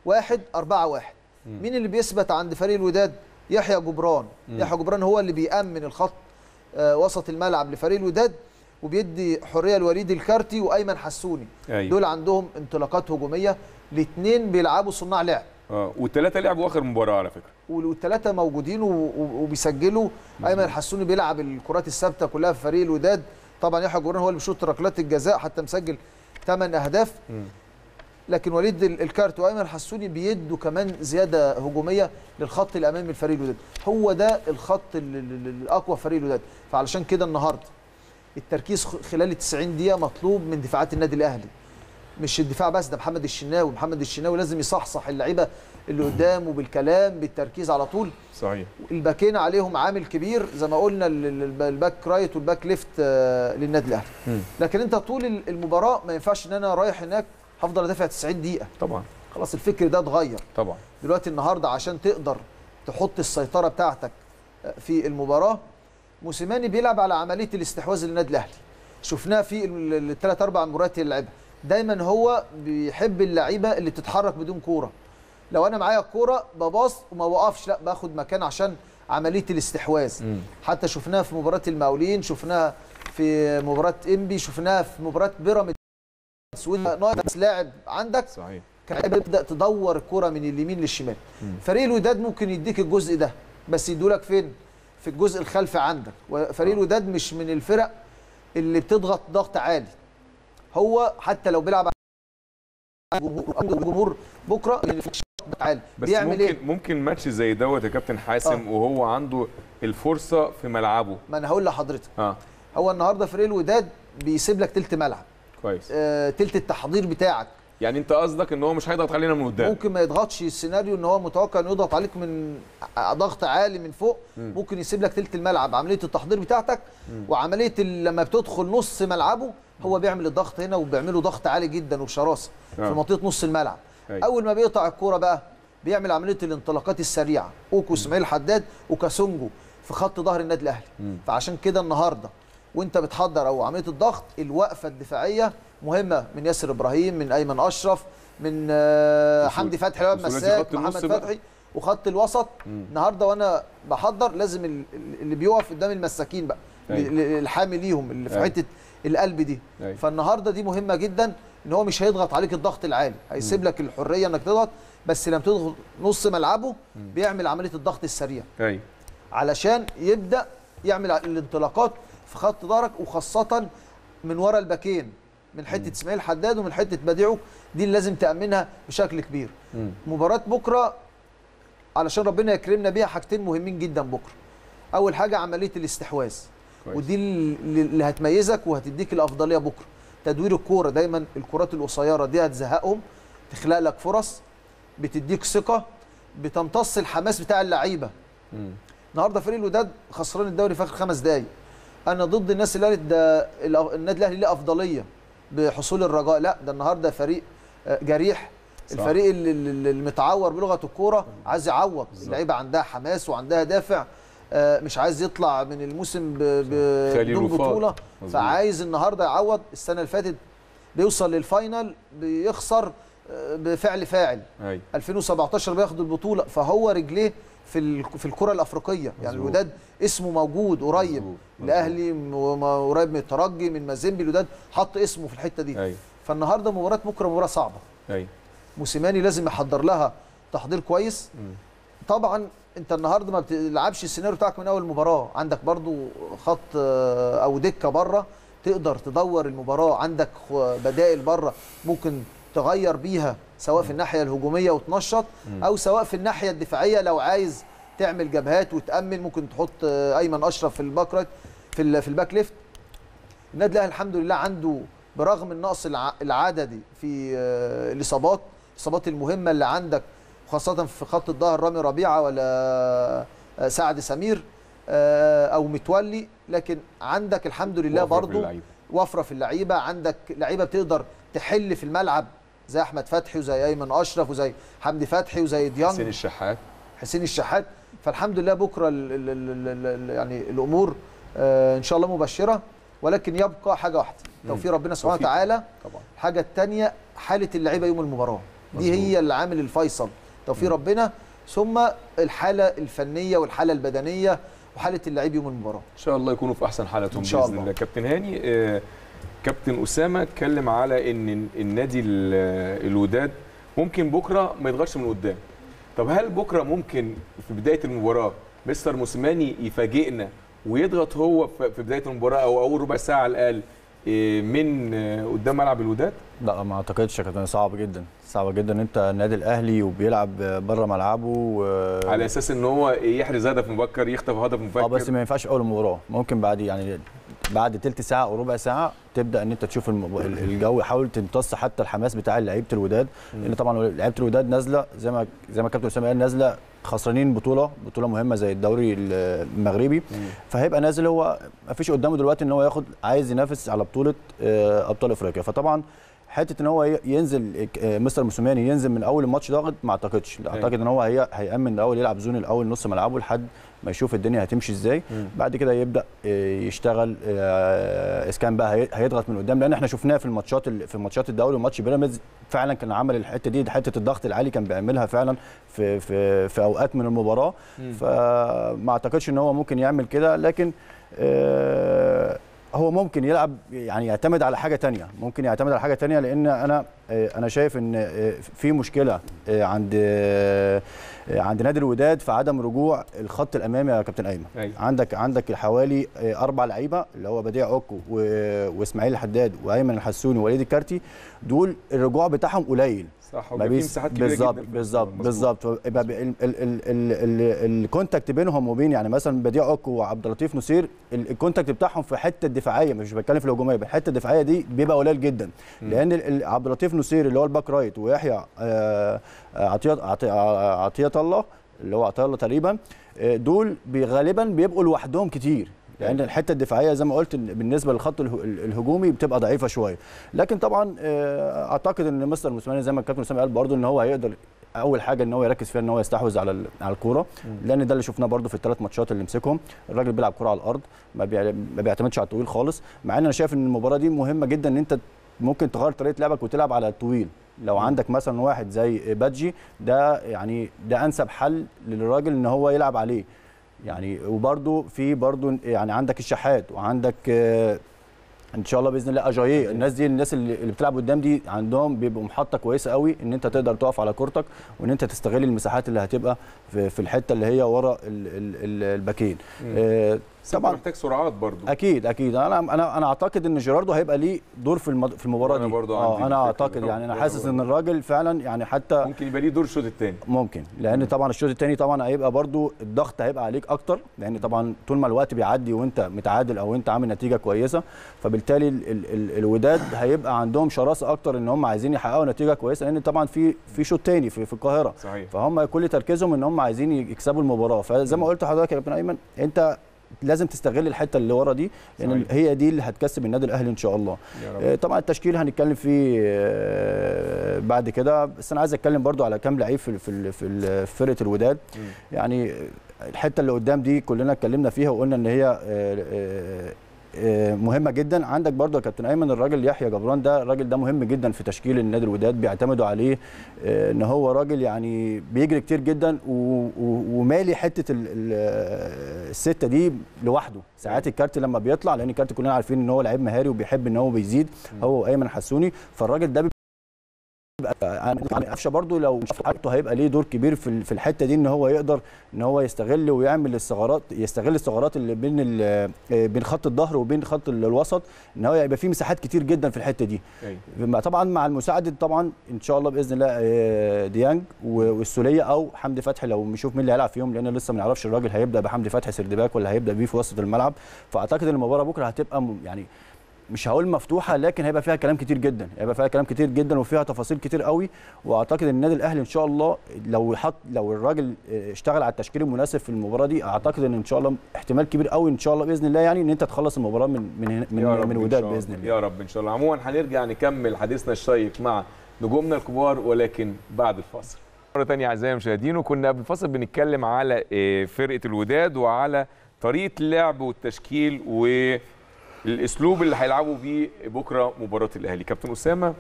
1 4 1 مين اللي بيثبت عند فريق الوداد يحيى جبران يحيى جبران هو اللي بيأمن الخط آه، وسط الملعب لفريق الوداد وبيدي حريه لوليد الكارتي وايمن حسوني أيوة. دول عندهم انطلاقات هجوميه الاثنين بيلعبوا صناع لعب اه والثلاثه لعبوا اخر مباراه على فكره والثلاثه موجودين و- و- وبيسجلوا ايمن الحسوني بيلعب الكرات الثابته كلها في فريق الوداد طبعا يحيى جبران هو اللي بيشوط ركلات الجزاء حتى مسجل 8 اهداف لكن وليد ال- الكارت وايمن الحسوني بيدوا كمان زياده هجوميه للخط الامامي لفريق الوداد هو ده الخط ال- ال- ال- الاقوى في فريق الوداد فعلشان كده النهارده التركيز خ- خلال ال 90 دقيقه مطلوب من دفاعات النادي الاهلي مش الدفاع بس ده محمد الشناوي محمد الشناوي لازم يصحصح اللعيبه اللي قدامه بالكلام بالتركيز على طول صحيح الباكين عليهم عامل كبير زي ما قلنا ال- ال- الباك رايت والباك ليفت آه، للنادي الاهلي مم. لكن انت طول ال- المباراه ما ينفعش ان انا رايح هناك هفضل ادافع 90 دقيقه طبعا خلاص الفكر ده اتغير طبعا دلوقتي النهارده عشان تقدر تحط السيطره بتاعتك في المباراه موسيماني بيلعب على عمليه الاستحواذ للنادي الاهلي شفناه في الثلاث اربع مباريات اللي لعبها دايما هو بيحب اللعيبه اللي بتتحرك بدون كوره لو انا معايا الكوره بباص وما بوقفش لا باخد مكان عشان عمليه الاستحواذ مم. حتى شفناها في مباراه المقاولين شفناها في مباراه انبي شفناها في مباراه بيراميدز وانت ناقص لاعب عندك صحيح كان بيبدا تدور الكره من اليمين للشمال فريق الوداد ممكن يديك الجزء ده بس يدولك فين في الجزء الخلفي عندك وفريق الوداد مش من الفرق اللي بتضغط ضغط عالي هو حتى لو بيلعب على الجمهور الجمهور بكره اللي في ضغط عالي بس بيعمل ممكن ايه ممكن ماتش زي دوت يا كابتن حاسم وهو عنده الفرصه في ملعبه ما انا هقول لحضرتك اه هو النهارده فريق الوداد بيسيب لك تلت ملعب كويس آه تلت التحضير بتاعك يعني انت قصدك ان هو مش هيضغط علينا من قدام ممكن ما يضغطش السيناريو ان هو متوقع انه يضغط عليك من ضغط عالي من فوق مم. ممكن يسيب لك تلت الملعب عمليه التحضير بتاعتك وعمليه ال- لما بتدخل نص ملعبه هو بيعمل الضغط هنا وبيعمله ضغط عالي جدا وبشراسه آه. في منطقه نص الملعب أيوة. اول ما بيقطع الكوره بقى بيعمل عمليه الانطلاقات السريعه اوكو اسماعيل حداد وكاسونجو في خط ظهر النادي الاهلي مم. فعشان كده النهارده وانت بتحضر او عمليه الضغط الوقفه الدفاعيه مهمه من ياسر ابراهيم من ايمن اشرف من آه، وثل- حمدي فتحي لعب وثلاثي مساك خط النص محمد بقى. فتحي وخط الوسط مم. النهارده وانا بحضر لازم ال- ال- اللي بيقف قدام المساكين بقى أيوة. ال- الحامي ليهم اللي في أيوة. حته القلب دي أيوة. فالنهارده دي مهمه جدا ان هو مش هيضغط عليك الضغط العالي هيسيب لك الحريه انك تضغط بس لما تضغط نص ملعبه بيعمل عمليه الضغط السريع ايوه علشان يبدا يعمل الانطلاقات في خط ظهرك وخاصه من ورا الباكين من حته اسماعيل حداد ومن حته بديعه دي اللي لازم تامنها بشكل كبير مم. مباراه بكره علشان ربنا يكرمنا بيها حاجتين مهمين جدا بكره اول حاجه عمليه الاستحواذ كويس. ودي اللي اللي هتميزك وهتديك الافضليه بكره تدوير الكوره دايما الكرات القصيره دي هتزهقهم تخلق لك فرص بتديك ثقه بتمتص الحماس بتاع اللعيبه مم. النهارده فريق الوداد خسران الدوري في اخر خمس دقايق انا ضد الناس اللي قالت ده الأ- النادي الاهلي ليه افضليه بحصول الرجاء لا ده النهارده فريق آه، جريح صح. الفريق اللي- اللي اللي متعور بلغه الكوره عايز يعوض اللعيبه عندها حماس وعندها دافع آه، مش عايز يطلع من الموسم ب- ب- خليل بدون وفاق. بطوله مظبوط. فعايز النهارده يعوض السنه اللي فاتت بيوصل للفاينل بيخسر آه، بفعل فاعل ايوه 2017 بياخد البطوله فهو رجليه في ال- في الكره الافريقيه يعني مظبوط. الوداد اسمه موجود قريب مظبوط. الاهلي م- قريب من الترجي من مازيمبي الوداد حط اسمه في الحته دي ايوه فالنهارده مباراه بكره مباراه صعبه ايوه موسيماني لازم يحضر لها تحضير كويس مم. طبعا انت النهارده ما بتلعبش السيناريو بتاعك من اول مباراه عندك برضو خط آه، او دكه بره تقدر تدور المباراه عندك خ- بدائل بره ممكن تغير بيها سواء في الناحيه الهجوميه وتنشط او سواء في الناحيه الدفاعيه لو عايز تعمل جبهات وتامن ممكن تحط آه، ايمن اشرف في الباك رايت في ال- في الباك ليفت النادي الاهلي الحمد لله عنده برغم النقص الع- العددي في آه، الاصابات الاصابات المهمه اللي عندك خاصه في خط الظهر رامي ربيعه ولا آه، سعد سمير آه، او متولي لكن عندك الحمد لله وفرة في برضو اللعيبة. وفره في اللعيبه عندك لعيبه بتقدر تحل في الملعب زي احمد فتحي وزي ايمن اشرف وزي حمدي فتحي وزي ديانج حسين الشحات حسين الشحات فالحمد لله بكره ال ال ال ال ال يعني الامور آه ان شاء الله مبشره ولكن يبقى حاجه واحده توفيق ربنا سبحانه توفيق. وتعالى طبعا الحاجه الثانيه حاله اللعيبه يوم المباراه دي مظبوط. هي العامل الفيصل توفيق ربنا ثم الحاله الفنيه والحاله البدنيه وحاله اللعيب يوم المباراه ان شاء الله يكونوا في احسن حالتهم إن شاء باذن الله. الله كابتن هاني آه، كابتن اسامه اتكلم على ان النادي ال- الوداد ممكن بكره ما يضغطش من قدام طب هل بكره ممكن في بدايه المباراه مستر موسيماني يفاجئنا ويضغط هو في في بدايه المباراه او اول ربع ساعه على الاقل آه، من آه، قدام ملعب الوداد لا ما اعتقدش يا كابتن صعب جدا صعب جدا ان انت النادي الاهلي وبيلعب بره ملعبه و... على اساس ان هو يحرز هدف مبكر يخطف هدف مبكر اه بس ما ينفعش اول المباراه ممكن بعد يعني بعد تلت ساعه او ربع ساعه تبدا ان انت تشوف الم- ال- الجو حاول تمتص حتى الحماس بتاع لعيبه الوداد لان طبعا لعيبه الوداد نازله زي ما زي ما كابتن اسامه قال نازله خسرانين بطوله بطوله مهمه زي الدوري المغربي فهيبقى نازل هو ما فيش قدامه دلوقتي ان هو ياخد عايز ينافس على بطوله آه، ابطال افريقيا فطبعا حته ان هو ي- ينزل آه، مستر موسوماني ينزل من اول الماتش ضاغط ما اعتقدش لا، اعتقد ان هو هي هيامن الاول يلعب زون الاول نص ملعبه لحد ما يشوف الدنيا هتمشي ازاي بعد كده يبدا آه، يشتغل آه، اسكان بقى هي- هيضغط من قدام لان احنا شفناه في الماتشات ال- في ماتشات الدوري وماتش بيراميدز فعلا كان عمل الحته دي حته الضغط العالي كان بيعملها فعلا في في في اوقات من المباراه فما اعتقدش ان هو ممكن يعمل كده لكن آه، هو ممكن يلعب يعني يعتمد على حاجه تانية ممكن يعتمد على حاجه تانية لان انا آه، انا شايف ان آه، في مشكله آه، عند آه، عند نادي الوداد في عدم رجوع الخط الامامي يا كابتن ايمن أيوة. عندك عندك حوالي آه، اربع لعيبه اللي هو بديع اوكو و- واسماعيل الحداد وايمن الحسوني ووليد الكارتي دول الرجوع بتاعهم قليل صح ما وبيبقى في بيس- مساحات كبيره بالظبط جدا في بالظبط المظبوط. بالظبط يبقى ال- ال- ال- ال- ال- الكونتاكت بينهم وبين يعني مثلا بديع اوكو وعبد اللطيف نصير ال- الكونتاكت بتاعهم في الحته الدفاعيه مش بتكلم في الهجوميه الحته الدفاعيه دي بيبقى قليل جدا لان ال- ال- عبد اللطيف نصير اللي هو الباك رايت ويحيى آه، آه، عطيه عطيه عطيه الله اللي هو عطيه الله تقريبا آه، دول بي- غالبا بيبقوا لوحدهم كتير لان الحته الدفاعيه زي ما قلت إن بالنسبه للخط اله- الهجومي بتبقى ضعيفه شويه لكن طبعا آه، اعتقد ان مستر موسيماني زي ما الكابتن اسامه قال برضه ان هو هيقدر اول حاجه ان هو يركز فيها ان هو يستحوذ على ال- على الكوره لان ده اللي شفناه برضه في الثلاث ماتشات اللي مسكهم الراجل بيلعب كوره على الارض ما, بيع- ما بيعتمدش على الطويل خالص مع ان انا شايف ان المباراه دي مهمه جدا ان انت ممكن تغير طريقه لعبك وتلعب على الطويل لو عندك مثلا واحد زي بادجي ده يعني ده انسب حل للراجل ان هو يلعب عليه يعني وبرده في برده يعني عندك الشحات وعندك آه، ان شاء الله باذن الله اجاييه الناس دي الناس اللي اللي بتلعب قدام دي عندهم بيبقوا محطه كويسه قوي ان انت تقدر تقف على كورتك وان انت تستغل المساحات اللي هتبقى في, في الحته اللي هي ورا ال- ال- ال- الباكين آه، بس انت طبعا محتاج سرعات برضو اكيد اكيد انا انا انا اعتقد ان جيراردو هيبقى ليه دور في المد- في المباراه أنا دي برضو عندي اه انا الفكرة اعتقد دي. يعني انا برضو حاسس ان برضو. الراجل فعلا يعني حتى ممكن يبقى ليه دور الشوط الثاني ممكن لان طبعا الشوط الثاني طبعا هيبقى برضو الضغط هيبقى عليك اكتر لان طبعا طول ما الوقت بيعدي وانت متعادل او انت عامل نتيجه كويسه فبالتالي ال ال ال الوداد هيبقى عندهم شراسه اكتر ان هم عايزين يحققوا نتيجه كويسه لان طبعا في في شوط ثاني في, في القاهره صحيح فهم كل تركيزهم ان هم عايزين يكسبوا المباراه فزي ما قلت لحضرتك يا كابتن ايمن انت لازم تستغل الحته اللي ورا دي لان صحيح. هي دي اللي هتكسب النادي الاهلي ان شاء الله يا رب آه، طبعا التشكيل هنتكلم فيه آه، بعد كده بس انا عايز اتكلم برضو على كام لعيب في في في ال- في فرقه الوداد يعني الحته اللي قدام دي كلنا اتكلمنا فيها وقلنا ان هي آه، آه، آه، مهمه جدا عندك برضو يا كابتن ايمن الراجل يحيى جبران ده الراجل ده مهم جدا في تشكيل النادي الوداد بيعتمدوا عليه آه، ان هو راجل يعني بيجري كتير جدا و- و- ومالي حته ال- ال- السته دي لوحده ساعات الكارت لما بيطلع لان الكارت كلنا عارفين ان هو لعيب مهاري وبيحب ان هو بيزيد هو وايمن حسوني فالراجل ده بيبقى يعني قفشه برضو لو شاف حاجته هيبقى ليه دور كبير في ال- في الحته دي ان هو يقدر ان هو يستغل ويعمل الثغرات يستغل الثغرات اللي بين ال- آه، بين خط الظهر وبين خط ال- الوسط ان هو يبقى فيه مساحات كتير جدا في الحته دي أيوة. مع- طبعا مع المساعده طبعا ان شاء الله باذن الله آه، ديانج و- والسوليه او حمدي فتحي لو نشوف مين اللي هيلعب فيهم لان لسه ما نعرفش الراجل هيبدا بحمدي فتحي سردباك ولا هيبدا بيه في وسط الملعب فاعتقد ان المباراه بكره هتبقى م- يعني مش هقول مفتوحه لكن هيبقى فيها كلام كتير جدا هيبقى فيها كلام كتير جدا وفيها تفاصيل كتير قوي واعتقد ان النادي الاهلي ان شاء الله لو حط لو الراجل آه، اشتغل على التشكيل المناسب في المباراه دي اعتقد ان ان شاء الله احتمال كبير قوي ان شاء الله باذن الله يعني ان انت تخلص المباراه من من من, يا رب من إن وداد شاء الله. باذن الله يا رب ان شاء الله عموما هنرجع نكمل حديثنا الشيق مع نجومنا الكبار ولكن بعد الفاصل مرة تانية أعزائي المشاهدين وكنا قبل الفاصل بنتكلم على آه، فرقة الوداد وعلى طريقة اللعب والتشكيل والأسلوب اللي هيلعبوا بيه بكرة مباراة الأهلي كابتن أسامة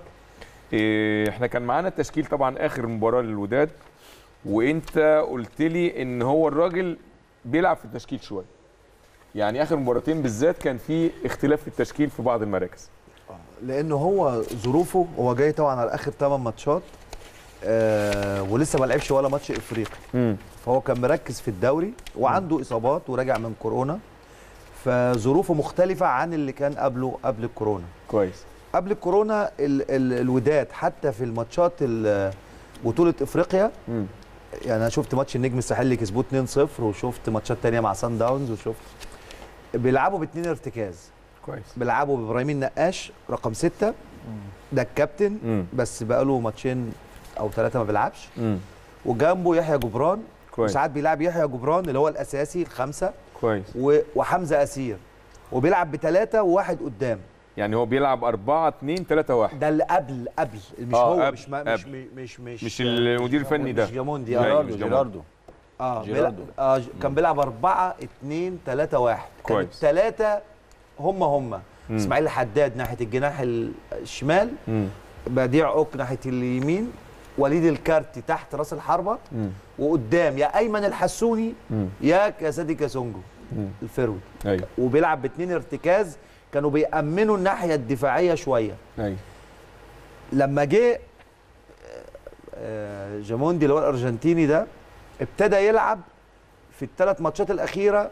آه، احنا كان معانا التشكيل طبعا آخر مباراة للوداد وأنت قلت لي إن هو الراجل بيلعب في التشكيل شوية يعني آخر مباراتين بالذات كان في اختلاف في التشكيل في بعض المراكز لانه هو ظروفه هو جاي طبعا على اخر 8 ماتشات آه ولسه ما لعبش ولا ماتش افريقي فهو كان مركز في الدوري وعنده اصابات وراجع من كورونا فظروفه مختلفه عن اللي كان قبله قبل الكورونا كويس قبل الكورونا ال ال الوداد حتى في الماتشات ال- بطوله افريقيا مم. يعني انا شفت ماتش النجم الساحلي كسبوه 2-0 وشفت ماتشات تانية مع سان داونز وشفت بيلعبوا باثنين ارتكاز كويس بيلعبوا بابراهيم النقاش رقم ستة ده الكابتن مم. بس بقاله ماتشين او ثلاثه ما بيلعبش مم. وجنبه يحيى جبران كويس وساعات بيلعب يحيى جبران اللي هو الاساسي الخمسه كويس و- وحمزه اسير وبيلعب بثلاثه وواحد قدام يعني هو بيلعب 4 2 3 1 ده اللي قبل قبل مش آه، هو قبل- مش ما مش قبل. مش مش مش المدير الفني ده مش جاموندي أيوة، اه مش جيراردو جاموندي. جيراردو اه جيراردو. بيلعب آه ج- كان بيلعب 4 2 3 1 كان كويس. الثلاثه هم هم اسماعيل حداد ناحيه الجناح ال- الشمال مم. بديع اوك ناحيه اليمين وليد الكارتي تحت راس الحربه مم. وقدام يا ايمن الحسوني مم. يا كاسادي كاسونجو مم. الفروي ايوه وبيلعب باثنين ارتكاز كانوا بيأمنوا الناحيه الدفاعيه شويه ايوه لما جه آه، جاموندي اللي هو الارجنتيني ده ابتدى يلعب في الثلاث ماتشات الاخيره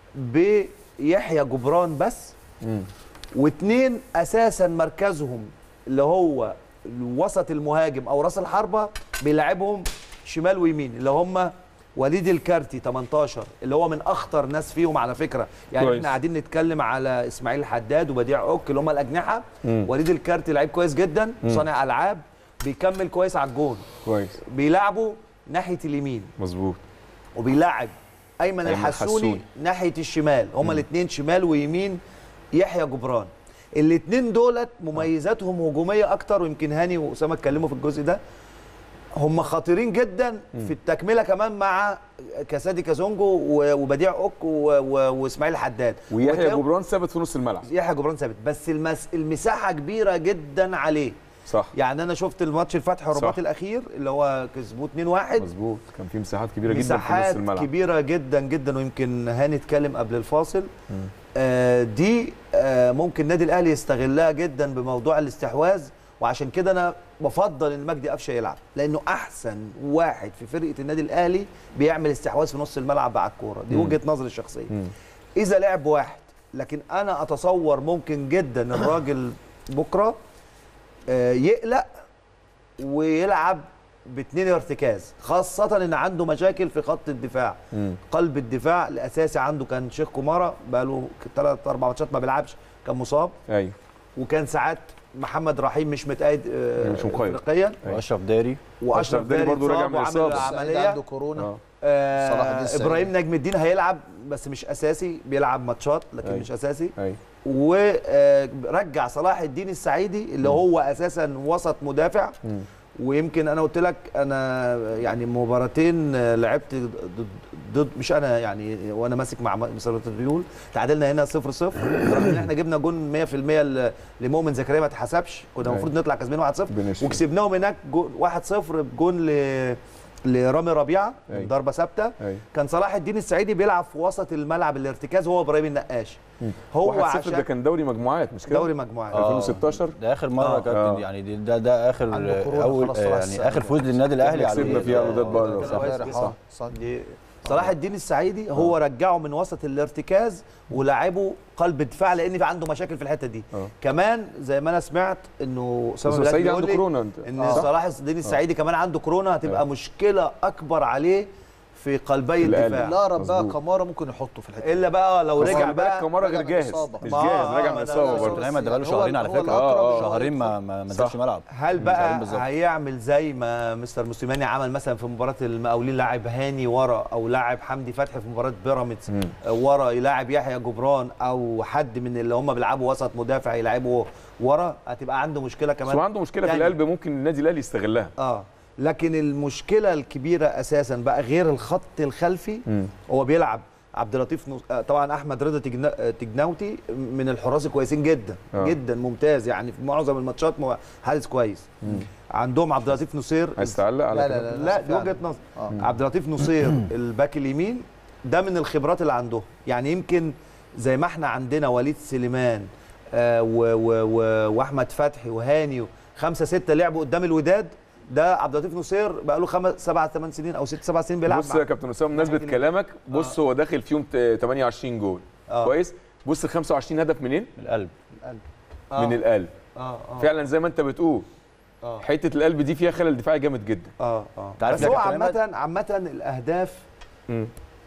بيحيى جبران بس مم. واثنين اساسا مركزهم اللي هو وسط المهاجم او راس الحربه بيلعبهم شمال ويمين اللي هم وليد الكارتي 18 اللي هو من اخطر ناس فيهم على فكره يعني كويس. احنا قاعدين نتكلم على اسماعيل حداد وبديع اوك اللي هم الاجنحه مم. وليد الكارتي لعيب كويس جدا صانع العاب بيكمل كويس على الجون كويس بيلعبوا ناحيه اليمين مظبوط وبيلاعب ايمن أيمن الحسوني الحسوني. ناحيه الشمال هما الاثنين شمال ويمين يحيى جبران الاثنين دولت مميزاتهم هجوميه اكتر ويمكن هاني واسامه اتكلموا في الجزء ده هم خطيرين جدا في التكمله كمان مع كاسادي كازونجو و- وبديع اوك و- و- واسماعيل حداد ويحيى وتلاقيهم- جبران ثابت في نص الملعب يحيى جبران ثابت بس المس... المساحه كبيره جدا عليه صح يعني انا شفت الماتش الفتح والرباط صح. الاخير اللي هو كسبوه 2-1 مظبوط كان في مساحات كبيره جدا في نص مساحات الملعب كبيره جدا جدا ويمكن هاني اتكلم قبل الفاصل آه دي آه ممكن النادي الاهلي يستغلها جدا بموضوع الاستحواذ وعشان كده انا بفضل ان مجدي قفشه يلعب لانه احسن واحد في فرقه النادي الاهلي بيعمل استحواذ في نص الملعب على الكوره دي مم. وجهه نظري الشخصيه مم. اذا لعب واحد لكن انا اتصور ممكن جدا الراجل بكره آه، يقلق ويلعب باثنين ارتكاز خاصة ان عنده مشاكل في خط الدفاع مم. قلب الدفاع الاساسي عنده كان شيخ كومارا بقاله ثلاث اربع ماتشات ما بيلعبش كان مصاب ايوه وكان ساعات محمد رحيم مش متأيد آه، مش مقيد. افريقيا واشرف داري واشرف داري داري برضه راجع اتصاب من وعمل الإصابة. سعيد عمليه عنده كورونا اه آه صلاح الدين السعيد. ابراهيم نجم الدين هيلعب بس مش اساسي بيلعب ماتشات لكن أيوة. مش اساسي ايوه ورجع صلاح الدين السعيدي اللي هو اساسا وسط مدافع مم. ويمكن انا قلت لك انا يعني مباراتين لعبت ضد, ضد مش انا يعني وانا ماسك مع مصر الريول تعادلنا هنا 0 0 رغم ان احنا جبنا جون 100% ل- لمؤمن زكريا ما اتحسبش كنا المفروض نطلع كسبانين 1 0 بنشفي. وكسبناهم هناك 1 0 بجون ل لرامي ربيعه أيوة. ضربه ثابته ايوه كان صلاح الدين السعيدي بيلعب في وسط الملعب الارتكاز هو ابراهيم النقاش هو 1-0 ده عشان كان دوري مجموعات مش كده دوري مجموعات آه. 2016 ده اخر مره آه. كابتن آه. يعني دي- ده ده اخر عنده كورونا اول خلاص طلع يعني السنة اخر اللي فوز للنادي الاهلي إحنا كسبنا عليه. فيها الوداد آه، بره ده صح كويس امبارح جدا. اه صح دي صلاح الدين السعيدي هو رجعه من وسط الارتكاز ولعبه قلب دفاع لان في عنده مشاكل في الحته دي آه. كمان زي ما انا سمعت انه بس اسامه بلال سعيد بيقول عنده لي كورونا انت ان صح؟ صلاح الدين السعيدي كمان عنده كورونا هتبقى آه. مشكله اكبر عليه في قلبي القلب. الدفاع لا رب بقى مظبوط. كمارا ممكن يحطه في الحته الا بقى لو بس رجع خلي بالك بقى كمارا غير رجع من جاهز الإصابة. مش ما- جاهز راجع آه، من ما ده- الاصابه ده- برضه ايمن ده بقاله هو- شهرين على هو فكره الأقرب آه، آه. شهرين ما ما ما نزلش صح. ملعب هل شهرين بقى بالظبط. هيعمل زي ما مستر موسيماني عمل مثلا في مباراه المقاولين لاعب هاني ورا او لاعب حمدي فتحي في مباراه بيراميدز مم. ورا يلاعب يحيى جبران او حد من اللي هم بيلعبوا وسط مدافع يلعبه ورا هتبقى عنده مشكله بس هو كمان عنده مشكله في تانية. القلب ممكن النادي الاهلي يستغلها اه لكن المشكله الكبيره اساسا بقى غير الخط الخلفي مم. هو بيلعب عبد اللطيف نص... آه، طبعا احمد رضا تجنا... آه، تجناوتي من الحراس الكويسين جدا آه. جدا ممتاز يعني في معظم الماتشات مو- حارس كويس عندهم عبد اللطيف نصير عايز تعلق على لا كده؟ لا لا لا للأسف دي وجهه يعني. نظر آه. عبد اللطيف نصير الباك اليمين ده من الخبرات اللي عندهم يعني يمكن زي ما احنا عندنا وليد سليمان آه و و و واحمد فتحي وهاني خمسه سته لعبوا قدام الوداد ده عبد اللطيف نصير بقى له خمس سبع ثمان سنين او ست سبع سنين بيلعب بص مع- يا كابتن اسامه بمناسبه ناحية كلامك بص هو داخل فيهم ت- 28 جول آه. كويس بص ال 25 هدف منين؟ من القلب آه. من القلب اه اه فعلا زي ما انت بتقول اه حته القلب دي فيها خلل دفاعي جامد جدا اه اه تعرف بس يا هو كابتن عامة عامة الأهداف مم.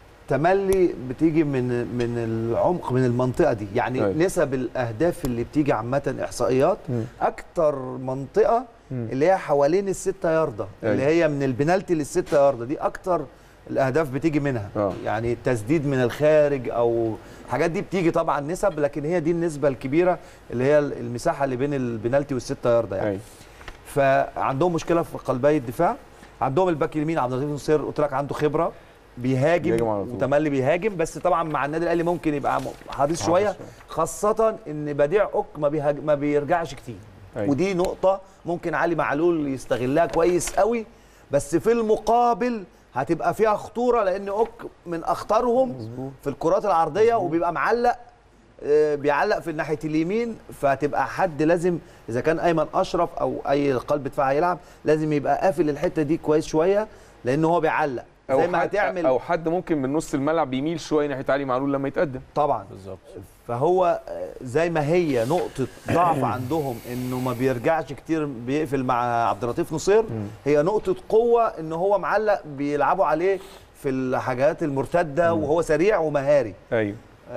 تملي بتيجي من من العمق من المنطقة دي يعني أيوة. نسب الأهداف اللي بتيجي عامة إحصائيات مم. أكتر منطقة مم. اللي هي حوالين الستة ياردة اللي أيوة. هي من البنالتي للستة ياردة دي أكتر الاهداف بتيجي منها آه. يعني التسديد من الخارج او الحاجات دي بتيجي طبعا نسب لكن هي دي النسبه الكبيره اللي هي المساحه اللي بين البنالتي والستة ياردة يعني أيوة. فعندهم مشكله في قلبي الدفاع عندهم الباك اليمين عبد اللطيف نصير قلت لك عنده خبره بيهاجم بيهاجم على طول. وتملي بيهاجم بس طبعا مع النادي الاهلي ممكن يبقى م- حريص شويه خاصه ان بديع اوك ما, بيهاج... ما بيرجعش كتير أيوة. ودي نقطه ممكن علي معلول يستغلها كويس قوي بس في المقابل هتبقى فيها خطوره لان اوك من اخطرهم في الكرات العرضيه وبيبقى معلق آه، بيعلق في ناحيه اليمين فهتبقى حد لازم اذا كان ايمن اشرف او اي قلب دفاع هيلعب لازم يبقى قافل الحته دي كويس شويه لان هو بيعلق او زي ما حد هتعمل او حد ممكن من نص الملعب يميل شويه ناحيه علي معلول لما يتقدم طبعا بالظبط فهو آه، زي ما هي نقطة ضعف عندهم انه ما بيرجعش كتير بيقفل مع عبد اللطيف نصير هي نقطة قوة ان هو معلق بيلعبوا عليه في الحاجات المرتدة وهو سريع ومهاري ايوه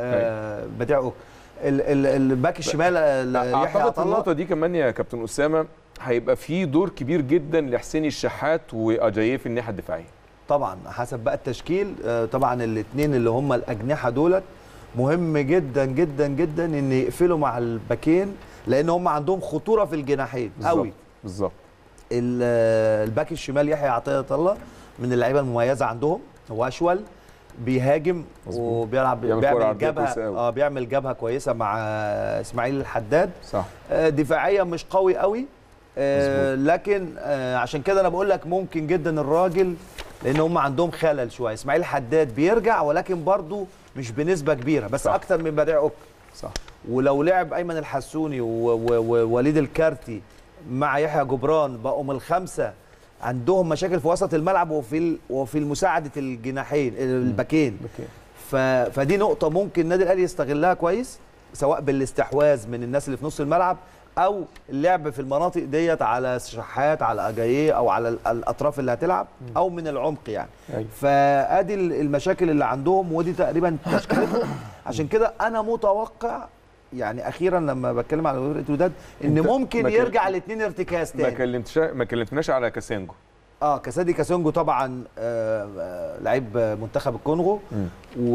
آه بديع أوك. ال- ال- الباك الشمال آه، يحيى اعتقد في عطله النقطه دي كمان يا كابتن اسامه هيبقى في دور كبير جدا لحسين الشحات واجاييه في الناحيه الدفاعيه طبعا حسب بقى التشكيل آه، طبعا الاثنين اللي هم الاجنحه دولت مهم جدا جدا جدا ان يقفلوا مع الباكين لان هم عندهم خطوره في الجناحين قوي بالظبط ال- آه، الباك الشمال يحيى عطيه الله من اللعيبه المميزه عندهم هو اشول بيهاجم مظبوط. وبيلعب بيعمل كرة بيعمل عرضية جبهه كويسة أوي. اه بيعمل جبهه كويسه مع آه، اسماعيل الحداد صح آه، دفاعيا مش قوي قوي آه، لكن آه، عشان كده انا بقول لك ممكن جدا الراجل لان هم عندهم خلل شويه اسماعيل حداد بيرجع ولكن برضه مش بنسبه كبيره بس صح. اكتر من بديع اوك صح ولو لعب ايمن الحسوني و- و- ووليد الكارتي مع يحيى جبران بقوا من الخمسه عندهم مشاكل في وسط الملعب وفي ال- وفي مساعده الجناحين الباكين بكين. ف... فدي نقطة ممكن النادي الأهلي يستغلها كويس سواء بالاستحواذ من الناس اللي في نص الملعب أو اللعب في المناطق ديت على شحات على أجاييه أو على ال- الأطراف اللي هتلعب أو من العمق يعني أيوة. فأدي ال- المشاكل اللي عندهم ودي تقريبا تشكيلتهم عشان كده أنا متوقع يعني أخيرا لما بتكلم على فرقة وداد إن أنت ما ممكن كان- يرجع الاثنين ارتكاز ما تاني كلمتش ما كلمتناش على كاسينجو اه كاسادي كاسونجو طبعا آه آه لعيب منتخب الكونغو مم.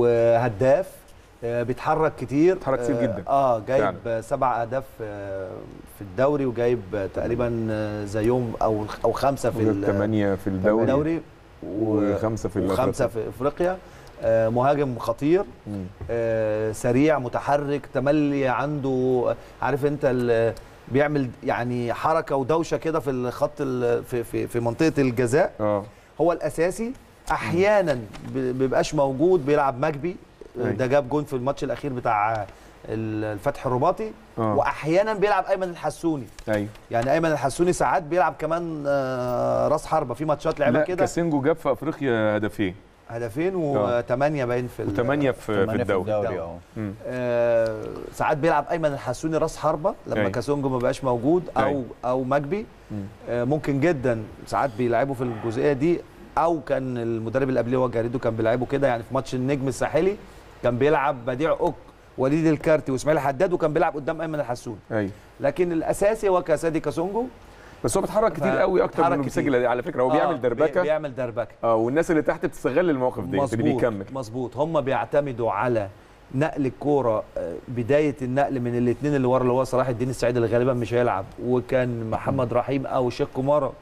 وهداف آه بيتحرك كتير بيتحرك كتير آه، جدا. اه جايب فعلا. آه سبع اهداف آه في الدوري وجايب آه تقريبا آه زيهم او او خمسه في ال- ثمانية في الدوري الدوري وخمسة في وخمسه في افريقيا آه مهاجم خطير مم. آه سريع متحرك تملي عنده عارف انت ال- بيعمل يعني حركه ودوشه كده في الخط ال- في في في منطقه الجزاء اه هو الاساسي احيانا ب- بيبقاش موجود بيلعب مجبي أيوة. ده جاب جون في الماتش الاخير بتاع ال- الفتح الرباطي آه. واحيانا بيلعب ايمن الحسوني ايوه يعني ايمن الحسوني ساعات بيلعب كمان آه، راس حربه في ماتشات لعبها لا كده كاسينجو جاب في افريقيا هدفين هدفين آه. وثمانيه باين في ال- وثمانية في, في ثمانية الدوري الدوري اه مم. آه، ساعات بيلعب ايمن الحسوني راس حربه لما أيوة. كاسونجو ما بقاش موجود او أيوة. او مجبي مم. آه، ممكن جدا ساعات بيلعبوا في الجزئيه دي او كان المدرب اللي قبليه هو جاريدو كان بيلعبه كده يعني في ماتش النجم الساحلي كان بيلعب بديع اوك وليد الكارتي واسماعيل حداد وكان بيلعب قدام ايمن الحسوني ايوه لكن الاساسي هو كاسادي كاسونجو بس هو بيتحرك كتير ف- قوي اكتر من بيتحرك انه بيسجل كتير. على فكره هو آه، بيعمل بي- دربكه بيعمل دربكه اه والناس اللي تحت بتستغل المواقف دي اللي بيكمل مظبوط هم بيعتمدوا على نقل الكوره آه، بدايه النقل من الاثنين اللي ورا اللي هو صلاح الدين السعيد اللي غالبا مش هيلعب وكان محمد رحيم او شيخ كومارا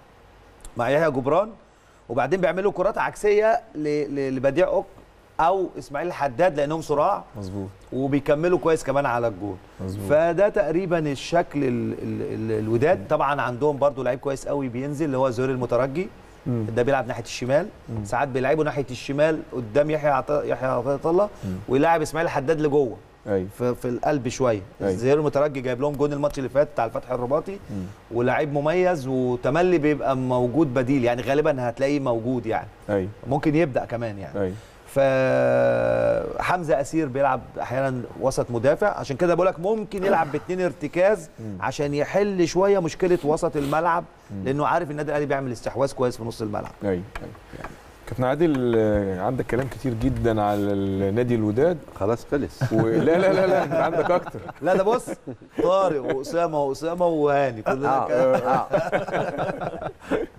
مع يحيى جبران وبعدين بيعملوا كرات عكسيه ل- ل- لبديع اوك او اسماعيل الحداد لانهم صراع مظبوط وبيكملوا كويس كمان على الجول مظبوط فده تقريبا الشكل ال ال ال الوداد طبعا عندهم برضو لعيب كويس قوي بينزل اللي هو زهير المترجي مم. ده بيلعب ناحيه الشمال ساعات بيلعبوا ناحيه الشمال قدام يحيى عطا يحيى عطيه الله ويلاعب اسماعيل الحداد لجوه ايوه في, في القلب شويه أيوة. زهير المترجي جايب لهم جون الماتش اللي فات بتاع الفتح الرباطي ولاعيب مميز وتملي بيبقى موجود بديل يعني غالبا هتلاقيه موجود يعني ايوه ممكن يبدا كمان يعني ايوه فحمزه اسير بيلعب احيانا وسط مدافع عشان كده بقول لك ممكن يلعب باثنين ارتكاز عشان يحل شويه مشكله وسط الملعب لانه عارف النادي الاهلي بيعمل استحواذ كويس في نص الملعب ايوه ايوه كابتن عادل آه، عندك كلام كتير جدا على النادي الوداد خلاص خلص ولا لا لا لا انت عندك اكتر لا ده بص طارق واسامه واسامه وهاني كلنا كده.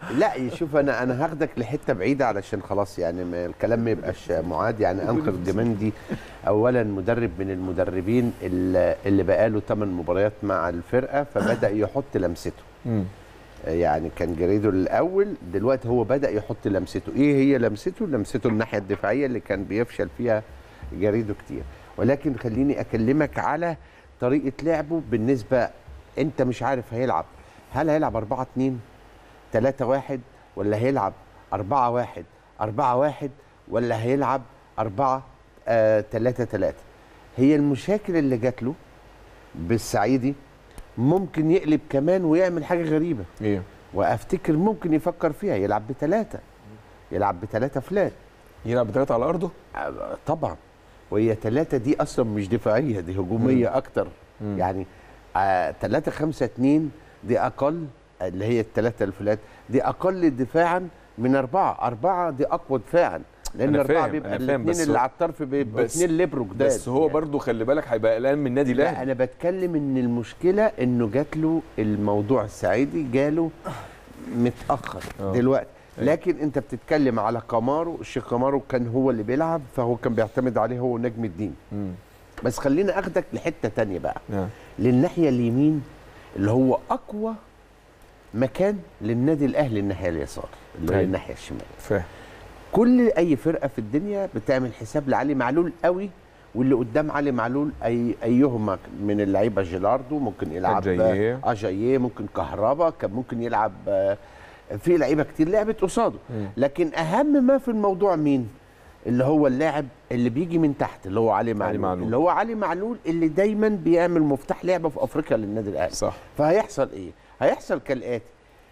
لا شوف انا انا هاخدك لحته بعيده علشان خلاص يعني ما الكلام ما يبقاش معاد يعني انكر الجمندي اولا مدرب من المدربين اللي اللي بقاله 8 مباريات مع الفرقه فبدا يحط لمسته مم. يعني كان جريدو الاول دلوقتي هو بدا يحط لمسته ايه هي لمسته لمسته الناحيه الدفاعيه اللي كان بيفشل فيها جريدو كتير ولكن خليني اكلمك على طريقه لعبه بالنسبه انت مش عارف هيلعب هل هيلعب 4 2 3 1 ولا هيلعب 4 1 4 1 ولا هيلعب 4 3 3 هي المشاكل اللي جات له بالسعيدي ممكن يقلب كمان ويعمل حاجه غريبه ايه وافتكر ممكن يفكر فيها يلعب بثلاثه يلعب بثلاثه فلات يلعب بثلاثه على ارضه آه، طبعا وهي ثلاثه دي اصلا مش دفاعيه دي هجوميه مم. اكتر مم. يعني آه 3 5 2 دي اقل اللي هي الثلاثه الفلات دي اقل دفاعا من اربعه اربعه دي اقوى دفاعا لان أنا اربعه فاهم، بيبقى أنا فاهم، الاثنين بس اللي هو- على الطرف بيبقوا بس- اثنين ليبرو جداد بس هو يعني. برضو خلي بالك هيبقى قلقان من النادي لا الاهلي انا بتكلم ان المشكله انه جات له الموضوع السعيدي جاله متاخر آه. دلوقتي أيوة. لكن انت بتتكلم على كامارو الشيخ كامارو كان هو اللي بيلعب فهو كان بيعتمد عليه هو نجم الدين مم. بس خليني اخدك لحته تانية بقى نعم. للناحيه اليمين اللي هو اقوى مكان للنادي الاهلي الناحيه اليسار اللي هي أيوة. الناحيه الشمال فاهم كل اي فرقه في الدنيا بتعمل حساب لعلي معلول قوي واللي قدام علي معلول اي ايهما من اللعيبه جيلاردو ممكن يلعب أجاييه. اجاييه ممكن كهربا كان ممكن يلعب آه، في لعيبه كتير لعبت قصاده مم. لكن اهم ما في الموضوع مين اللي هو اللاعب اللي بيجي من تحت اللي هو علي معلول, معلول. اللي هو علي معلول اللي دايما بيعمل مفتاح لعبه في افريقيا للنادي الاهلي صح فهيحصل ايه هيحصل كالاتي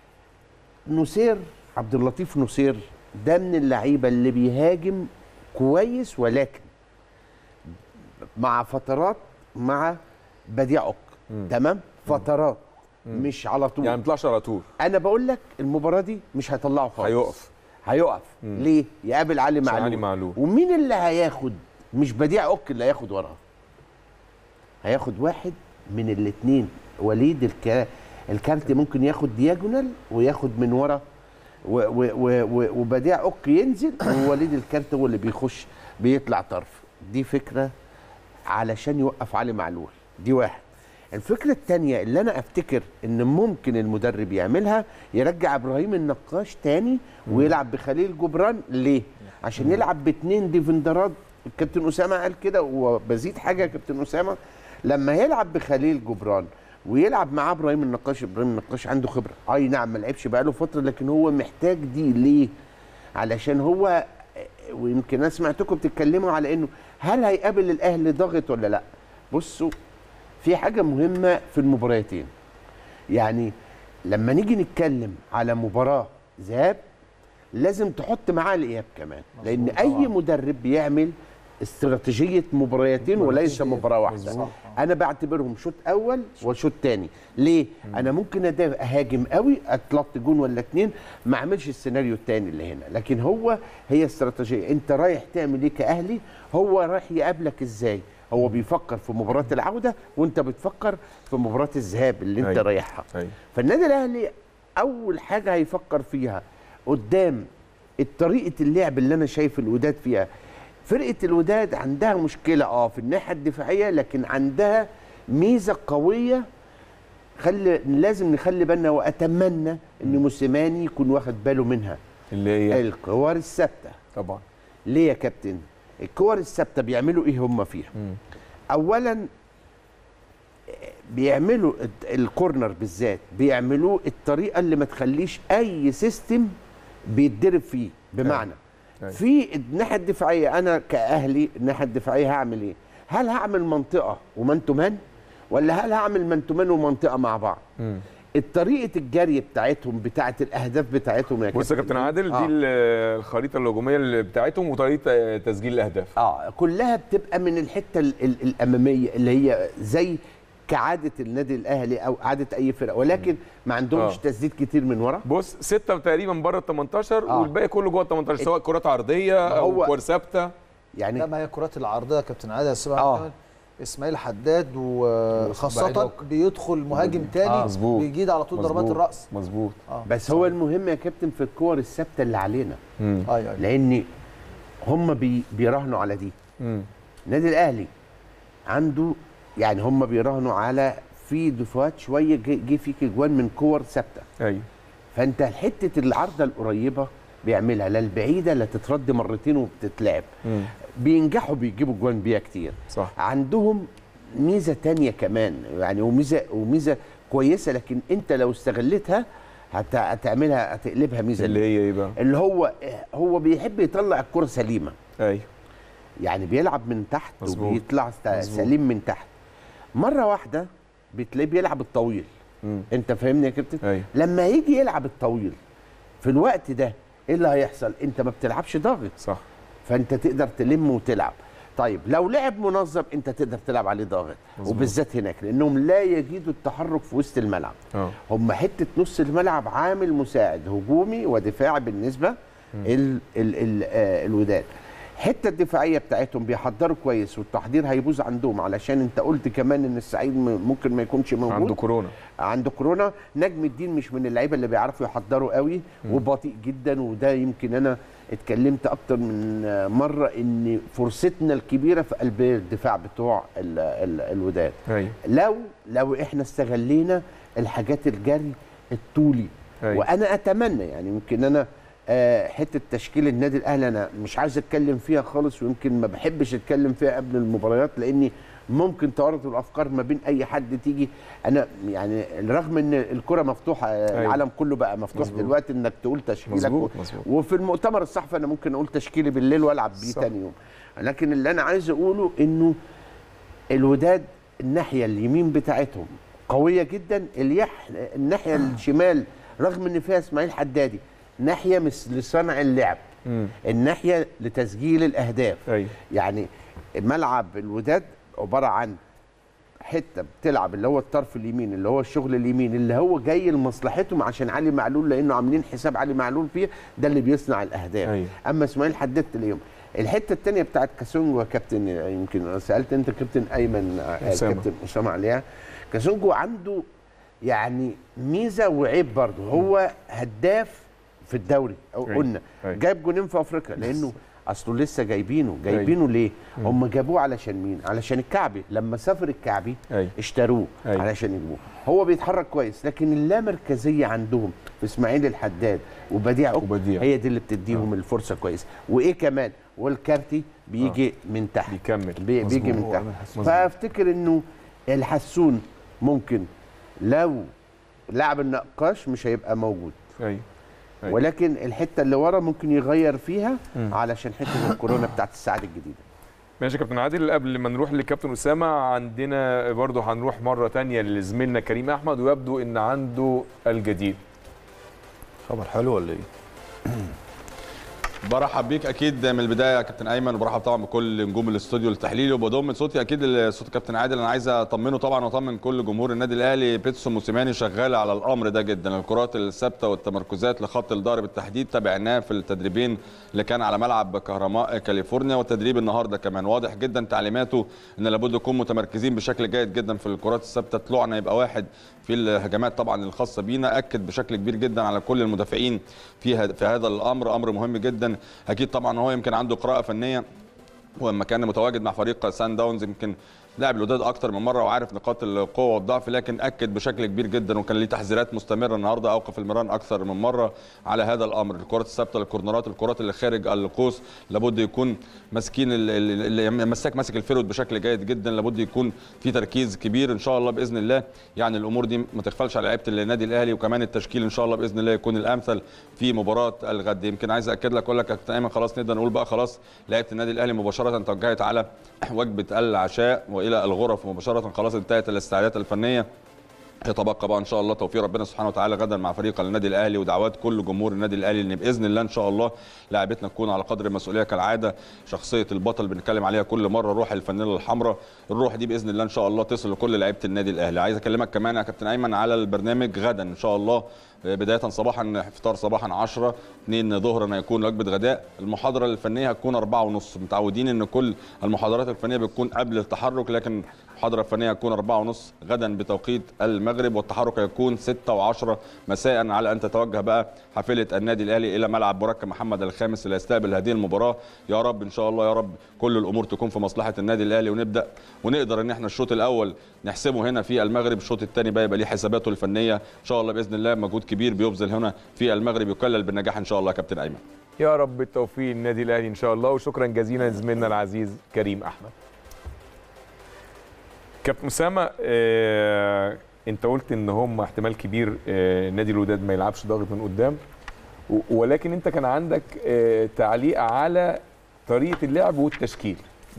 نصير عبد اللطيف نصير ده من اللعيبه اللي بيهاجم كويس ولكن مع فترات مع بديع عك مم. تمام فترات مش على طول يعني ما يطلعش على طول انا بقول لك المباراه دي مش هيطلعه خالص هيقف هيقف مم. ليه يقابل علي عشان معلول علي معلول. ومين اللي هياخد مش بديع عك اللي هياخد وراه هياخد واحد من الاثنين وليد الك... الكارت ممكن ياخد دياجونال وياخد من ورا و... و... و... و... وبديع عك ينزل ووليد الكارت هو اللي بيخش بيطلع طرف دي فكره علشان يوقف علي معلول دي واحد الفكرة التانية اللي أنا أفتكر إن ممكن المدرب يعملها يرجع إبراهيم النقاش تاني ويلعب بخليل جبران ليه؟ عشان يلعب باتنين ديفندرات الكابتن أسامة قال كده وبزيد حاجة يا كابتن أسامة لما يلعب بخليل جبران ويلعب معاه ابراهيم النقاش ابراهيم النقاش عنده خبره اي نعم ما لعبش بقاله فتره لكن هو محتاج دي ليه علشان هو ويمكن انا سمعتكم بتتكلموا على انه هل هيقابل الاهلي ضاغط ولا لا بصوا في حاجه مهمه في المباراتين يعني لما نيجي نتكلم على مباراه ذهاب لازم تحط معاه الاياب كمان لان اي مدرب بيعمل استراتيجيه مباريتين وليس مباراه واحده انا بعتبرهم شوط اول وشوط تاني ليه انا ممكن أدا- اهاجم قوي اطلق جون ولا اتنين ما اعملش السيناريو التاني اللي هنا لكن هو هي استراتيجيه انت رايح تعمل ايه كاهلي هو رايح يقابلك ازاي هو بيفكر في مباراه العوده وانت بتفكر في مباراه الذهاب اللي انت أيوة. رايحها أيوة. فالنادي الاهلي اول حاجه هيفكر فيها قدام طريقه اللعب اللي انا شايف الوداد فيها فرقه الوداد عندها مشكله اه في الناحيه الدفاعيه لكن عندها ميزه قويه خلي لازم نخلي بالنا واتمنى ان موسيماني يكون واخد باله منها اللي هي الكور الثابته طبعا ليه يا كابتن الكور الثابته بيعملوا ايه هم فيها مم. اولا بيعملوا الت- الكورنر بالذات بيعملوه الطريقه اللي ما تخليش اي سيستم بيتضرب فيه بمعنى أيوة. في الناحيه الدفاعيه انا كاهلي الناحيه الدفاعيه هعمل ايه هل هعمل منطقه ومان تو مان ولا هل هعمل مان تو مان ومنطقه مع بعض مم. الطريقه الجري بتاعتهم بتاعه الاهداف بتاعتهم يا بص يا كابتن عادل آه. دي ال- الخريطه الهجوميه اللي بتاعتهم وطريقه تسجيل الاهداف اه كلها بتبقى من الحته ال ال الاماميه اللي هي زي كعاده النادي الاهلي او عاده اي فرقه ولكن ما عندهمش آه. تسديد كتير من ورا بص ستة تقريبا بره ال 18 آه. والباقي كله جوه ال 18 سواء كرات عرضيه او هو- كور ثابته يعني لا ما هي الكرات العرضيه يا كابتن عادل السبعه آه. كمان اسماعيل حداد وخاصه وبعيدوك. بيدخل مهاجم تاني آه، مظبوط. بيجيد على طول ضربات مظبوط. الراس مظبوط بس هو المهم يا كابتن في الكور الثابته اللي علينا مم. ايوه أيوة. لان هم بي بيراهنوا على دي مم. النادي الاهلي عنده يعني هم بيراهنوا على في دفعات شويه جه جه فيك اجوان من كور ثابته ايوه فانت حته العارضه القريبه بيعملها لا البعيده لا تترد مرتين وبتتلعب مم. بينجحوا بيجيبوا جوان بيها كتير صح عندهم ميزه تانية كمان يعني وميزه وميزه كويسه لكن انت لو استغلتها هت- هتعملها هتقلبها ميزه اللي هي ايه بقى اللي هو هو بيحب يطلع الكره سليمه ايوه يعني بيلعب من تحت مظبوط. وبيطلع ست- مظبوط. سليم من تحت مره واحده بتلاقيه بيلعب الطويل مم. انت فاهمني يا كابتن ايوه لما يجي يلعب الطويل في الوقت ده ايه اللي هيحصل انت ما بتلعبش ضاغط صح فانت تقدر تلم وتلعب طيب لو لعب منظم انت تقدر تلعب عليه ضاغط مظبوط. وبالذات هناك لانهم لا يجيدوا التحرك في وسط الملعب اه هم حته نص الملعب عامل مساعد هجومي ودفاعي بالنسبه ال ال ال آه الوداد الحته الدفاعيه بتاعتهم بيحضروا كويس والتحضير هيبوظ عندهم علشان انت قلت كمان ان السعيد م- ممكن ما يكونش موجود عنده كورونا عنده كورونا نجم الدين مش من اللعيبه اللي بيعرفوا يحضروا قوي وبطيء جدا وده يمكن انا اتكلمت اكتر من مره ان فرصتنا الكبيره في قلب الدفاع بتوع ال ال الوداد ايوه لو لو احنا استغلينا الحاجات الجري الطولي أيوة. وانا اتمنى يعني يمكن انا آه، حته تشكيل النادي الاهلي انا مش عايز اتكلم فيها خالص ويمكن ما بحبش اتكلم فيها قبل المباريات لاني ممكن توارد الافكار ما بين اي حد تيجي انا يعني رغم ان الكره مفتوحه أيوة. العالم كله بقى مفتوح مظبوط. دلوقتي انك تقول تشكيلك مظبوط و- مظبوط وفي المؤتمر الصحفي انا ممكن اقول تشكيلي بالليل والعب بيه صح. تاني يوم لكن اللي انا عايز اقوله انه الوداد الناحيه اليمين بتاعتهم قويه جدا اليح الناحيه الشمال رغم ان فيها اسماعيل حدادي ناحيه مش لصنع اللعب مم. الناحيه لتسجيل الاهداف ايوه يعني ملعب الوداد عباره عن حته بتلعب اللي هو الطرف اليمين اللي هو الشغل اليمين اللي هو جاي لمصلحتهم عشان علي معلول لانه عاملين حساب علي معلول فيه ده اللي بيصنع الاهداف أيوة. اما اسماعيل حددت اليوم الحته الثانيه بتاعت كاسونجو يا كابتن يمكن سالت انت كابتن ايمن آه، أسامة. كابتن اسامه عليها كاسونجو عنده يعني ميزه وعيب برضه هو هداف في الدوري او أيوة. قلنا أيوة. جايب جونين في افريقيا لانه اصله لسه جايبينه جايبينه ليه هم جابوه علشان مين علشان الكعبي لما سافر الكعبي ايوه اشتروه أيوة. علشان يجيبوه هو بيتحرك كويس لكن اللامركزيه عندهم في اسماعيل الحداد وبديع أوك وبديع. هي دي اللي بتديهم الفرصه كويس وايه كمان والكارتي بيجي من تحت بيكمل بي بيجي مظبوط. من تحت مظبوط. فافتكر انه الحسون ممكن لو لعب النقاش مش هيبقى موجود ايوه أيوة. ولكن الحته اللي ورا ممكن يغير فيها علشان حته الكورونا بتاعت الساعه الجديده ماشي يا كابتن عادل قبل ما نروح لكابتن اسامه عندنا برضه هنروح مره تانية لزميلنا كريم احمد ويبدو ان عنده الجديد خبر حلو ولا ايه؟ برحب بيك اكيد من البدايه يا كابتن ايمن وبرحب طبعا بكل نجوم الاستوديو التحليلي وبضم صوتي اكيد صوت كابتن عادل انا عايز اطمنه طبعا واطمن كل جمهور النادي الاهلي بيتسو موسيماني شغال على الامر ده جدا الكرات الثابته والتمركزات لخط الظهر بالتحديد تابعناه في التدريبين اللي كان على ملعب كهرماء كاليفورنيا والتدريب النهارده كمان واضح جدا تعليماته ان لابد نكون متمركزين بشكل جيد جدا في الكرات الثابته طلوعنا يبقى واحد في الهجمات طبعا الخاصه بينا اكد بشكل كبير جدا على كل المدافعين في هذا- في هذا الامر امر مهم جدا اكيد طبعا هو يمكن عنده قراءه فنيه ولما كان متواجد مع فريق سان داونز يمكن لعب الوداد اكتر من مره وعارف نقاط القوه والضعف لكن اكد بشكل كبير جدا وكان ليه تحذيرات مستمره النهارده اوقف المران اكثر من مره على هذا الامر الكرات الثابته الكورنرات الكرات اللي خارج القوس لابد يكون ماسكين ال- ال- اللي مساك ماسك الفيرود بشكل جيد جدا لابد يكون في تركيز كبير ان شاء الله باذن الله يعني الامور دي ما تغفلش على لعيبه النادي الاهلي وكمان التشكيل ان شاء الله باذن الله يكون الامثل في مباراه الغد يمكن عايز اكد لك اقول لك يا كابتن ايمن خلاص نقدر نقول بقى خلاص لعيبه النادي الاهلي مباشره توجهت على وجبه العشاء والى الغرف مباشره خلاص انتهت الاستعدادات الفنيه يتبقى بقى ان شاء الله توفيق ربنا سبحانه وتعالى غدا مع فريق النادي الاهلي ودعوات كل جمهور النادي الاهلي ان باذن الله ان شاء الله لاعبتنا تكون على قدر المسؤوليه كالعاده شخصيه البطل بنتكلم عليها كل مره روح الفانيلا الحمراء الروح دي باذن الله ان شاء الله تصل لكل لعيبه النادي الاهلي عايز اكلمك كمان يا كابتن ايمن على البرنامج غدا ان شاء الله بدايه صباحا فطار صباحا 10 2 ظهرا هيكون وجبه غداء المحاضره الفنيه هتكون 4 ونص متعودين ان كل المحاضرات الفنيه بتكون قبل التحرك لكن المحاضره الفنيه هتكون 4 ونص غدا بتوقيت المغرب والتحرك هيكون 6 و10 مساء على ان تتوجه بقى حافله النادي الاهلي الى ملعب بركه محمد الخامس اللي هيستقبل هذه المباراه يا رب ان شاء الله يا رب كل الامور تكون في مصلحه النادي الاهلي ونبدا ونقدر ان احنا الشوط الاول نحسمه هنا في المغرب الشوط الثاني بقى يبقى ليه حساباته الفنيه ان شاء الله باذن الله مجهود كبير بيبذل هنا في المغرب يكلل بالنجاح ان شاء الله يا كابتن ايمن يا رب التوفيق للنادي الاهلي ان شاء الله وشكرا جزيلا لزميلنا العزيز كريم احمد كابتن اسامه آه، انت قلت ان هم احتمال كبير آه، نادي الوداد ما يلعبش ضاغط من قدام و- ولكن انت كان عندك آه، تعليق على طريقه اللعب والتشكيل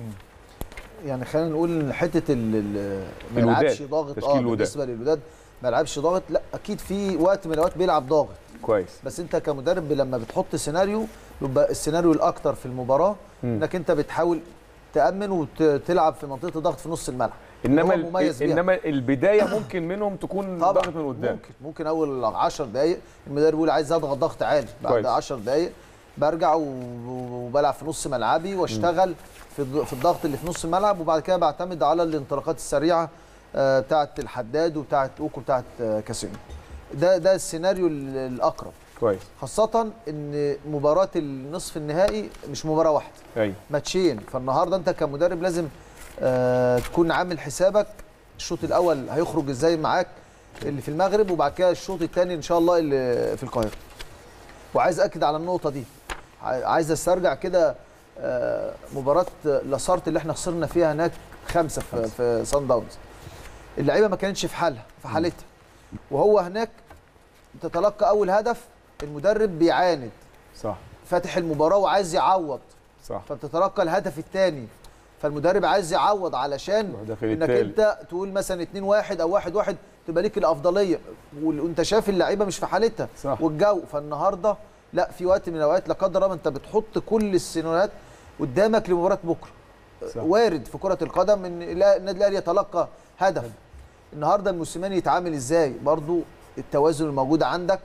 يعني خلينا نقول ان حته ال- ال- ما الوداد، يلعبش ضاغط تشكيل اه الوداد. بالنسبه للوداد ما يلعبش ضاغط لا اكيد في وقت من الاوقات بيلعب ضاغط كويس بس انت كمدرب لما بتحط سيناريو يبقى السيناريو الاكتر في المباراه مم. انك انت بتحاول تامن وتلعب في منطقه الضغط في نص الملعب انما هو ال- مميز بيها. انما البدايه ممكن منهم تكون طبعا ضغط من قدام ممكن ممكن اول 10 دقائق المدرب يقول عايز اضغط ضغط عالي بعد كويس. 10 دقائق برجع و- وبلعب في نص ملعبي واشتغل في الض- في الضغط اللي في نص الملعب وبعد كده بعتمد على الانطلاقات السريعه آه، بتاعه الحداد وبتاعه اوكو وبتاعه آه، كاسيمو ده ده السيناريو ال- الاقرب كويس خاصه ان مباراه النصف النهائي مش مباراه واحده ايوه ماتشين فالنهارده انت كمدرب لازم آه تكون عامل حسابك الشوط الاول هيخرج ازاي معاك اللي في المغرب وبعد كده الشوط الثاني ان شاء الله اللي في القاهره وعايز اكد على النقطه دي عاي- عايز استرجع كده آه مباراه لاسارت اللي احنا خسرنا فيها هناك خمسه في, في سان داونز اللعيبه ما كانتش في حالها في حالتها وهو هناك تتلقى اول هدف المدرب بيعاند صح فاتح المباراه وعايز يعوض صح فبتتلقى الهدف الثاني فالمدرب عايز يعوض علشان يروح داخل انك التالت. انت تقول مثلا 2 1 او 1 1 تبقى ليك الافضليه وال- وانت شايف اللعيبه مش في حالتها صح. والجو فالنهارده لا في وقت من الاوقات لا قدر الله انت بتحط كل السيناريوهات قدامك لمباراه بكره صح. وارد في كره القدم ان لا- النادي الاهلي يتلقى هدف النهارده الموسيماني يتعامل ازاي برضو التوازن الموجود عندك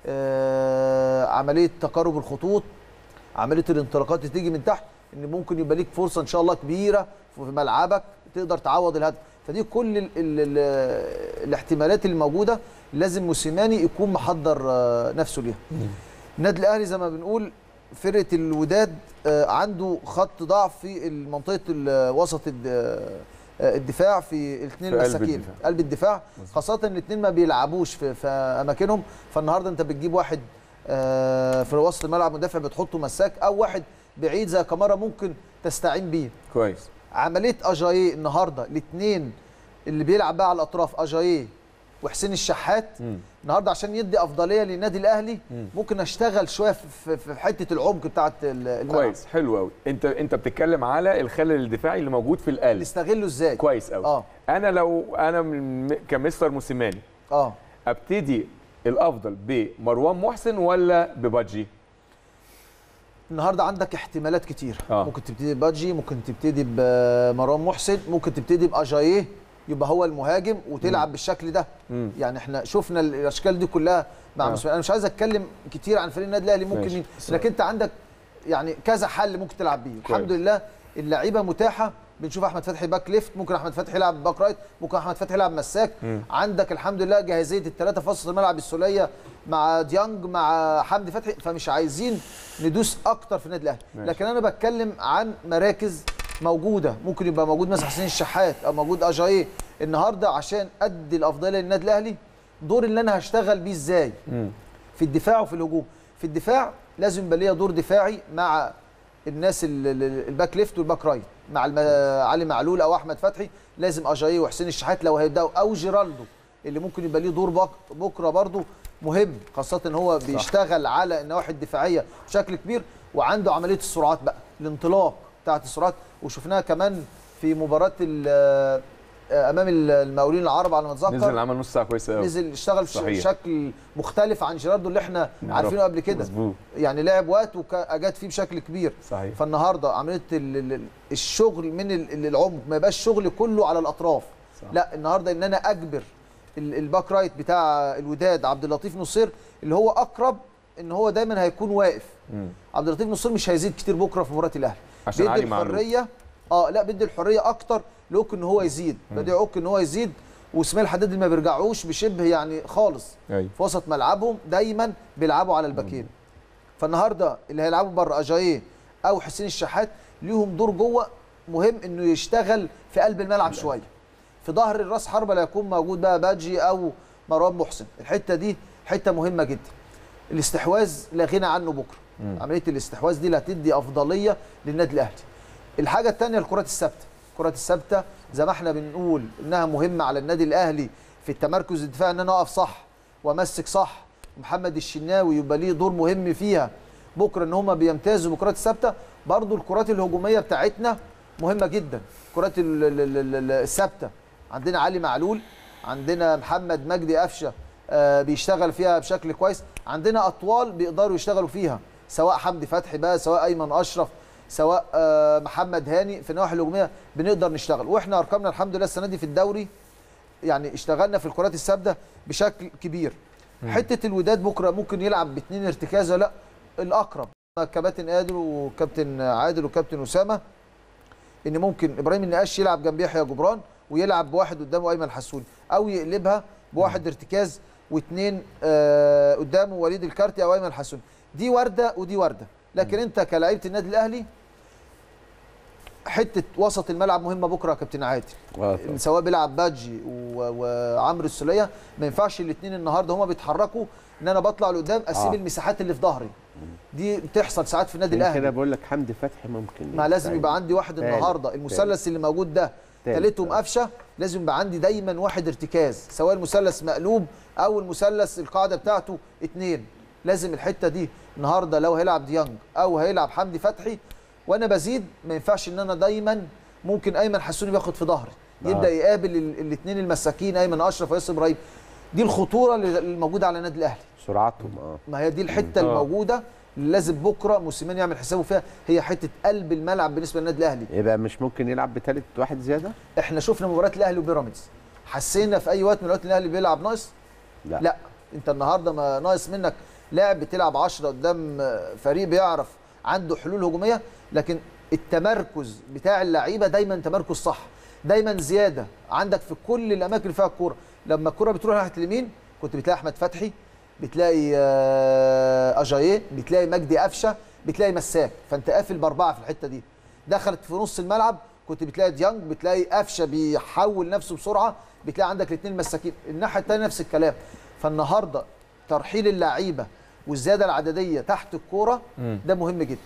آه عمليه تقارب الخطوط عمليه الانطلاقات اللي تيجي من تحت ان ممكن يبقى ليك فرصه ان شاء الله كبيره في ملعبك تقدر تعوض الهدف فدي كل ال ال ال الاحتمالات اللي موجوده لازم موسيماني يكون محضر آه، نفسه ليها النادي الاهلي زي ما بنقول فرقه الوداد آه، عنده خط ضعف في منطقه ال- وسط الد- آه، الدفاع في الاثنين في قلب المساكين الدفاع. قلب الدفاع خاصه ان الاثنين ما بيلعبوش في, في اماكنهم فالنهارده انت بتجيب واحد آه، في وسط الملعب مدافع بتحطه مساك او واحد بعيد زي كمارا ممكن تستعين بيه كويس عمليه اجاييه النهارده الاثنين اللي بيلعب بقى على الاطراف اجاييه وحسين الشحات مم. النهارده عشان يدي افضليه للنادي الاهلي مم. ممكن اشتغل شويه في, في, في حته العمق بتاعه ال- الملعب كويس حلو قوي انت انت بتتكلم على الخلل الدفاعي اللي موجود في القلب نستغله ازاي كويس قوي اه انا لو انا من كمستر موسيماني اه ابتدي الافضل بمروان محسن ولا ببادجي النهارده عندك احتمالات كتير آه. ممكن تبتدي ببادجي ممكن تبتدي بمروان محسن ممكن تبتدي باجاييه يبقى هو المهاجم وتلعب بالشكل ده مم. يعني احنا شفنا الاشكال دي كلها مع آه. مسؤول انا مش عايز اتكلم كتير عن فريق النادي الاهلي ممكن ماشي. مين لكن انت عندك يعني كذا حل ممكن تلعب بيه الحمد لله اللعيبه متاحه بنشوف احمد فتحي باك ليفت ممكن احمد فتحي يلعب باك رايت ممكن احمد فتحي يلعب مساك مم. عندك الحمد لله جاهزيه الثلاثه في وسط الملعب السوليه مع ديانج مع حمدي فتحي فمش عايزين ندوس اكتر في النادي الاهلي ماشي. لكن انا بتكلم عن مراكز موجوده ممكن يبقى موجود مثلا حسين الشحات او موجود اجاييه النهارده عشان ادي الافضليه للنادي الاهلي دور اللي انا هشتغل بيه ازاي مم. في الدفاع وفي الهجوم في الدفاع لازم يبقى ليا دور دفاعي مع الناس ال- ال- الباك ليفت والباك رايت مع الم... علي معلول او احمد فتحي لازم اجاييه وحسين الشحات لو هيبداوا او جيرالدو اللي ممكن يبقى ليه دور بك... بكره برضه مهم خاصه ان هو بيشتغل على النواحي الدفاعيه بشكل كبير وعنده عمليه السرعات بقى الانطلاق بتاعت السرعات وشفناها كمان في مباراه ال- امام المقاولين العرب على ما اتذكر نزل عمل نص ساعه كويسه قوي نزل اشتغل صحيح. بشكل مختلف عن جيراردو اللي احنا نعرف. عارفينه قبل كده مظبوط يعني لعب وقت واجاد فيه بشكل كبير صحيح فالنهارده عمليه ال- ال- ال- الشغل من ال- ال- العمق ما يبقاش شغل كله على الاطراف صح. لا النهارده ان انا اجبر ال- الباك رايت بتاع الوداد عبد اللطيف نصير اللي هو اقرب ان هو دايما هيكون واقف مم. عبد اللطيف نصير مش هيزيد كتير بكره في مباراه الاهلي عشان بيدي علي معلول. الحريه اه لا بيدي الحريه اكتر لوك ان هو يزيد بدي يعك ان هو يزيد واسماعيل حداد اللي ما بيرجعوش بشبه يعني خالص ايوه في وسط ملعبهم دايما بيلعبوا على الباكين فالنهارده اللي هيلعبوا بره اجاييه او حسين الشحات ليهم دور جوه مهم انه يشتغل في قلب الملعب شويه في ظهر الراس حربه لا يكون موجود بقى باجي او مروان محسن الحته دي حته مهمه جدا الاستحواذ لا غنى عنه بكره عمليه الاستحواذ دي اللي هتدي افضليه للنادي الاهلي الحاجه الثانيه الكرات الثابته الكرات الثابته زي ما احنا بنقول انها مهمه على النادي الاهلي في التمركز الدفاعي ان انا اقف صح وامسك صح محمد الشناوي يبقى ليه دور مهم فيها بكره ان هم بيمتازوا بالكرات الثابته برضو الكرات الهجوميه بتاعتنا مهمه جدا الكرات ال- ال- ال- ال- الثابته عندنا علي معلول عندنا محمد مجدي قفشه آه، بيشتغل فيها بشكل كويس عندنا اطوال بيقدروا يشتغلوا فيها سواء حمدي فتحي بقى سواء ايمن اشرف سواء آه، محمد هاني في النواحي الهجوميه بنقدر نشتغل واحنا ارقامنا الحمد لله السنه دي في الدوري يعني اشتغلنا في الكرات الثابته بشكل كبير حته الوداد بكره ممكن يلعب باثنين ارتكاز ولا لا الاقرب كابتن قادر وكابتن عادل وكابتن اسامه ان ممكن ابراهيم النقاش يلعب جنب يحيى جبران ويلعب بواحد قدامه ايمن حسوني او يقلبها بواحد ارتكاز واثنين آه قدامه وليد الكارتي او ايمن حسوني دي ورده ودي ورده لكن انت كلاعيبه النادي الاهلي حته وسط الملعب مهمه بكره يا كابتن عادل آه إن سواء بيلعب باجي و- وعمرو السوليه ما ينفعش الاثنين النهارده هما بيتحركوا ان انا بطلع لقدام اسيب آه. المساحات اللي في ظهري دي بتحصل ساعات في النادي عشان كده الاهلي بقول لك حمدي فتحي ممكن ما لازم يساعد. يبقى عندي واحد تالت. النهارده المثلث اللي موجود ده تالت. ثالثهم قفشه لازم يبقى عندي دايما واحد ارتكاز سواء المثلث مقلوب او المثلث القاعده بتاعته اتنين لازم الحته دي النهارده لو هيلعب ديانج او هيلعب حمدي فتحي وانا بزيد ما ينفعش ان انا دايما ممكن ايمن حسوني بياخد في ظهري يبدا يقابل الاثنين المساكين ايمن اشرف وياسر ابراهيم دي الخطوره اللي الموجوده على النادي الاهلي سرعتهم اه ما هي دي الحته آه. الموجوده اللي لازم بكره موسيماني يعمل حسابه فيها هي حته قلب الملعب بالنسبه للنادي الاهلي يبقى مش ممكن يلعب بثالث واحد زياده احنا شفنا مباراه الاهلي وبيراميدز حسينا في اي وقت من الاوقات الاهلي بيلعب ناقص لا. لا انت النهارده ما ناقص منك لاعب بتلعب 10 قدام فريق بيعرف عنده حلول هجوميه لكن التمركز بتاع اللعيبه دايما تمركز صح دايما زياده عندك في كل الاماكن اللي فيها الكوره لما الكوره بتروح ناحيه اليمين كنت بتلاقي احمد فتحي بتلاقي آه، اجاييه بتلاقي مجدي قفشه بتلاقي مساك فانت قافل باربعه في الحته دي دخلت في نص الملعب كنت بتلاقي ديانج بتلاقي قفشه بيحول نفسه بسرعه بتلاقي عندك الاثنين مساكين الناحيه الثانيه نفس الكلام فالنهارده ترحيل اللعيبه والزياده العدديه تحت الكوره ده مهم جدا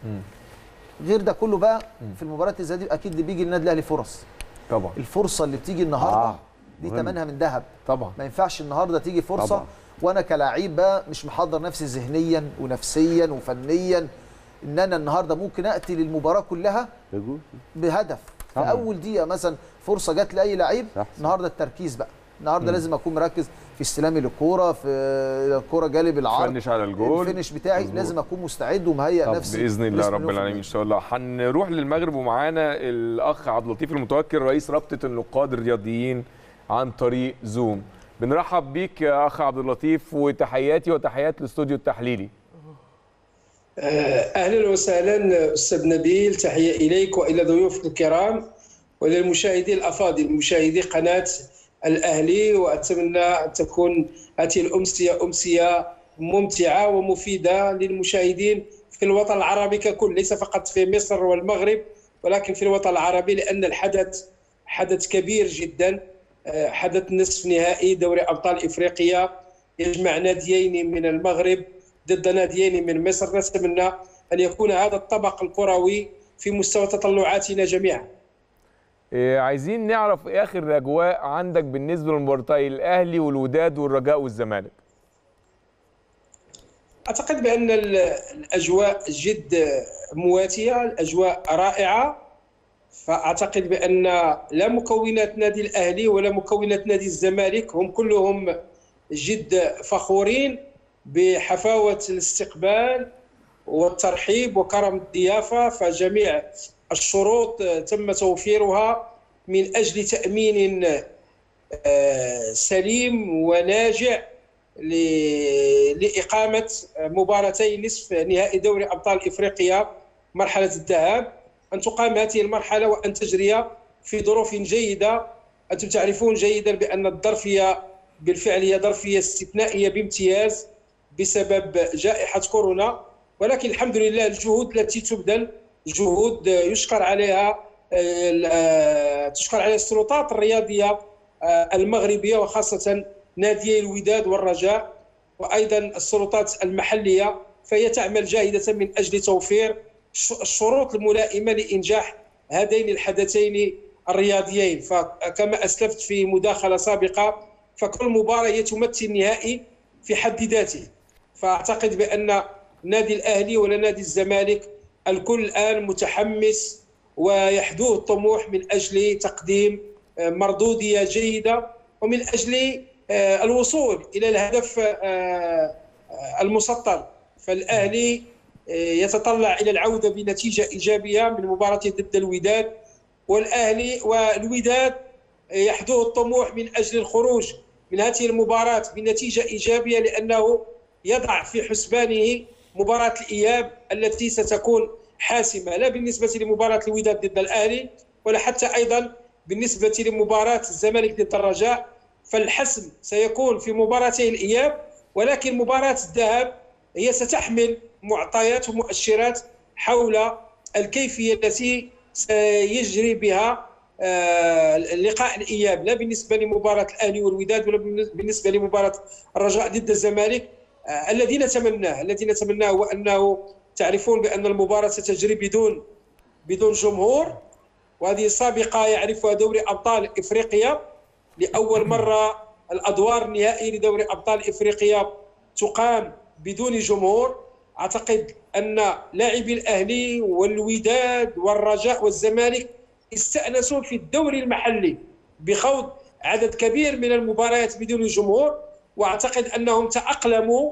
غير ده كله بقى في المباريات اللي زي دي اكيد اللي بيجي للنادي الاهلي فرص طبعا الفرصه اللي بتيجي النهارده آه، دي مهم. ثمنها من ذهب طبعا ما ينفعش النهارده تيجي فرصه طبعا. وانا كلاعب بقى مش محضر نفسي ذهنيا ونفسيا وفنيا ان انا النهارده ممكن اقتل المباراه كلها بجول بهدف في طبعا. اول دقيقه مثلا فرصه جت لاي لعيب صح، صح. النهارده التركيز بقى النهارده لازم اكون مركز في استلامي للكوره في الكوره جالب العرض فنش على الجول الفينش بتاعي مظبوط. لازم اكون مستعد ومهيئ طب نفسي باذن الله بنسبة رب مليون في العالمين المية. ان شاء الله هنروح للمغرب ومعانا الاخ عبد اللطيف المتوكل رئيس رابطه النقاد الرياضيين عن طريق زوم بنرحب بيك يا اخ عبد اللطيف وتحياتي وتحيات الاستوديو التحليلي اهلا وسهلا استاذ نبيل تحيه اليك والى ضيوفك الكرام والى المشاهدين الافاضل مشاهدي قناه الاهلي واتمنى ان تكون هذه الامسيه امسيه ممتعه ومفيده للمشاهدين في الوطن العربي ككل ليس فقط في مصر والمغرب ولكن في الوطن العربي لان الحدث حدث كبير جدا آه، حدث نصف نهائي دوري ابطال افريقيا يجمع ناديين من المغرب ضد ناديين من مصر نتمنى ان يكون هذا الطبق الكروي في مستوى تطلعاتنا جميعا إيه، عايزين نعرف ايه اخر الاجواء عندك بالنسبه لمباراتي الاهلي والوداد والرجاء والزمالك اعتقد بان ال- الاجواء جد مواتيه الاجواء رائعه فاعتقد بان لا مكونات نادي الاهلي ولا مكونات نادي الزمالك هم كلهم جد فخورين بحفاوه الاستقبال والترحيب وكرم الضيافه فجميع الشروط تم توفيرها من اجل تامين آه، سليم وناجع ل- لإقامة مباراتي نصف نهائي دوري أبطال إفريقيا مرحلة الذهاب أن تقام هذه المرحلة وأن تجري في ظروف جيدة أنتم تعرفون جيدا بأن الظرفية بالفعل هي ظرفية استثنائية بامتياز بسبب جائحة كورونا ولكن الحمد لله الجهود التي تبذل جهود يشكر عليها آه، تشكر عليها السلطات الرياضية آه، المغربية وخاصة ناديي الوداد والرجاء وأيضا السلطات المحلية فهي تعمل جاهدة من أجل توفير الش- الشروط الملائمة لإنجاح هذين الحدثين الرياضيين فكما أسلفت في مداخلة سابقة فكل مباراة هي تمثل نهائي في حد ذاته فأعتقد بأن نادي الأهلي ولا نادي الزمالك الكل الآن متحمس ويحدوه الطموح من أجل تقديم آه، مردودية جيدة ومن أجل آه، الوصول إلى الهدف آه، آه، المسطر فالأهلي آه، يتطلع إلى العودة بنتيجة إيجابية من مباراة ضد الوداد والأهلي والوداد يحدوه الطموح من أجل الخروج من هذه المباراة بنتيجة إيجابية لأنه يضع في حسبانه مباراة الإياب التي ستكون حاسمة لا بالنسبة لمباراة الوداد ضد الأهلي ولا حتى أيضا بالنسبة لمباراة الزمالك ضد الرجاء فالحسم سيكون في مباراتي الإياب ولكن مباراة الذهاب هي ستحمل معطيات ومؤشرات حول الكيفية التي سيجري بها آه، لقاء الاياب لا بالنسبه لمباراه الاهلي والوداد ولا بالنسبه لمباراه الرجاء ضد الزمالك آه، الذي نتمناه الذي نتمناه هو انه تعرفون بان المباراه ستجري بدون بدون جمهور وهذه سابقه يعرفها دوري ابطال افريقيا لاول مره الادوار النهائي لدوري ابطال افريقيا تقام بدون جمهور اعتقد ان لاعبي الاهلي والوداد والرجاء والزمالك استأنسوا في الدوري المحلي بخوض عدد كبير من المباريات بدون جمهور واعتقد انهم تأقلموا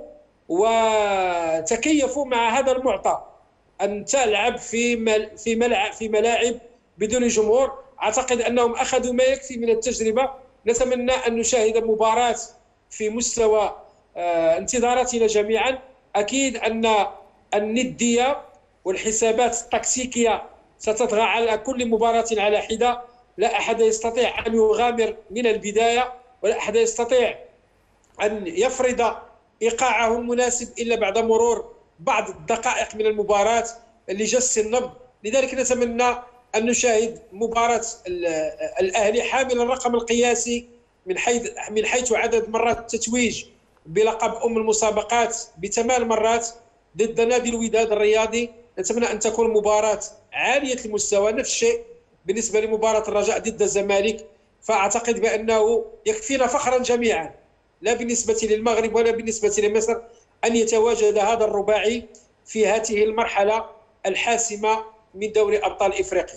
وتكيفوا مع هذا المعطى ان تلعب في مل في ملعب في ملاعب بدون جمهور اعتقد انهم اخذوا ما يكفي من التجربه نتمنى ان نشاهد مباراه في مستوى آه، انتظاراتنا جميعا اكيد ان النديه والحسابات التكتيكيه ستطغى على كل مباراة على حدة لا أحد يستطيع أن يغامر من البداية ولا أحد يستطيع أن يفرض إيقاعه المناسب إلا بعد مرور بعض الدقائق من المباراة لجس النبض لذلك نتمنى أن نشاهد مباراة ال- الأهلي حامل الرقم القياسي من حيث من حيث عدد مرات التتويج بلقب أم المسابقات بثمان مرات ضد نادي الوداد الرياضي نتمنى ان تكون مباراه عاليه المستوى نفس الشيء بالنسبه لمباراه الرجاء ضد الزمالك فاعتقد بانه يكفينا فخرا جميعا لا بالنسبه للمغرب ولا بالنسبه لمصر ان يتواجد هذا الرباعي في هذه المرحله الحاسمه من دوري ابطال افريقيا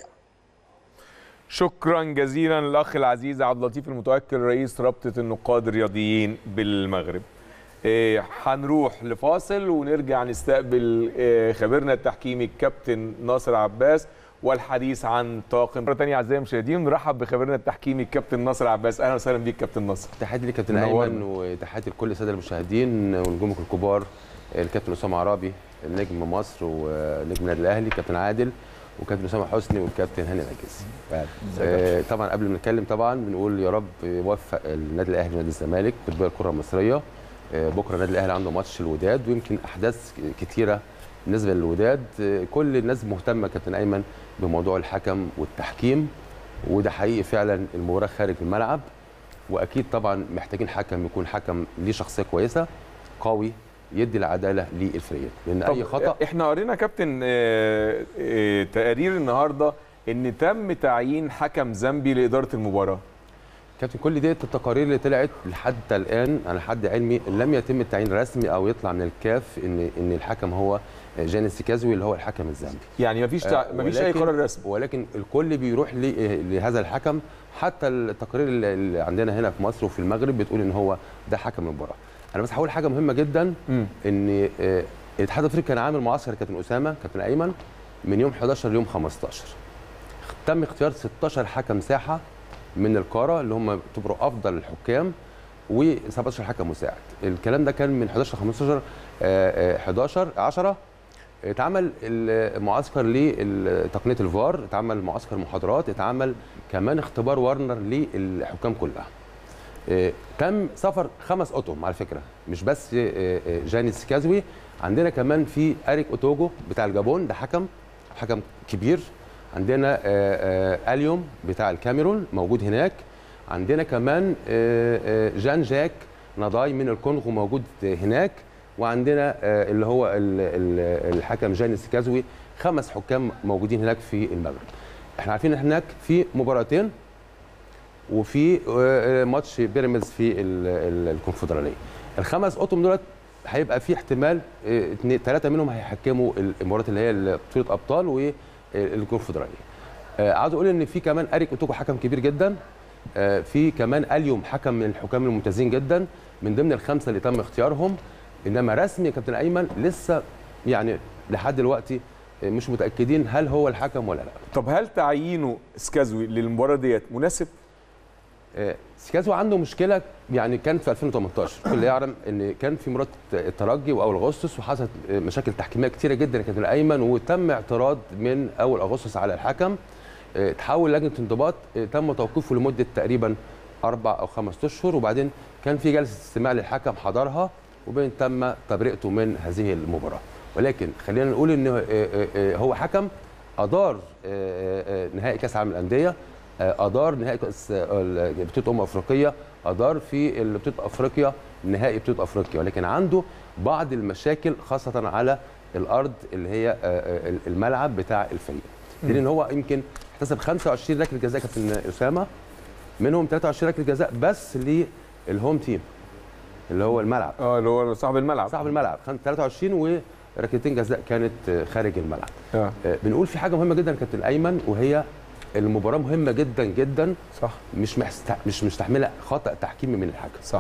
شكرا جزيلا للاخ العزيز عبد اللطيف المتوكل رئيس رابطه النقاد الرياضيين بالمغرب إيه، هنروح لفاصل ونرجع نستقبل إيه، خبيرنا التحكيمي الكابتن ناصر عباس والحديث عن طاقم مره ثانيه اعزائي المشاهدين نرحب بخبيرنا التحكيمي الكابتن ناصر عباس اهلا وسهلا بيك كابتن ناصر تحياتي لكابتن منورنا. ايمن وتحياتي لكل الساده المشاهدين ونجومك الكبار الكابتن اسامه عرابي نجم مصر ونجم النادي الاهلي كابتن عادل وكابتن اسامه حسني والكابتن هاني العجيزي آه، طبعا قبل ما نتكلم طبعا بنقول يا رب يوفق النادي الاهلي ونادي الزمالك تطبيق الكره المصريه آه، بكره النادي الاهلي عنده ماتش الوداد ويمكن احداث كتيره بالنسبه للوداد آه، كل الناس مهتمه كابتن ايمن بموضوع الحكم والتحكيم وده حقيقي فعلا المباراه خارج الملعب واكيد طبعا محتاجين حكم يكون حكم ليه شخصيه كويسه قوي يدي العداله للفريق لان اي طب خطا احنا قرينا كابتن آه، آه، تقارير النهارده ان تم تعيين حكم زامبي لاداره المباراه كابتن كل ديت التقارير اللي طلعت لحد الان على حد علمي لم يتم التعيين رسمي او يطلع من الكاف ان ان الحكم هو جانيس كازوي اللي هو الحكم الزامبي يعني مفيش تع... آه، مفيش اي ولكن- قرار رسمي ولكن الكل بيروح ل- لهذا الحكم حتى التقارير اللي- اللي عندنا هنا في مصر وفي المغرب بتقول ان هو ده حكم المباراه انا بس هقول حاجه مهمه جدا مم. ان آه، الاتحاد الافريقي كان عامل معسكر كابتن اسامه كابتن ايمن من يوم 11 ليوم 15 تم اختيار 16 حكم ساحه من القاره اللي هم اعتبروا افضل الحكام و17 حكم مساعد الكلام ده كان من 11 ل 15 آه، آه، 11 10 اتعمل المعسكر لتقنيه الفار اتعمل معسكر محاضرات اتعمل كمان اختبار ورنر للحكام كلها آه، تم سفر خمس اطقم على فكره مش بس آه، آه، جاني سكازوي عندنا كمان في اريك اوتوجو بتاع الجابون ده حكم حكم كبير عندنا آه، آه، اليوم بتاع الكاميرون موجود هناك عندنا كمان آه، آه، جان جاك نضاي من الكونغو موجود هناك وعندنا آه، اللي هو ال- ال- الحكم جاني سكازوي خمس حكام موجودين هناك في المغرب احنا عارفين إن هناك في مباراتين وفي آه، ماتش بيراميدز في ال- ال- الكونفدراليه الخمس اطقم دولت هيبقى في احتمال ثلاثه منهم هيحكموا المباريات اللي هي بطوله ابطال والكونفدراليه آه، عاوز اقول ان في كمان اريك اوتوكو حكم كبير جدا آه، في كمان اليوم حكم من الحكام الممتازين جدا من ضمن الخمسه اللي تم اختيارهم انما رسمي يا كابتن ايمن لسه يعني لحد دلوقتي آه، مش متاكدين هل هو الحكم ولا لا طب هل تعيينه سكازوي للمباراه ديت مناسب؟ آه، سكازو عنده مشكله يعني كانت في 2018 الكل يعلم ان كان في مباراه الترجي واول اغسطس وحصلت آه، مشاكل تحكيميه كتيره جدا يا كابتن ايمن وتم اعتراض من اول اغسطس على الحكم آه، تحول لجنه انضباط آه، تم توقيفه لمده تقريبا اربع او خمس اشهر وبعدين كان في جلسه استماع للحكم حضرها وبين تم تبرئته من هذه المباراه ولكن خلينا نقول ان آه، آه، آه، هو حكم ادار آه، آه، نهائي كاس العالم للانديه آه، ادار نهائي كاس آه، ال- بطوله امم افريقيه ادار في ال- بطوله افريقيا نهائي بطوله افريقيا ولكن عنده بعض المشاكل خاصه على الارض اللي هي آه، آه، الملعب بتاع الفريق لان هو يمكن احتسب 25 ركله جزاء كابتن اسامه منهم 23 ركله جزاء بس للهوم تيم اللي هو الملعب اه اللي هو صاحب الملعب صاحب الملعب خد 23 وركلتين جزاء كانت آه، خارج الملعب اه آه، بنقول في حاجه مهمه جدا يا كابتن ايمن وهي المباراه مهمه جدا جدا صح مش محست... مش مستحمله خطا تحكيمي من الحكم صح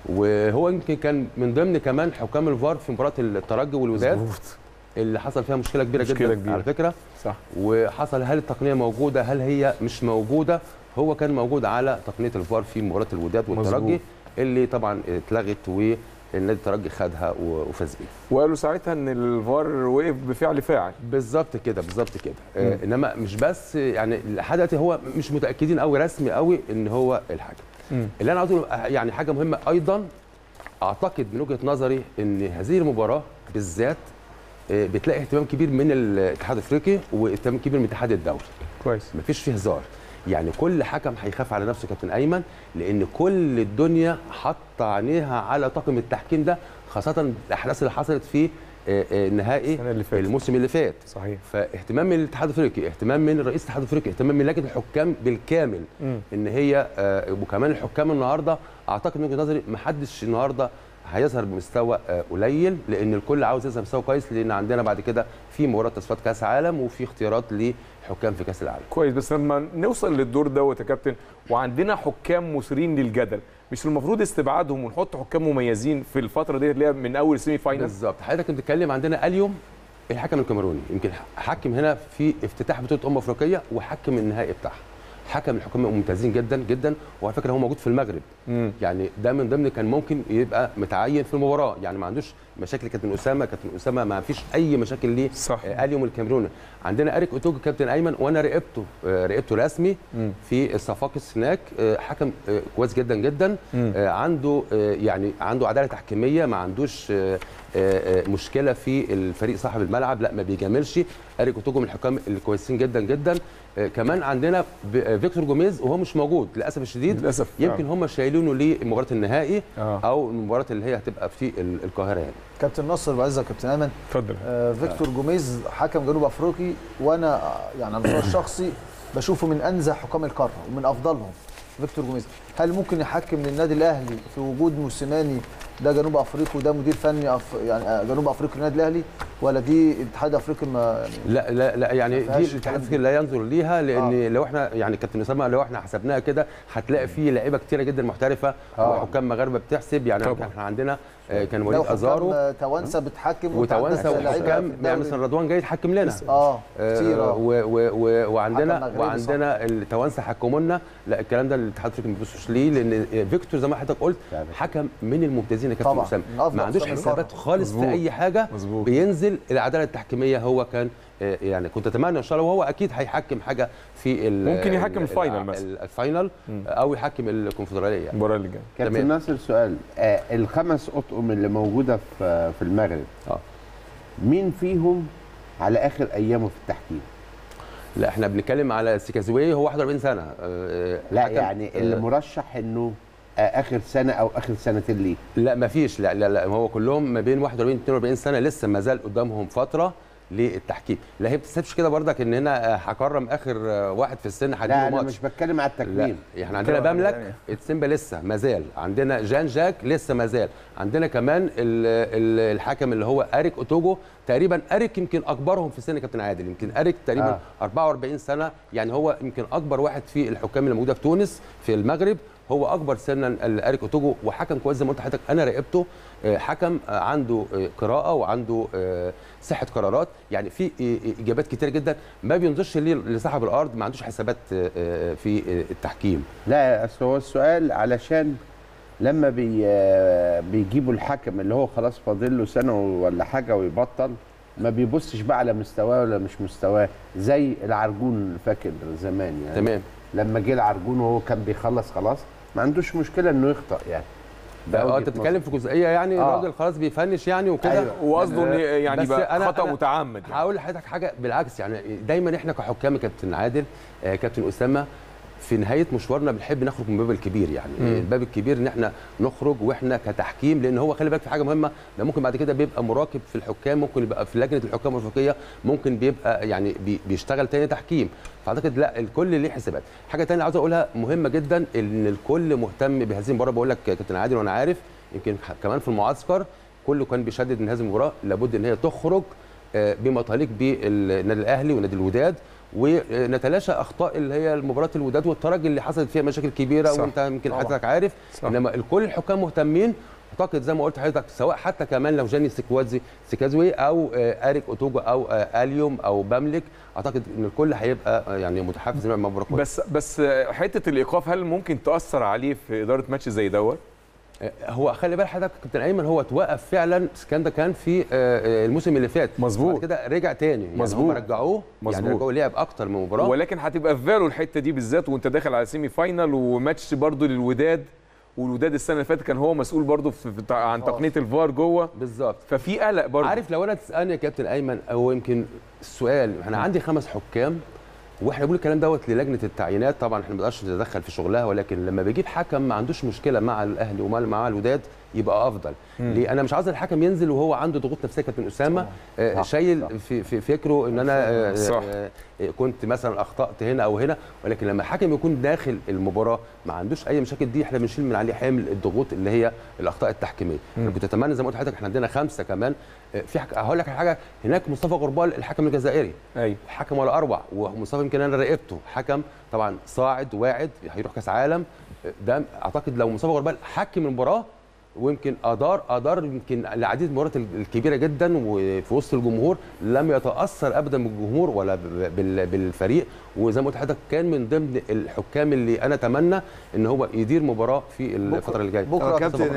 وهو يمكن كان من ضمن كمان حكام الفار في مباراه الترجي والوداد مظبوط اللي حصل فيها مشكله كبيره مشكلة جدا كبيرة. على فكره صح وحصل هل التقنيه موجوده هل هي مش موجوده هو كان موجود على تقنيه الفار في مباراه الوداد والترجي مظبوط. اللي طبعا اتلغت والنادي الترجي خدها و- وفاز بيها وقالوا ساعتها ان الفار وقف بفعل فاعل بالظبط كده بالظبط كده آه انما مش بس يعني لحد دلوقتي هو مش متاكدين قوي رسمي قوي ان هو الحكم مم. اللي انا عاوز أقوله، آه، يعني حاجه مهمه ايضا اعتقد من وجهه نظري ان هذه المباراه بالذات آه، بتلاقي اهتمام كبير من الاتحاد الافريقي واهتمام كبير من الاتحاد الدولي كويس مفيش فيه هزار يعني كل حكم هيخاف على نفسه كابتن ايمن لان كل الدنيا حاطه عينيها على طاقم التحكيم ده خاصه الاحداث اللي حصلت في آه، آه، نهائي السنة اللي فاتت. الموسم اللي فات صحيح فاهتمام من الاتحاد الافريقي اهتمام من رئيس الاتحاد الافريقي اهتمام من لجنه الحكام بالكامل مم. ان هي آه، وكمان الحكام النهارده اعتقد من وجهه نظري ما حدش النهارده هيظهر بمستوى آه، قليل لان الكل عاوز يظهر بمستوى كويس لان عندنا بعد كده في مباراه تصفيات كاس عالم وفي اختيارات لحكام في كاس العالم كويس بس لما نوصل للدور دوت يا كابتن وعندنا حكام مثيرين للجدل مش المفروض استبعادهم ونحط حكام مميزين في الفتره دي اللي هي من اول سيمي فاينل بالظبط حضرتك بتتكلم عندنا اليوم الحكم الكاميروني يمكن حكم هنا في افتتاح بطوله امم افريقيه وحكم النهائي بتاعها حكم الحكام ممتازين جدا جدا وعلى فكره هو موجود في المغرب مم. يعني ده من ضمن كان ممكن يبقى متعين في المباراه يعني ما عندوش مشاكل كابتن اسامه كابتن اسامه ما فيش اي مشاكل ليه صح. آه، اليوم الكاميروني عندنا اريك اوتوجو كابتن ايمن وانا راقبته آه، راقبته رسمي مم. في الصفاقس هناك آه، حكم آه، كويس جدا جدا مم. آه، عنده آه، يعني عنده عداله تحكيميه ما عندوش آه، آه، آه، مشكله في الفريق صاحب الملعب لا ما بيجاملش اريك اوتوجو من الحكام الكويسين جدا جدا آه، كمان عندنا ب- آه، فيكتور جوميز وهو مش موجود للاسف الشديد للاسف يمكن هم شايلينه لمباراه النهائي اه او المباراه اللي هي هتبقى في ال- القاهره يعني كابتن نصر بعزة كابتن ايمن اتفضل آه فيكتور جوميز حكم جنوب افريقي وانا آه، يعني على المستوى الشخصي بشوفه من انزه حكام القاره ومن افضلهم فيكتور جوميز هل ممكن يحكم للنادي الاهلي في وجود موسيماني ده جنوب افريقي وده مدير فني أف... يعني آه، جنوب افريقي النادي الاهلي ولا دي اتحاد افريقي ما يعني لا لا لا يعني ما دي فيهاش الاتحاد الكلام الافريقي لا ينظر ليها لان آه. لو احنا يعني كابتن اسامه لو احنا حسبناها كده هتلاقي في لعيبه كتيره جدا محترفه آه. وحكام مغاربه بتحسب يعني طبعاً. احنا عندنا آه، كان لو وليد حكام، ازارو آه، توانسه بتحكم وتوانسه وعندك لعيبة وحكام في يعني الدوري. مثلا رضوان جاي يتحكم لنا اه كتير آه، اه و و و وعندنا حكم مغربي وعندنا التوانسه حكموا لنا لا الكلام ده الاتحاد الافريقي ما بيبصوش ليه لان فيكتور زي ما حضرتك قلت حكم من الممتازين يا كابتن طبعاً، اسامه من أفضل ما عندوش حكام حسابات القارة. خالص مظبوط. في اي حاجه مظبوط. بينزل العداله التحكيميه هو كان آه، يعني كنت اتمنى ان شاء الله وهو اكيد هيحكم حاجه في ال- ممكن يحكم ال- الفاينل ال- مثلا. الفاينل او يحكم الكونفدراليه يعني. المباراه اللي جايه تمام. كابتن ناصر سؤال آه الخمس اطقم اللي موجوده في في المغرب اه مين فيهم على اخر ايامه في التحكيم لا احنا بنتكلم على سيكازوي هو 41 سنه آه، لا حكم- يعني اللي آه، مرشح انه آه اخر سنه او اخر سنتين ليه لا ما فيش لا لا لا هو كلهم ما بين 41 42 سنه لسه ما زال قدامهم فتره للتحكيم لا هي بتحسبش كده برضك ان هنا آه، هكرم اخر آه، واحد في السن لا هديله انا ماتش مش بتكلم على لا التكوين احنا عندنا بملك السيمبا لسه ما زال عندنا جان جاك لسه ما زال عندنا كمان ال- ال- الحكم اللي هو اريك اوتوجو تقريبا اريك يمكن اكبرهم في السن كابتن عادل يمكن اريك تقريبا آه. آه. 44 سنه يعني هو يمكن اكبر واحد في الحكام اللي موجوده في تونس في المغرب هو اكبر سنا الاريك اوتوجو وحكم كويس زي ما قلت لحضرتك انا راقبته آه، حكم آه، عنده آه، قراءه وعنده آه، صحه قرارات يعني في آه، اجابات كتير جدا ما بينظرش ليه لصاحب الارض ما عندوش حسابات آه، آه، في آه، التحكيم لا اصل هو السؤال علشان لما بي آه، بيجيبوا الحكم اللي هو خلاص فاضل له سنه ولا حاجه ويبطل ما بيبصش بقى على مستواه ولا مش مستواه زي العرجون فاكر زمان يعني تمام لما جه العرجون وهو كان بيخلص خلاص ما عندوش مشكله انه يخطأ يعني ده اه وجهة انت بتتكلم نظر. في جزئيه يعني آه. الراجل خلاص بيفنش يعني وكده أيوة. وقصده ان آه، يعني بس بقى أنا- خطا أنا متعمد يعني. هقول لحضرتك حاجه بالعكس يعني دايما احنا كحكام كابتن عادل آه، كابتن اسامه في نهايه مشوارنا بنحب نخرج من الباب الكبير يعني مم. الباب الكبير ان احنا نخرج واحنا كتحكيم لان هو خلي بالك في حاجه مهمه ده ممكن بعد كده بيبقى مراقب في الحكام ممكن يبقى في لجنه الحكام الافريقيه ممكن بيبقى يعني بي- بيشتغل تاني تحكيم فاعتقد لا الكل ليه حسابات حاجه تانية عاوز اقولها مهمه جدا ان الكل مهتم بهذه المباراه بقول لك يا كابتن عادل وانا عارف يمكن ح- كمان في المعسكر كله كان بيشدد ان هذه المباراه لابد ان هي تخرج آه، بما تليق بالنادي الاهلي ونادي الوداد ونتلاشى اخطاء اللي هي مباراه الوداد والترجي اللي حصلت فيها مشاكل كبيره صح. وانت يمكن طبعا. حضرتك عارف صح. انما الكل الحكام مهتمين اعتقد زي ما قلت لحضرتك سواء حتى كمان لو جاني سيكوازي سيكازوي او آه، اريك اوتوجو او آه، اليوم او باملك اعتقد ان الكل هيبقى آه، يعني متحفز مع المباراه كويس. بس بس حته الايقاف هل ممكن تاثر عليه في اداره ماتش زي دوت آه، هو خلي بالك حضرتك كابتن ايمن هو توقف فعلا الكلام ده كان في آه، آه، الموسم اللي فات مظبوط. بعد كده رجع تاني يعني مظبوط. هم رجعوه يعني مظبوط. رجعوه لعب اكتر من مباراه ولكن هتبقى في فالو الحته دي بالذات وانت داخل على سيمي فاينال وماتش برضو للوداد والوداد السنه اللي فاتت كان هو مسؤول برضو في في تع- عن تقنيه الفار جوه بالظبط ففي قلق برضو عارف لو انا تسالني يا كابتن ايمن او يمكن السؤال انا عندي خمس حكام واحنا بنقول الكلام دوت للجنه التعيينات طبعا احنا ما بنقدرش نتدخل في شغلها ولكن لما بيجيب حكم ما عندوش مشكله مع الاهلي ومع مع الوداد يبقى افضل ليه انا مش عاوز الحكم ينزل وهو عنده ضغوط نفسيه كابتن اسامه آه شايل في, في فكره ان انا آه صح. آه آه، كنت مثلا اخطات هنا او هنا ولكن لما الحكم يكون داخل المباراه ما عندوش اي مشاكل دي احنا بنشيل من عليه حمل الضغوط اللي هي الاخطاء التحكيميه انا كنت اتمنى زي ما قلت لحضرتك احنا عندنا خمسه كمان آه، في حك... هقول لك على حاجه هناك مصطفى غربال الحكم الجزائري ايوه حكم ولا اروع ومصطفى يمكن انا راقبته حكم طبعا صاعد واعد هيروح كاس عالم ده اعتقد لو مصطفى غربال حكم المباراه ويمكن ادار ادار يمكن العديد من المباريات الكبيره جدا وفي وسط الجمهور لم يتاثر ابدا بالجمهور ولا ب- بال- بالفريق وزي ما قلت لحضرتك كان من ضمن الحكام اللي انا اتمنى ان هو يدير مباراه في الفتره اللي جايه بكرة طب مصطفى كابتن غربال.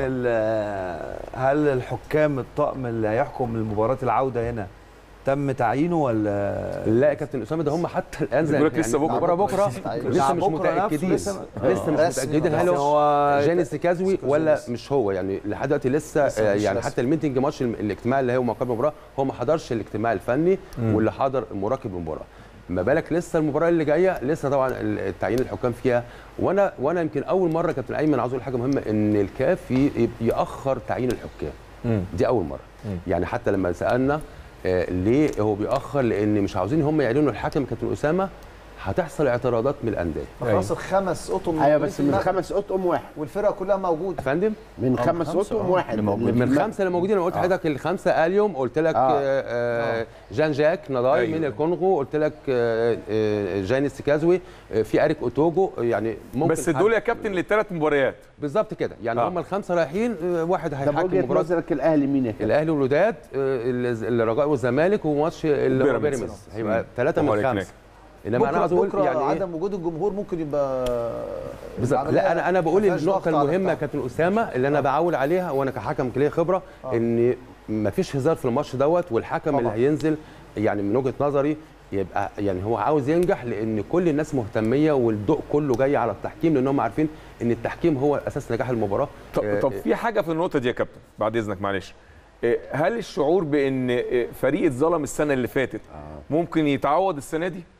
ال- هل الحكام الطقم اللي هيحكم المباراه العوده هنا تم تعيينه ولا لا يا كابتن اسامه ده هم حتى الان زي بيقول لك لسه بكرة. المباراه بكره لسه لسه مش بكرة نفسه متاكدين لسه- لسه مش رسمي متاكدين هل بس هو هو جاني سيكازوي سيكازوي ولا لسه. مش هو يعني لحد دلوقتي لسه, لسه آه مش يعني رسمي. حتى الميتنج ماتش الم- الاجتماع اللي هو ما قبل المباراه هو ما حضرش الاجتماع الفني واللي حضر مراقب المباراه ما بالك لسه المباراه اللي جايه لسه طبعا التعيين الحكام فيها وانا وانا يمكن اول مره كابتن ايمن عاوز اقول حاجه مهمه ان الكاف ي- ياخر تعيين الحكام مم. دي اول مره يعني حتى لما سالنا آه ليه هو بيأخر لان مش عاوزين هم يعلنوا الحكم كابتن اسامه هتحصل اعتراضات من الانديه خلاص الخمس اطقم ايوه بس من المغرب خمس اطقم واحد والفرقه كلها موجوده يا فندم من خمس اطقم واحد من خمسه اللي موجودين انا قلت لحضرتك الخمسه اليوم قلت لك آه. آه. آه جان جاك نضاي أيوة. من الكونغو قلت لك آه آه جاني سيكازوي آه في اريك اوتوجو يعني ممكن بس دول يا كابتن للثلاث مباريات بالظبط كده يعني آه. هم الخمسه رايحين آه واحد طب هيحكم وجهه مباراه نظرك الاهلي مين يا كابتن؟ الاهلي والوداد آه، ال- الرجاء والزمالك وماتش ال- بيراميدز. بيراميدز هيبقى مم. ثلاثه من وهو هناك. خمسه انما انا بكره عاوز اقول بكره يعني إيه؟ عدم وجود الجمهور ممكن يبقى بالظبط العملية لا انا انا بقول ما فيهاش النقطه ضغط على المهمه بتاع. يا كابتن اسامه اللي انا بعول عليها وانا كحكم ليا خبره ان مفيش هزار في الماتش دوت والحكم اللي طبعا. هينزل يعني من وجهه نظري يبقى يعني هو عاوز ينجح لان كل الناس مهتميه والضوء كله جاي على التحكيم لان هم عارفين ان التحكيم هو اساس نجاح المباراه طب, آه، طب في حاجه في النقطه دي يا كابتن بعد اذنك معلش إيه، هل الشعور بان إيه، فريق اتظلم السنه اللي فاتت ممكن يتعوض السنه دي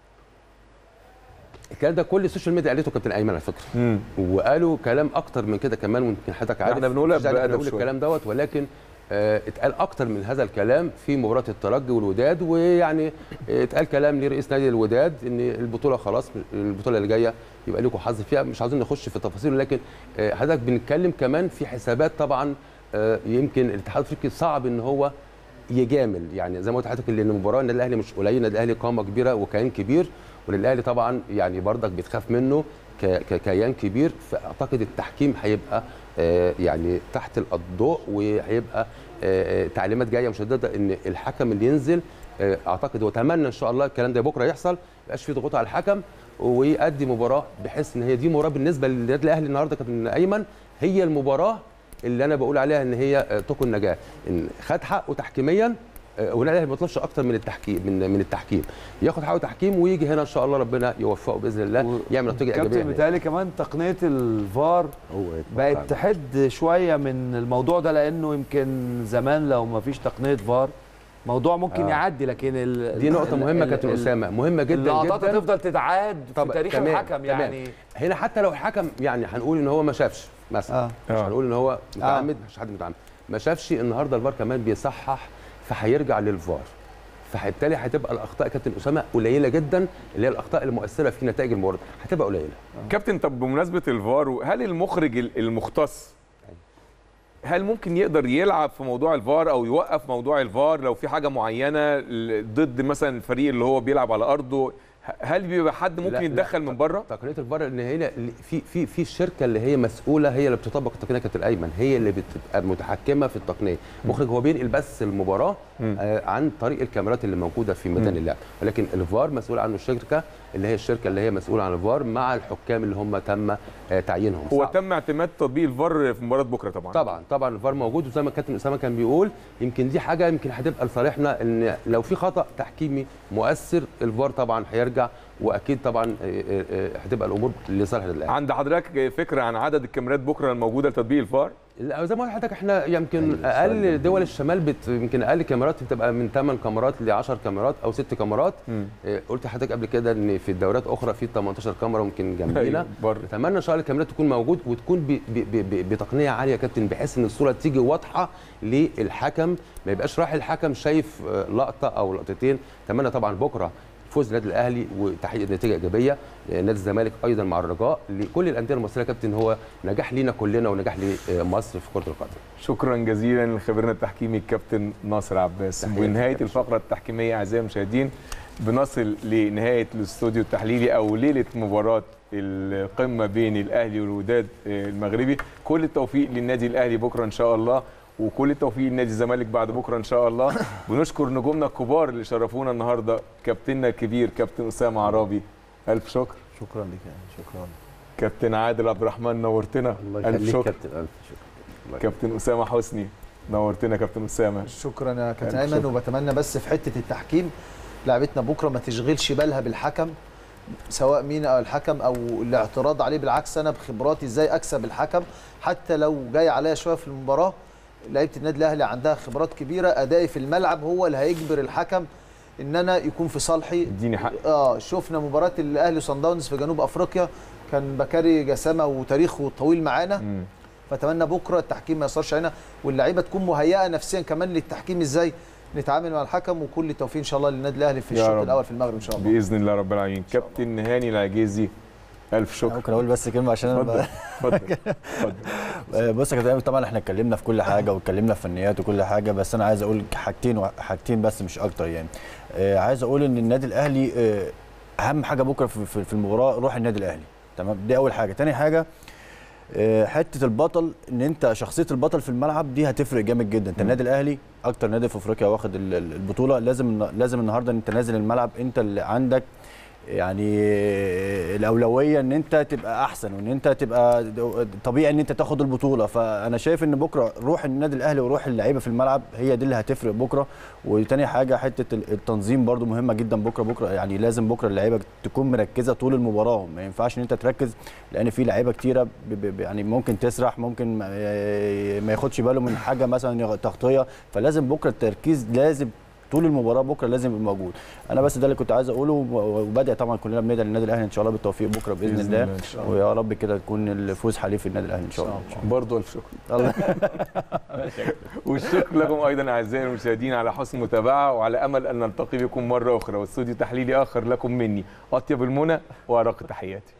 الكلام ده كل السوشيال ميديا قالته كابتن ايمن على فكره وقالوا كلام اكتر من كده كمان ويمكن حضرتك عارف احنا بنقولها مش داعي بأدب نقول شوية. الكلام دوت ولكن آه، اتقال اكتر من هذا الكلام في مباراه الترجي والوداد ويعني آه، اتقال كلام لرئيس نادي الوداد ان البطوله خلاص البطوله اللي جايه يبقى لكم حظ فيها مش عاوزين نخش في التفاصيل لكن آه، حضرتك بنتكلم كمان في حسابات طبعا آه، يمكن الاتحاد الافريقي صعب ان هو يجامل يعني زي ما قلت لحضرتك ان المباراه النادي الاهلي مش قليل النادي الاهلي قامه كبيره وكيان كبير والاهلي طبعا يعني برضك بتخاف منه ك- ككيان كبير فاعتقد التحكيم هيبقى آه، يعني تحت الضوء وهيبقى آه، آه، تعليمات جايه مشدده ان الحكم اللي ينزل آه، اعتقد واتمنى ان شاء الله الكلام ده بكره يحصل ما يبقاش في ضغوط على الحكم ويؤدي مباراه بحيث ان هي دي مباراه بالنسبه للنادي الاهلي النهارده كابتن ايمن هي المباراه اللي انا بقول عليها ان هي آه، تكون النجاه ان خد حقه تحكيميا آه، والنادي الاهلي ما بيطلبش اكتر من التحكيم من من التحكيم ياخد حقه تحكيم ويجي هنا ان شاء الله ربنا يوفقه باذن الله يعمل نتيجه ايجابيه كابتن هناك. بيتهيألي كمان تقنيه الفار بقت تحد شويه من الموضوع ده لانه يمكن زمان لو ما فيش تقنيه فار موضوع ممكن آه. يعدي لكن ال دي نقطه ال- مهمه ال- كابتن ال- اسامه مهمه جدا اللقطات جدا هتفضل تتعاد في طب تاريخ تمام، الحكم تمام. يعني هنا حتى لو الحكم يعني هنقول ان هو ما شافش مثلا آه. مش آه. هنقول ان هو متعمد مش حد متعمد ما شافش النهارده الفار كمان بيصحح فهيرجع للفار فبالتالي هتبقى الاخطاء يا كابتن اسامه قليله جدا اللي هي الاخطاء المؤثره في نتائج المباراه هتبقى قليله كابتن طب بمناسبه الفار هل المخرج ال- المختص هل ممكن يقدر يلعب في موضوع الفار او يوقف موضوع الفار لو في حاجه معينه ل- ضد مثلا الفريق اللي هو بيلعب على ارضه ه- هل بيبقى حد ممكن لا، لا، يتدخل من بره تقنيه الفار ان هي في في في الشركه اللي هي مسؤوله هي اللي بتطبق التقنيه كابتن الايمن هي اللي بتبقى متحكمه في التقنيه مخرج هو بينقل بس المباراه آه عن طريق الكاميرات اللي موجوده في ميدان اللعب ولكن الفار مسؤول عنه الشركه اللي هي الشركه اللي هي مسؤوله عن الفار مع الحكام اللي هم تم آه تعيينهم هو صعب. تم اعتماد تطبيق الفار في مباراه بكره طبعا طبعا طبعا الفار موجود وزي ما كابتن اسامه كان بيقول يمكن دي حاجه يمكن هتبقى لصالحنا ان لو في خطا تحكيمي مؤثر الفار طبعا هيرجع واكيد طبعا آه، آه، آه، هتبقى الامور لصالح الاهلي عند حضرتك فكره عن عدد الكاميرات بكره الموجوده لتطبيق الفار لا زي ما قلت لحضرتك احنا يمكن اقل دول الشمال بت يمكن اقل كاميرات بتبقى من 8 كاميرات ل 10 كاميرات او 6 كاميرات اه قلت لحضرتك قبل كده ان في الدورات اخرى في 18 كاميرا ممكن جنبينا أيوة، بره. نتمنى ان شاء الله الكاميرات تكون موجود وتكون ب ب ب ب بتقنيه عاليه يا كابتن بحيث ان الصوره تيجي واضحه للحكم ما يبقاش رايح الحكم شايف اه، لقطه او لقطتين اتمنى طبعا بكره فوز النادي الاهلي وتحقيق نتيجه ايجابيه نادي الزمالك ايضا مع الرجاء لكل الانديه المصريه يا كابتن هو نجاح لينا كلنا ونجاح لمصر في كره القدم شكرا جزيلا لخبيرنا التحكيمي الكابتن ناصر عباس تحية ونهايه كابتن. الفقره التحكيميه اعزائي المشاهدين بنصل لنهايه الاستوديو التحليلي او ليله مباراه القمه بين الاهلي والوداد المغربي كل التوفيق للنادي الاهلي بكره ان شاء الله وكل التوفيق لنادي الزمالك بعد بكره ان شاء الله بنشكر نجومنا الكبار اللي شرفونا النهارده كابتننا الكبير كابتن اسامه عرابي الف شكر شكرا لك شكرا كابتن عادل عبد الرحمن نورتنا الله الف يخليك شكر كابتن الف شكر كابتن اسامه حسني نورتنا كابتن اسامه شكرا يا كابتن ألف ايمن شكر. وبتمنى بس في حته التحكيم لعبتنا بكره ما تشغلش بالها بالحكم سواء مين او الحكم او الاعتراض عليه بالعكس انا بخبراتي ازاي اكسب الحكم حتى لو جاي عليا شويه في المباراه لعيبه النادي الاهلي عندها خبرات كبيره ادائي في الملعب هو اللي هيجبر الحكم ان انا يكون في صالحي اديني حق اه شفنا مباراه الاهلي وصن داونز في جنوب افريقيا كان بكاري جسامه وتاريخه طويل معانا مم. فاتمنى بكره التحكيم ما ياثرش علينا واللعيبه تكون مهيئه نفسيا كمان للتحكيم ازاي نتعامل مع الحكم وكل التوفيق ان شاء الله للنادي الاهلي في يا الشوط رب. الاول في المغرب ان شاء الله باذن الله رب العالمين كابتن هاني العجيزي الف شكر ممكن اقول بس كلمه عشان انا اتفضل ب- اتفضل اتفضل آه، بص يا كابتن أيمن، طبعا احنا اتكلمنا في كل حاجه واتكلمنا في فنيات وكل حاجه بس انا عايز اقول حاجتين و- حاجتين بس مش اكتر يعني آه، عايز اقول ان النادي الاهلي آه، اهم حاجه بكره في في- في المباراه روح النادي الاهلي تمام دي اول حاجه تاني حاجه آه، حته البطل ان انت شخصيه البطل في الملعب دي هتفرق جامد جدا انت النادي الاهلي اكتر نادي في افريقيا واخد ال- ال- البطوله لازم لازم النهارده انت نازل الملعب انت اللي عندك يعني الاولويه ان انت تبقى احسن وان انت تبقى طبيعي ان انت تاخد البطوله فانا شايف ان بكره روح النادي الاهلي وروح اللعيبه في الملعب هي دي اللي هتفرق بكره وتاني حاجه حته ال- التنظيم برده مهمه جدا بكره بكره يعني لازم بكره اللعيبه تكون مركزه طول المباراه ما ينفعش ان انت تركز لان في لعيبه كتيره ب- ب- ب- يعني ممكن تسرح ممكن ما ما ياخدش باله من حاجه مثلا يغ- تغطيه فلازم بكره التركيز لازم طول المباراه بكره لازم يبقى موجود انا بس ده اللي كنت عايز اقوله و- وبدأ طبعا كلنا بندعي للنادي الاهلي ان شاء الله بالتوفيق بكره باذن, بإذن الله, الله إن شاء الله. ويا رب كده تكون الفوز حليف النادي الاهلي ان شاء الله برضه الف شكر الله والشكر لكم ايضا اعزائي المشاهدين على حسن المتابعه وعلى امل ان نلتقي بكم مره اخرى واستوديو تحليلي اخر لكم مني اطيب المنى وارق تحياتي